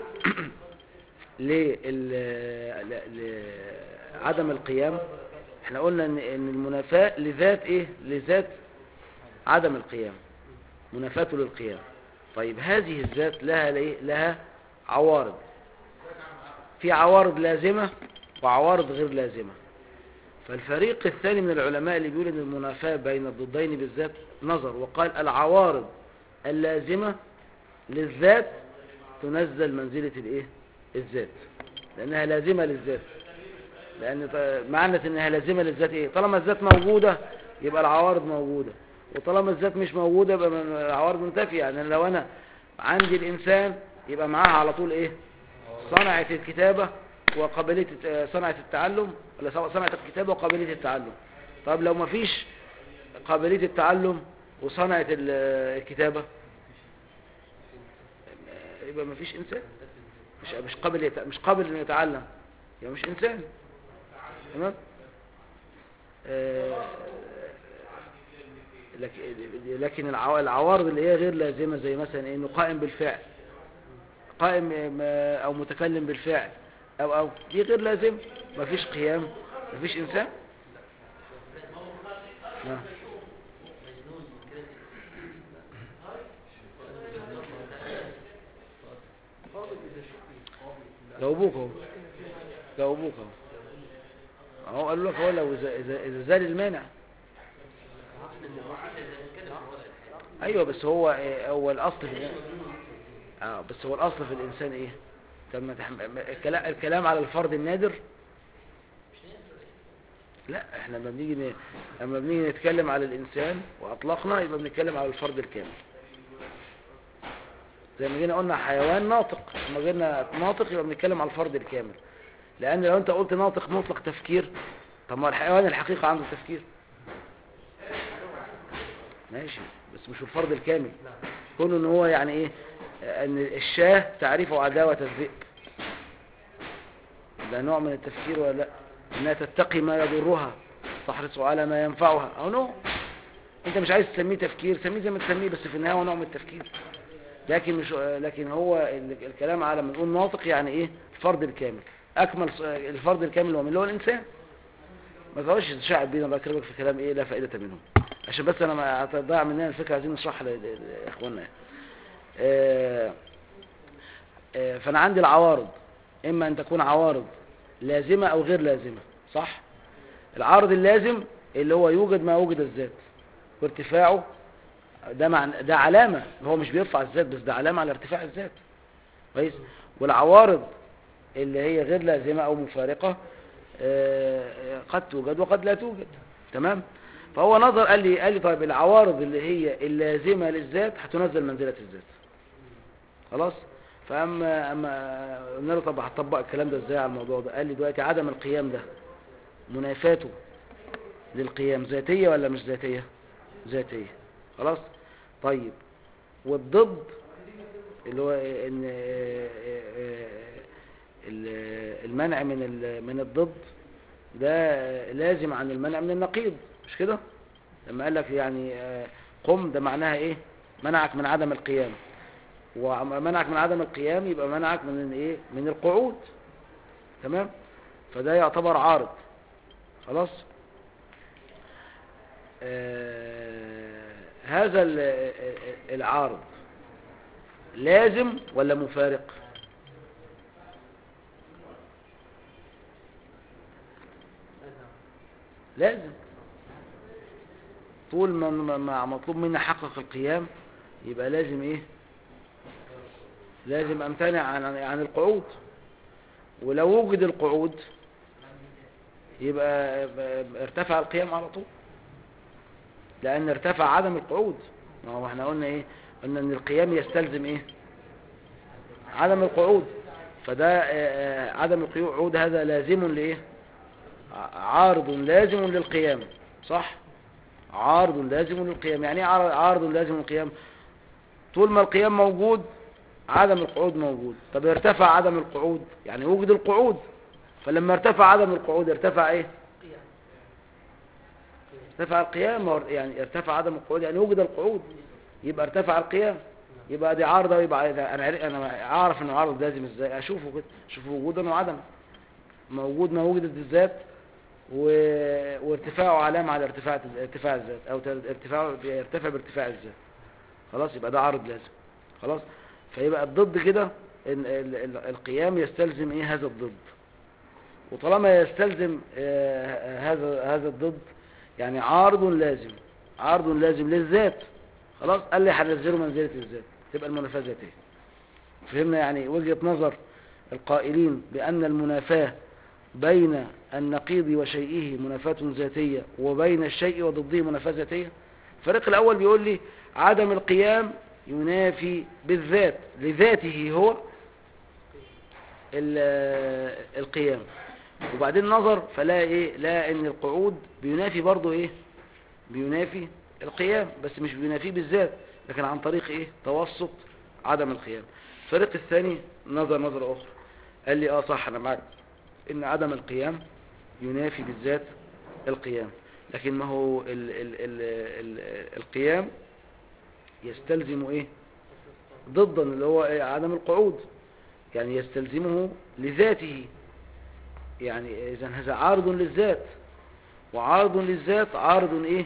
لعدم القيام احنا قلنا ان إن المنافاة لذات ايه لذات عدم القيام منافاة للقيام طيب هذه الذات لها ليه؟ لها عوارض في عوارض لازمة وعوارض غير لازمة فالفريق الثاني من العلماء اللي بيقول ان المنافاة بين الضدين بالذات نظر وقال العوارض اللازمة للذات تنزل منزلة الايه الذات لانها لازمة للذات لان ط- معنى انها لازمة للذات ايه طالما الذات موجودة يبقى العوارض موجودة وطالما الذات مش موجودة يبقى من- العوارض منتفية يعني لو انا عندي الانسان يبقى معاها على طول ايه صنعة الكتابة وقابلية الت- صنعة التعلم ولا سواء صنعة الكتابة وقابلية التعلم طب لو مفيش قابلية التعلم وصنعة ال- الكتابة يبقى مفيش انسان مش مش قابل يت- مش قابل انه يتعلم يبقى مش انسان تمام آه، لك- لكن العوا- العوارض اللي هي غير لازمة زي مثلا ايه انه قائم بالفعل قائم م- او متكلم بالفعل او او دي غير لازم مفيش قيام مفيش انسان نعم. جاوبوك اهو جاوبوك اهو اهو قالوا لك هو لو اذا اذا إذا زال المانع ايوه بس هو إيه، هو الاصل في الإنسان- اه بس هو الاصل في الانسان ايه طب ما تحم... ما- الكلام الكلام على الفرد النادر لا احنا لما بنيجي ن... لما بنيجي نتكلم على الانسان واطلقنا يبقى بنتكلم على الفرد الكامل زي ما جينا قلنا حيوان ناطق لما جينا ناطق يبقى بنتكلم على الفرد الكامل لان لو انت قلت ناطق مطلق تفكير طب ما الحيوان الحقيقة عنده تفكير ماشي بس مش الفرد الكامل كونه ان هو يعني ايه ان الشاه تعرف عداوة الذئب ده نوع من التفكير ولا لا انها تتقي ما يضرها تحرص على ما ينفعها او نوع انت مش عايز تسميه تفكير سميه زي ما تسميه بس في النهايه هو نوع من التفكير لكن مش لكن هو ال- الكلام على ما نقول ناطق يعني ايه الفرد الكامل اكمل ص- الفرد الكامل هو من اللي هو الانسان ما تقعدش تشعب بينا بقى كلامك في كلام ايه لا فائده منه عشان بس انا ما هتضيع مننا الفكره عايزين نشرحها ل- ل- لاخواننا يعني. آه، آه، فانا عندي العوارض اما ان تكون عوارض لازمه او غير لازمه صح العارض اللازم اللي هو يوجد ما وجد الذات وارتفاعه ده مع ده علامه هو مش بيرفع الذات بس ده علامه على ارتفاع الذات كويس والعوارض اللي هي غير لازمه او مفارقه آه، قد توجد وقد لا توجد تمام فهو نظر قال لي قال لي طيب العوارض اللي هي اللازمه للذات هتنزل منزله الذات خلاص فاما اما قلنا له طب هتطبق الكلام ده ازاي على الموضوع ده قال لي دلوقتي عدم القيام ده منافاته للقيام ذاتيه ولا مش ذاتيه ذاتيه خلاص طيب والضد اللي هو ان ال- المنع من ال- من الضد ده لازم عن المنع من النقيض مش كده لما قال لك يعني آه، قم ده معناها ايه منعك من عدم القيام ومنعك من عدم القيام يبقى منعك من ايه من القعود تمام فده يعتبر عارض خلاص آه هذا ال- ال- العارض لازم ولا مفارق لازم طول ما ما- ما مطلوب مني احقق القيام يبقى لازم ايه لازم امتنع عن عن القعود ولو وجد القعود يبقى يبقى ارتفع القيام على طول لان ارتفع عدم القعود ما هو احنا قلنا ايه قلنا ان القيام يستلزم ايه عدم القعود فده آه، آه، عدم القعود هذا لازم لايه ع- عارض لازم للقيام صح عارض لازم للقيام يعني ايه عار- عارض لازم للقيام طول ما القيام موجود عدم القعود موجود طب ارتفع عدم القعود يعني وجد القعود فلما ارتفع عدم القعود ارتفع ايه ارتفع القيام ور- يعني ارتفع عدم القعود يعني وجد القعود يبقى ارتفع القيام يبقى دي عارضه يبقى انا عارف انا اعرف انه عارض لازم ازاي اشوفه كده اشوف وجودا وعدما موجود ما وجدت الذات و... وارتفاعه علامه على ارتفاع ارتفاع الذات او تر- ارتفاعه يرتفع بارتفاع الذات خلاص يبقى ده عارض لازم خلاص فيبقى الضد كده إن ال- ال- القيام يستلزم ايه هذا الضد وطالما يستلزم آه، هذا هذا الضد يعني عارض لازم عارض لازم للذات خلاص قال لي هنزله منزلة الذات تبقى المنافاة ذاتية فهمنا يعني وجهة نظر القائلين بأن المنافاة بين النقيض وشيئه منافاة ذاتية وبين الشيء وضده منافاة ذاتية الفريق الأول بيقول لي عدم القيام ينافي بالذات لذاته هو ال- القيام وبعدين نظر فلا ايه لا ان القعود بينافي برضه ايه بينافي القيام بس مش بينافيه بالذات لكن عن طريق ايه توسط عدم القيام الفريق الثاني نظر نظرة اخرى قال لي اه صح انا معاك ان عدم القيام ينافي بالذات القيام لكن ما هو ال ال ال ال القيام يستلزم ايه ضدا اللي هو إيه؟ عدم القعود يعني يستلزمه لذاته يعني اذا هذا عارض للذات وعارض للذات عارض ايه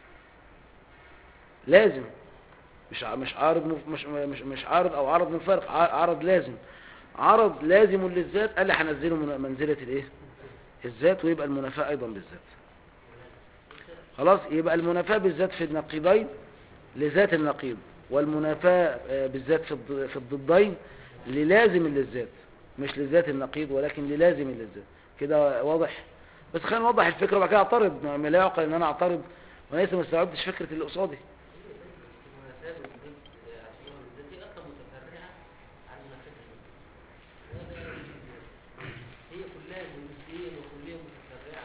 لازم مش ع- مش عارض مف- مش مش مش عارض او عرض منفرق ع- عرض لازم عرض لازم للذات قال لي هنزله من منزله الايه الذات ويبقى المنافاه ايضا بالذات خلاص يبقى المنافاه بالذات في النقيضين لذات النقيض والمنافاه آه، بالذات في الض- في الضدين للازم للذات مش لذات النقيض ولكن للازم للذات كده واضح بس خلينا نوضح الفكره وبعد كده اعترض ما لا يعقل ان انا اعترض وانا لسه ما استوعبتش فكره اللي قصادي المناسبة ضد عشان الذات دي أصلا متفرعة عن مناسبة هي كلها جنسية وكلية متفرعة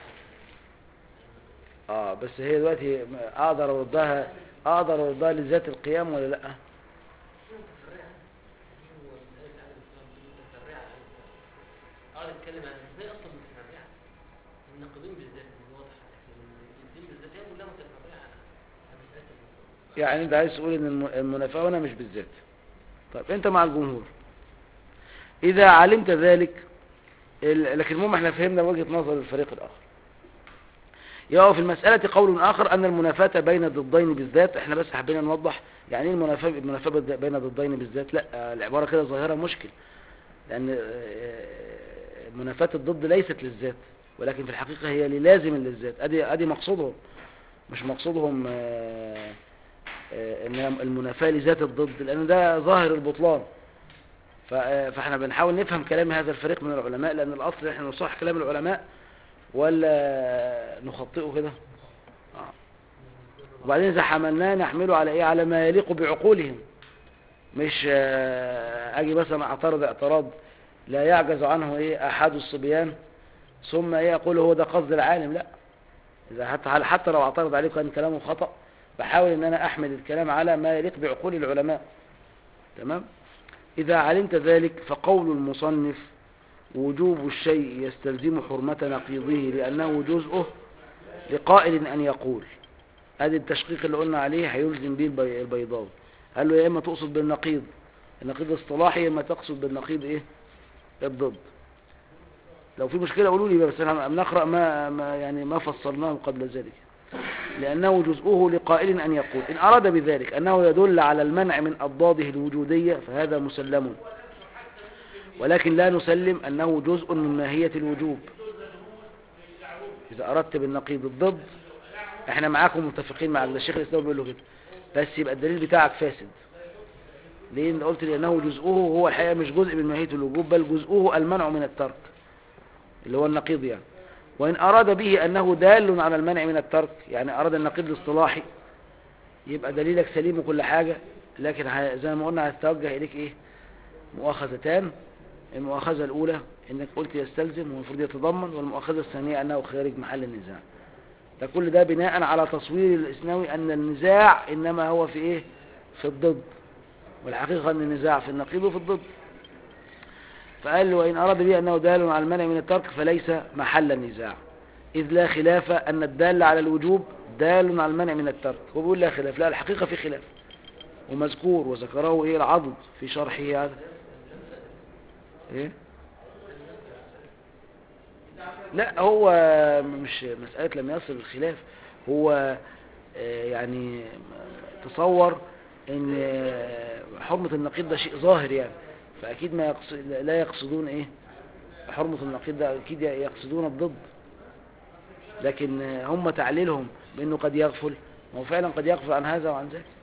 عن اه بس هي دلوقتي ما- اقدر اردها اقدر اردها لذات القيام ولا لا متفرعة هو مسألة عدم الإسلام دي متفرعة عن الإسلام أقعد أتكلم عن إزاي أصلا متفرعة الناقضين بالذات دي واضحة لكن الدين بالذات هي كلها متفرعة عن مسألة الإسلام يعني انت عايز تقول ان الم- المنافاه هنا مش بالذات طيب انت مع الجمهور اذا علمت ذلك ال- لكن المهم احنا فهمنا وجهة نظر الفريق الاخر يقع في المسألة قول آخر أن المنافاة بين الضدين بالذات احنا بس حبينا نوضح يعني ايه المنافاة المنافاة بد- بين الضدين بالذات لا آه، العبارة كده ظاهرة مشكل لأن آه، منافاة الضد ليست للذات ولكن في الحقيقة هي للازم للذات أدي, أدي مقصودهم مش مقصودهم آه، آه، ان هي المنافاة لذات الضد لأن ده ظاهر البطلان ف- آه، فاحنا بنحاول نفهم كلام هذا الفريق من العلماء لأن الأصل احنا نصح كلام العلماء ولا نخطئه كده آه. وبعدين إذا حملناه نحمله على إيه على ما يليق بعقولهم مش آه، أجي مثلا أعترض اعتراض لا يعجز عنه إيه أحد الصبيان ثم إيه أقول هو ده قصد العالم لا إذا حتى حتى لو اعترض عليه كان كلامه خطأ بحاول ان انا احمل الكلام على ما يليق بعقول العلماء تمام اذا علمت ذلك فقول المصنف وجوب الشيء يستلزم حرمة نقيضه لانه جزءه لقائل ان يقول ادي التشقيق اللي قلنا عليه هيلزم به البي- البيضاوي قال له يا اما تقصد بالنقيض النقيض الاصطلاحي يا اما تقصد بالنقيض ايه الضد لو في مشكلة قولوا لي بس انا بنقرأ ما, ما يعني ما فصلناه قبل ذلك لأنه جزءه لقائل أن يقول إن أراد بذلك أنه يدل على المنع من أضداده الوجودية فهذا مسلم ولكن لا نسلم أنه جزء من ماهية الوجوب إذا أردت بالنقيض الضد احنا معاكم متفقين مع الشيخ الإسلام بيقول له كده بس يبقى الدليل بتاعك فاسد ليه لأن قلت لأنه جزءه هو الحقيقة مش جزء من ماهية الوجوب بل جزءه المنع من الترك اللي هو النقيض يعني وإن أراد به أنه دال على المنع من الترك يعني أراد النقيض الاصطلاحي يبقى دليلك سليم وكل حاجة لكن ه- زي ما قلنا هتتوجه إليك إيه مؤاخذتان المؤاخذة الأولى إنك قلت يستلزم والمفروض يتضمن والمؤاخذة الثانية أنه خارج محل النزاع ده كل ده بناء على تصوير الإسناوي أن النزاع إنما هو في إيه في الضد والحقيقة أن النزاع في النقيض وفي الضد فقال له وإن أراد به أنه دال على المنع من الترك فليس محل النزاع إذ لا خلاف أن الدال على الوجوب دال على المنع من الترك هو بيقول لا خلاف لا الحقيقة في خلاف ومذكور وذكره إيه العضد في شرحه هذا إيه لا هو مش مسألة لم يصل الخلاف هو آه، يعني تصور ان آه، حرمة النقيض ده شيء ظاهر يعني فأكيد ما يقصد لا يقصدون ايه حرمة النقيض ده أكيد يقصدون الضد لكن هم تعليلهم بأنه قد يغفل ما هو فعلا قد يغفل عن هذا وعن ذاك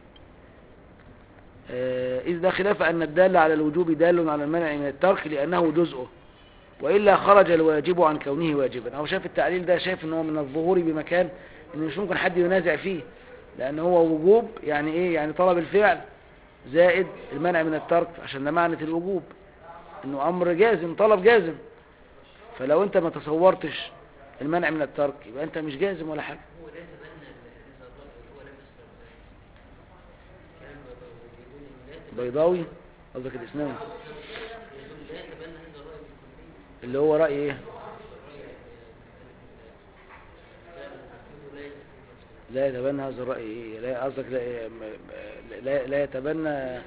آه، إذ لا خلاف أن الدال على الوجوب دال على المنع من الترك لأنه جزءه وإلا خرج الواجب عن كونه واجبا هو شاف التعليل ده شايف أنه من الظهور بمكان أنه مش ممكن حد ينازع فيه لأن هو وجوب يعني إيه يعني طلب الفعل زائد المنع من الترك عشان ده معنى الوجوب انه امر جازم طلب جازم فلو انت ما تصورتش المنع من الترك يبقى انت مش جازم ولا حاجة هو لا يتبنى هذا الرأي هو لا يسلم كلام بيقول لا يتبنى بيضاوي قصدك الاسلام يقول لا يتبنى هذا الرأي بالكلية اللي هو رأي ايه لا يتبنى هذا الرأي ايه لا قصدك لا, لا, لا يتبنى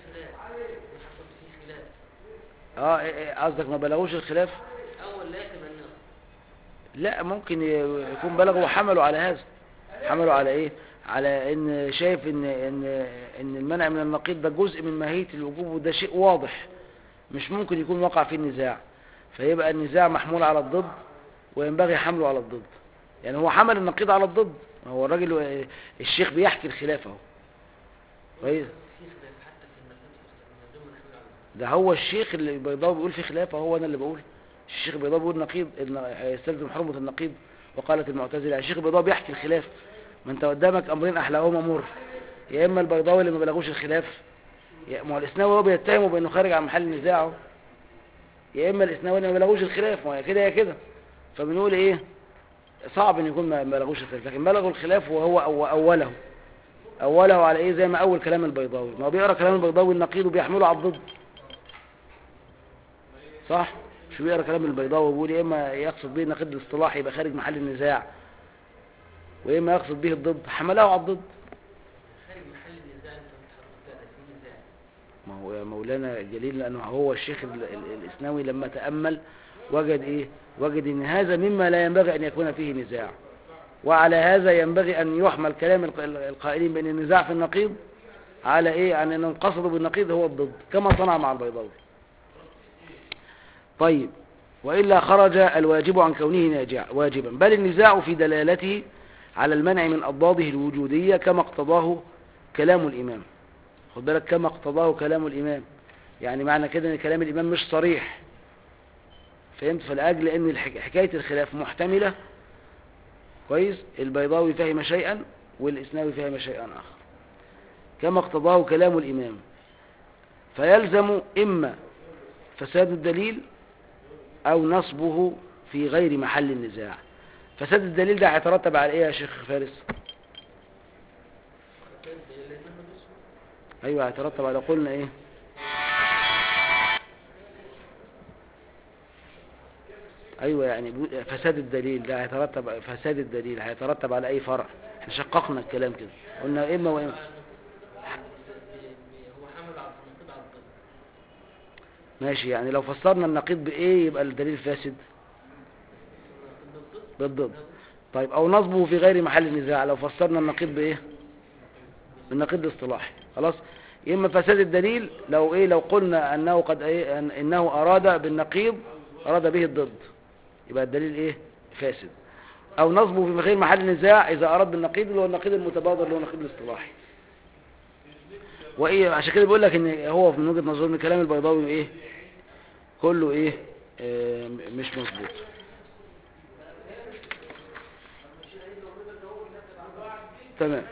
اه إيه- إيه، قصدك ما بلغوش الخلاف أول لا يتبناه لا ممكن ي- يكون بلغوا وحملوا على هذا حملوا على ايه على ان شايف ان ان ان المنع من النقيض ده جزء من ماهية الوجوب وده شيء واضح مش ممكن يكون وقع فيه النزاع فيبقى النزاع محمول على الضد وينبغي حمله على الضد يعني هو حمل النقيض على الضد هو الراجل الشيخ بيحكي الخلاف اهو كويس في خلاف حتى في المذهب من ضمن نحمل على ده هو الشيخ اللي البيضاوي بيقول في خلاف هو انا اللي بقول الشيخ البيضاوي بيقول نقيض إن يستلزم حرمة النقيض وقالت المعتزلة الشيخ البيضاوي بيحكي الخلاف ما انت قدامك امرين احلاهما مر يا اما البيضاوي اللي ما بلغوش الخلاف يا ما هو الاسناوي هو بيتهمه بانه خارج عن محل نزاعه يا اما الاسناوي اللي ما بلغوش الخلاف ما هي كده يا كده فبنقول ايه صعب ان يكون ما ما بلغوش الخلاف لكن بلغوا الخلاف وهو أو اوله اوله على ايه زي ما اول كلام البيضاوي ما هو بيقرا كلام البيضاوي النقيض وبيحمله على الضد صح مش بيقرا كلام البيضاوي وبيقول يا اما يقصد به النقيض الاصطلاحي يبقى خارج محل النزاع واما ما يقصد به الضد حمله على الضد خارج محل النزاع انت بتحط ده في نزاع ما هو يا مولانا الجليل لانه هو الشيخ ال- ال- الاسناوي لما تامل وجد ايه وجد ان هذا مما لا ينبغي ان يكون فيه نزاع وعلى هذا ينبغي ان يحمل كلام الق- القائلين بان النزاع في النقيض على ايه عن انهم قصدوا بالنقيض هو الضد كما صنع مع البيضاوي طيب وإلا خرج الواجب عن كونه ناجع واجبا بل النزاع في دلالته على المنع من أضداده الوجودية كما اقتضاه كلام الإمام خد بالك كما اقتضاه كلام الإمام يعني معنى كده ان كلام الإمام مش صريح فهمت فلأجل ان الحك- حكاية الخلاف محتملة كويس البيضاوي فهم شيئا والإسناوي فهم شيئا آخر كما اقتضاه كلام الإمام فيلزم إما فساد الدليل أو نصبه في غير محل النزاع فساد الدليل ده هيترتب على إيه يا شيخ فارس أيوة هيترتب على قلنا إيه أيوة يعني بيقول فساد الدليل ده هيترتب فساد الدليل هيترتب على أي فرع احنا شققنا الكلام كده قلنا إما وإما هو حمل على النقيض على الضد ماشي يعني لو فسرنا النقيض بإيه يبقى الدليل فاسد النقيض بالضد بالضد طيب او نصبه في غير محل النزاع لو فسرنا النقيض بايه بالنقيض الاصطلاحي خلاص يا اما فساد الدليل لو ايه لو قلنا انه قد ايه أن انه اراد بالنقيض اراد به الضد يبقى الدليل ايه فاسد او نصبه في غير محل النزاع اذا اراد بالنقيض اللي هو النقيض المتبادر اللي هو النقيض الاصطلاحي وايه عشان كده بيقول لك ان هو من وجهة نظر ان كلام البيضاوي ايه كله ايه آه مش مظبوط تمام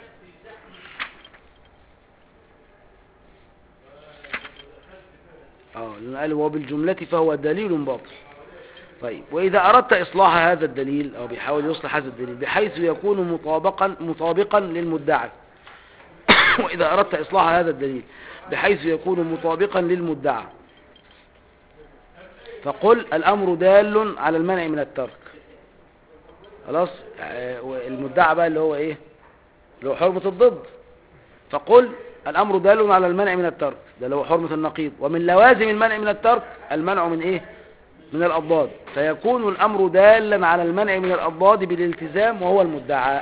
اه لأن قال وبالجملة فهو دليل باطل طيب وإذا أردت إصلاح هذا الدليل أو بيحاول يصلح هذا الدليل بحيث يكون مطابقا مطابقا للمدعي وإذا أردت إصلاح هذا الدليل بحيث يكون مطابقا للمدعى فقل الأمر دال على المنع من الترك خلاص آه، المدعى بقى اللي هو إيه اللي هو حرمة الضد فقل الأمر دال على المنع من الترك ده اللي هو حرمة النقيض ومن لوازم المنع من الترك المنع من إيه من الأضداد فيكون الأمر دالا على المنع من الأضداد بالالتزام وهو المدعى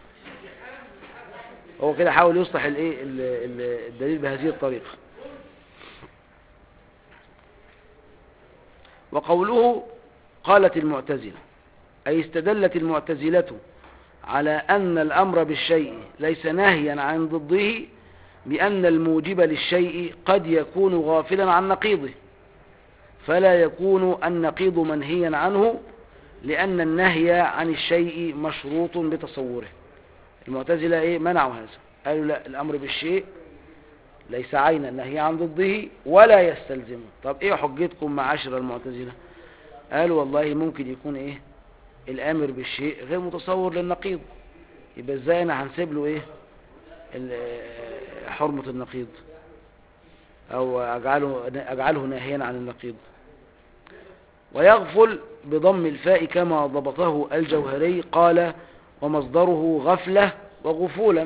هو كده حاول يصلح الايه ال- ال- الدليل بهذه الطريقة وقوله قالت المعتزلة أي استدلت المعتزلة على أن الأمر بالشيء ليس ناهيا عن ضده بأن الموجب للشيء قد يكون غافلا عن نقيضه فلا يكون النقيض منهيا عنه لأن النهي عن الشيء مشروط بتصوره المعتزلة إيه منعوا هذا قالوا لا الأمر بالشيء ليس عينا نهي عن ضده ولا يستلزمه طب إيه حجتكم معاشر المعتزلة قالوا والله ممكن يكون إيه الآمر بالشيء غير متصور للنقيض يبقى إزاي أنا هنسيب له إيه ال- حرمة النقيض أو أجعله, أجعله ناهيا عن النقيض ويغفل بضم الفاء كما ضبطه الجوهري قال ومصدره غفلة وغفولا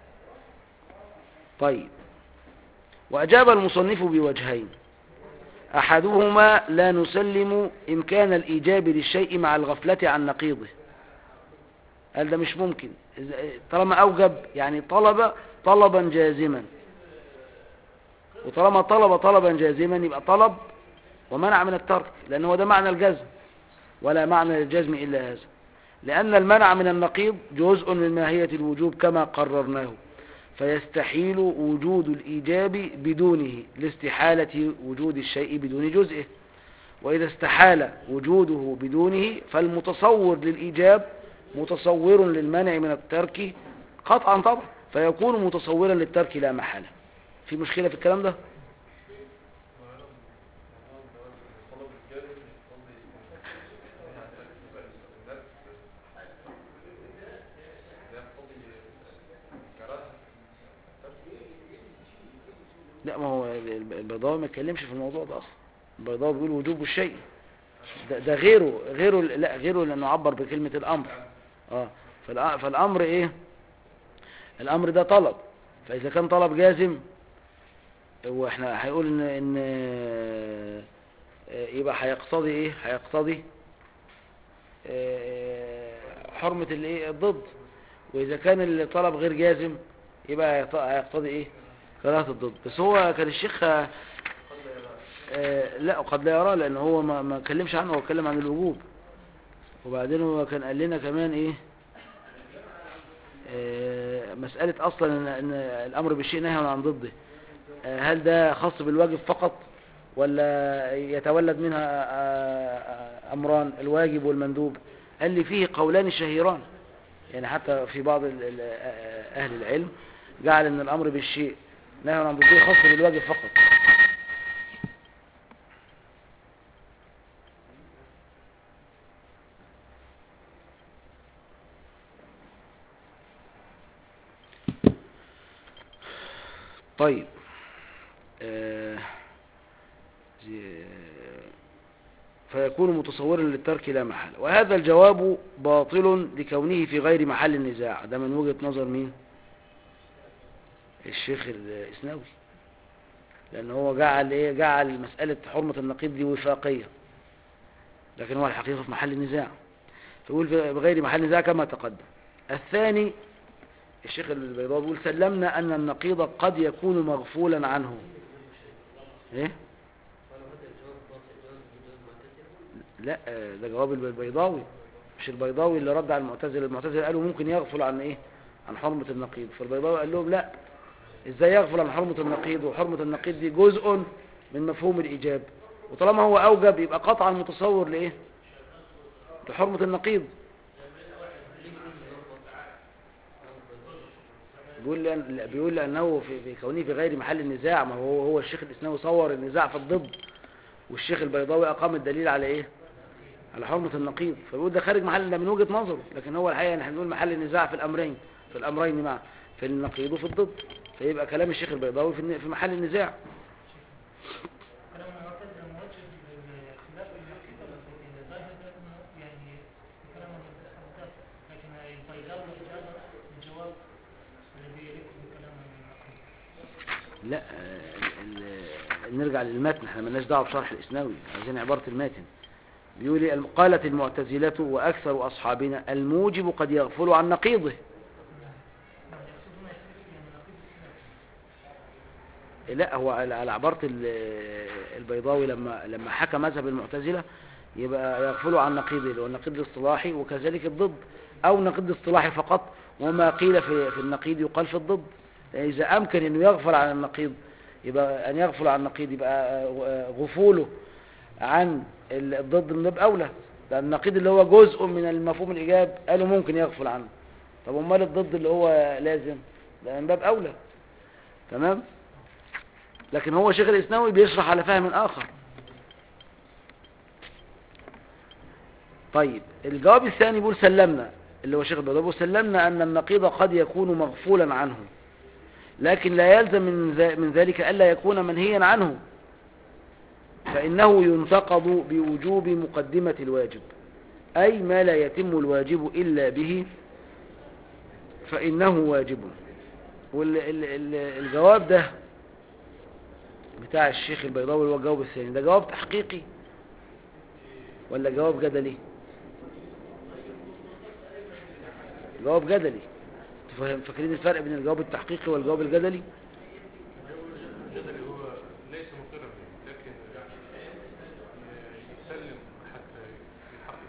طيب وأجاب المصنف بوجهين أحدهما لا نسلم إمكان الإيجاب للشيء مع الغفلة عن نقيضه قال ده مش ممكن إذا- طالما أوجب يعني طلب طلبا جازما وطالما طلب طلبا جازما يبقى طلب ومنع من الترك لأن هو ده معنى الجزم ولا معنى للجزم إلا هذا لأن المنع من النقيض جزء من ماهية الوجوب كما قررناه فيستحيل وجود الإيجاب بدونه لاستحالة وجود الشيء بدون جزئه وإذا استحال وجوده بدونه فالمتصور للإيجاب متصور للمنع من الترك قطعا طبعا فيكون متصورا للترك لا محالة في مشكلة في الكلام ده لا ما هو ال- البيضاوي ما اتكلمش في الموضوع ده اصلا البيضاوي بيقول وجوب الشيء ده, ده غيره غيره لا غيره لانه عبر بكلمة الامر اه فالأ- فالامر ايه الامر ده طلب فاذا كان طلب جازم واحنا هيقول ان ان آه، يبقى هيقتضي ايه هيقتضي آه، حرمة الايه الضد واذا كان الطلب غير جازم يبقى هيط- هيقتضي ايه كراهة الضد بس هو كان الشيخ آه، آه، لا قد لا يراه لان هو ما ما اتكلمش عنه هو اتكلم عن الوجوب وبعدين هو كان قال لنا كمان ايه آه، مسألة اصلا ان إن الامر بالشيء نهي عن ضده آه، هل ده خاص بالواجب فقط ولا يتولد منها آه، آه، امران الواجب والمندوب قال لي فيه قولان شهيران يعني حتى في بعض ال- ال- آه، اهل العلم جعل ان الامر بالشيء نهي عن ضده خاص بالواجب فقط طيب آه، زي- فيكون متصورا للترك لا محالة وهذا الجواب باطل لكونه في غير محل النزاع ده من وجهة نظر مين الشيخ الإسناوي لأن هو جعل إيه جعل مسألة حرمة النقيض دي وفاقية لكن هو الحقيقة في محل النزاع فيقول في- بغير محل النزاع كما تقدم الثاني الشيخ البيضاوي بيقول سلمنا أن النقيض قد يكون مغفولا عنه إيه؟ قالوا هذا الجواب باطل جواب بدون معتزلة لا آه، ده جواب الب- البيضاوي مش البيضاوي اللي رد على المعتزله المعتزله قالوا ممكن يغفل عن ايه عن حرمة النقيض فالبيضاوي قال لهم لا ازاي يغفل عن حرمة النقيض وحرمة النقيض دي جزء من مفهوم الايجاب وطالما هو اوجب يبقى قطعا متصور لايه لحرمة النقيض بيقول لأن لا، بيقول لانه في في كونه في غير محل النزاع ما هو هو الشيخ الاسناوي صور النزاع في الضد والشيخ البيضاوي اقام الدليل على ايه على حرمة النقيض فبيقول ده خارج محل ده من وجهة نظره لكن هو الحقيقة نحن بنقول محل النزاع في الأمرين في الأمرين معا في النقيض وفي الضد فيبقى كلام الشيخ البيضاوي في الن- في محل النزاع كلام المعتزلة موجه للخلاف اللوكي ولا يعني الظاهر ده إنه يعني كلام المعتزلة لكن البيضاوي إجابة الجواب الذي يليق بكلام النقيض لا آه، ال- ال- نرجع للمتن احنا مالناش دعوه بشرح الاسناوي عايزين عبارة الماتن بيقول لي قالت المعتزلة وأكثر أصحابنا الموجب قد يغفل عن نقيضه نعم يقصدون يعني نقيض الخلاف لا هو على على عبارة ال- البيضاوي لما لما حكى مذهب المعتزلة يبقى يغفلوا عن نقيضه اللي هو النقيض الاصطلاحي وكذلك الضد او نقيض اصطلاحي فقط وما قيل في في النقيض يقال في الضد اذا امكن انه يغفل عن النقيض يبقى ان يغفل عن النقيض يبقى آه، غفوله عن الضد من باب اولى لان النقيض اللي هو جزء من المفهوم الايجاب قالوا ممكن يغفل عنه طب امال الضد اللي هو لازم ده من باب اولى تمام لكن هو شيخ الاسناوي بيشرح على فهم اخر طيب الجواب الثاني بيقول سلمنا اللي هو شيخ البيضاوي بيقول سلمنا ان النقيض قد يكون مغفولا عنه لكن لا يلزم من ذا- من ذلك الا يكون منهيا عنه فانه ينتقض بوجوب مقدمه الواجب اي ما لا يتم الواجب الا به فانه واجب والجواب ده بتاع الشيخ البيضاوي اللي هو الجواب الثاني ده جواب تحقيقي ولا جواب جدلي جواب جدلي تفهم- فاكرين الفرق بين الجواب التحقيقي والجواب الجدلي الجدلي هو ليس مقرا به لكن يسلم حتى يحقق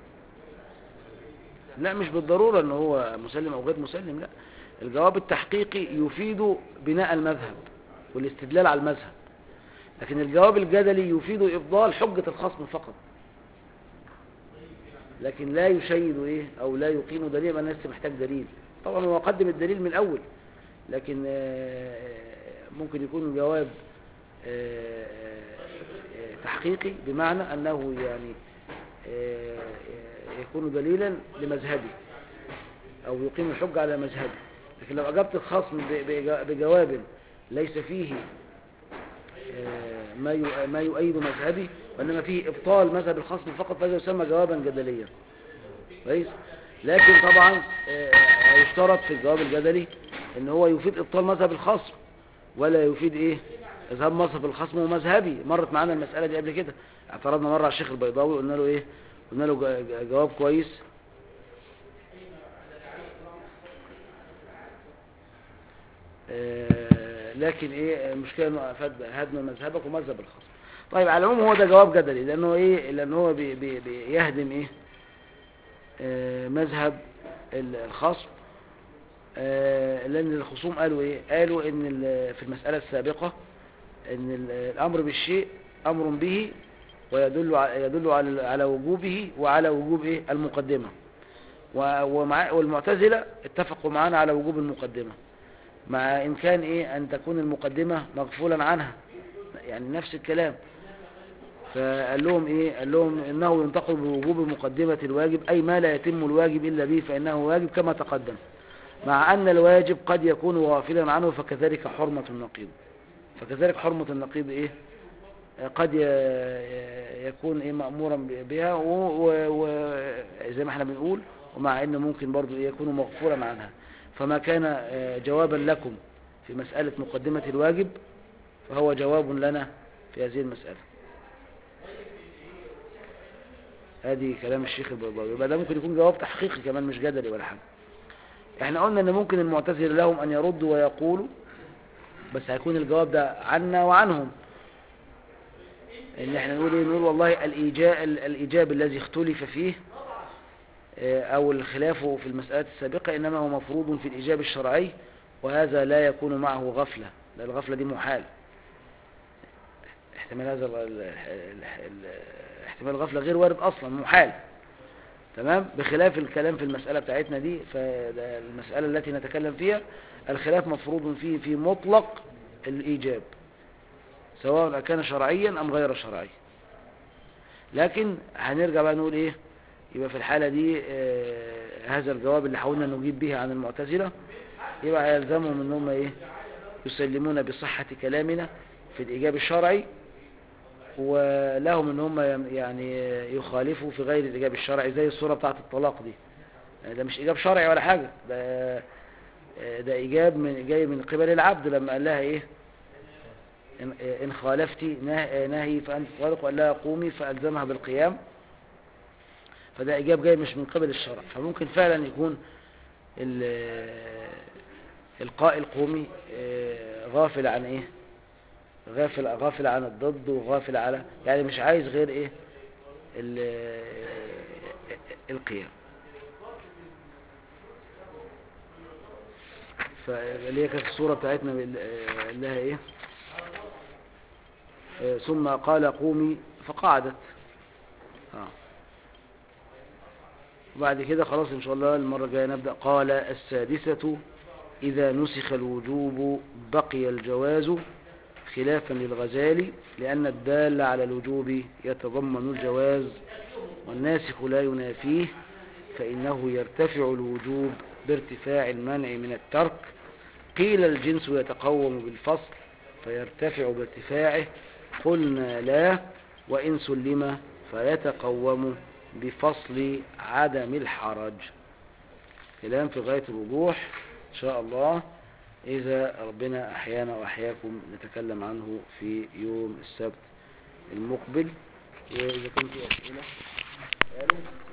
لا مش بالضرورة ان هو مسلم او غير مسلم لا الجواب التحقيقي يفيد بناء المذهب والاستدلال على المذهب لكن الجواب الجدلي يفيد افضال حجة الخصم فقط لكن لا يشيد ايه او لا يقيم دليل ما الناس محتاج دليل طبعا هو قدم الدليل من الاول لكن آه، ممكن يكون جواب آه، آه، تحقيقي بمعنى انه يعني آه، يكون دليلا لمذهبي او يقيم الحجة على مذهبي لكن لو اجبت الخصم ب- بج- بجواب ليس فيه آه، ما يؤ- ما يؤيد مذهبي وانما فيه ابطال مذهب الخصم فقط فهذا يسمى جوابا جدليا كويس لكن طبعا آه، يشترط في الجواب الجدلي ان هو يفيد ابطال مذهب الخصم ولا يفيد ايه اذهاب مذهب الخصم ومذهبي مرت معانا المسألة دي قبل كده اعترضنا مرة على الشيخ البيضاوي قلنا له ايه قلنا له جا- جا- جواب كويس آه، لكن ايه المشكلة انه افاد هدم مذهبك ومذهب الخصم طيب على العموم هو ده جواب جدلي لانه ايه لانه هو بي بي بيهدم ايه آه، مذهب ال- الخصم آه، لان الخصوم قالوا ايه قالوا ان ال- في المسألة السابقة ان ال- الامر بالشيء امر به ويدل ع- يدل على على وجوبه وعلى وجوب ايه المقدمة و- ومع والمعتزلة اتفقوا معانا على وجوب المقدمة مع امكان ايه ان تكون المقدمة مغفولا عنها يعني نفس الكلام فقال لهم ايه قال لهم انه ينتقل بوجوب مقدمة الواجب اي ما لا يتم الواجب الا به فانه واجب كما تقدم مع ان الواجب قد يكون غافلا عنه فكذلك حرمة النقيض فكذلك حرمة النقيض ايه قد ي- يكون ايه مأمورا ب- بها وزي ما احنا بنقول ومع انه ممكن برضو إيه يكون مغفورا عنها فما كان آه، جوابا لكم في مسألة مقدمة الواجب فهو جواب لنا في هذه المسألة هذه كلام الشيخ البيضاوي يبقى ده ممكن يكون جواب تحقيقي كمان مش جدلي ولا حاجة احنا قلنا ان ممكن المعتزله لهم ان يردوا ويقولوا بس هيكون الجواب ده عنا وعنهم ان احنا نقول ايه نقول والله الايجاب الايجاب الذي اختلف فيه آه، او الخلاف في المسألة السابقة انما هو مفروض في الايجاب الشرعي وهذا لا يكون معه غفلة لا الغفلة دي محال احتمال هذا ال- ال- ال- ال- احتمال الغفلة غير وارد اصلا محال تمام بخلاف الكلام في المسألة بتاعتنا دي فالمسألة التي نتكلم فيها الخلاف مفروض فيه في مطلق الإيجاب سواء كان شرعيا أم غير شرعي لكن هنرجع بقى نقول إيه يبقى في الحالة دي آه هذا الجواب اللي حاولنا نجيب به عن المعتزلة يبقى يلزمهم ان هم ايه يسلمون بصحة كلامنا في الإيجاب الشرعي ولهم ان هم يعني يخالفوا في غير الإيجاب الشرعي زي الصورة بتاعت الطلاق دي يعني ده مش إيجاب شرعي ولا حاجة ده ده إيجاب من جاي من قبل العبد لما قال لها إيه إن, إن خالفتي نه- نهي فأنت طالق وقال لها قومي فألزمها بالقيام فده إيجاب جاي مش من قبل الشرع فممكن فعلا يكون ال- القائل قومي آه، غافل عن إيه غافل غافل عن الضد وغافل على يعني مش عايز غير إيه ال- القيام فاللي هي كانت الصورة بتاعتنا بال- آه، اللي هي ايه آه، ثم قال قومي فقعدت آه. وبعد كده خلاص ان شاء الله المرة الجاية نبدأ قال السادسة إذا نسخ الوجوب بقي الجواز خلافا للغزالي لأن الدال على الوجوب يتضمن الجواز والناسخ لا ينافيه فإنه يرتفع الوجوب بارتفاع المنع من الترك قيل الجنس يتقوم بالفصل فيرتفع بارتفاعه قلنا لا وإن سلم فيتقوم بفصل عدم الحرج كلام في غاية الوضوح إن شاء الله إذا ربنا أحيانا وأحياكم نتكلم عنه في يوم السبت المقبل وإذا كنت أسئلة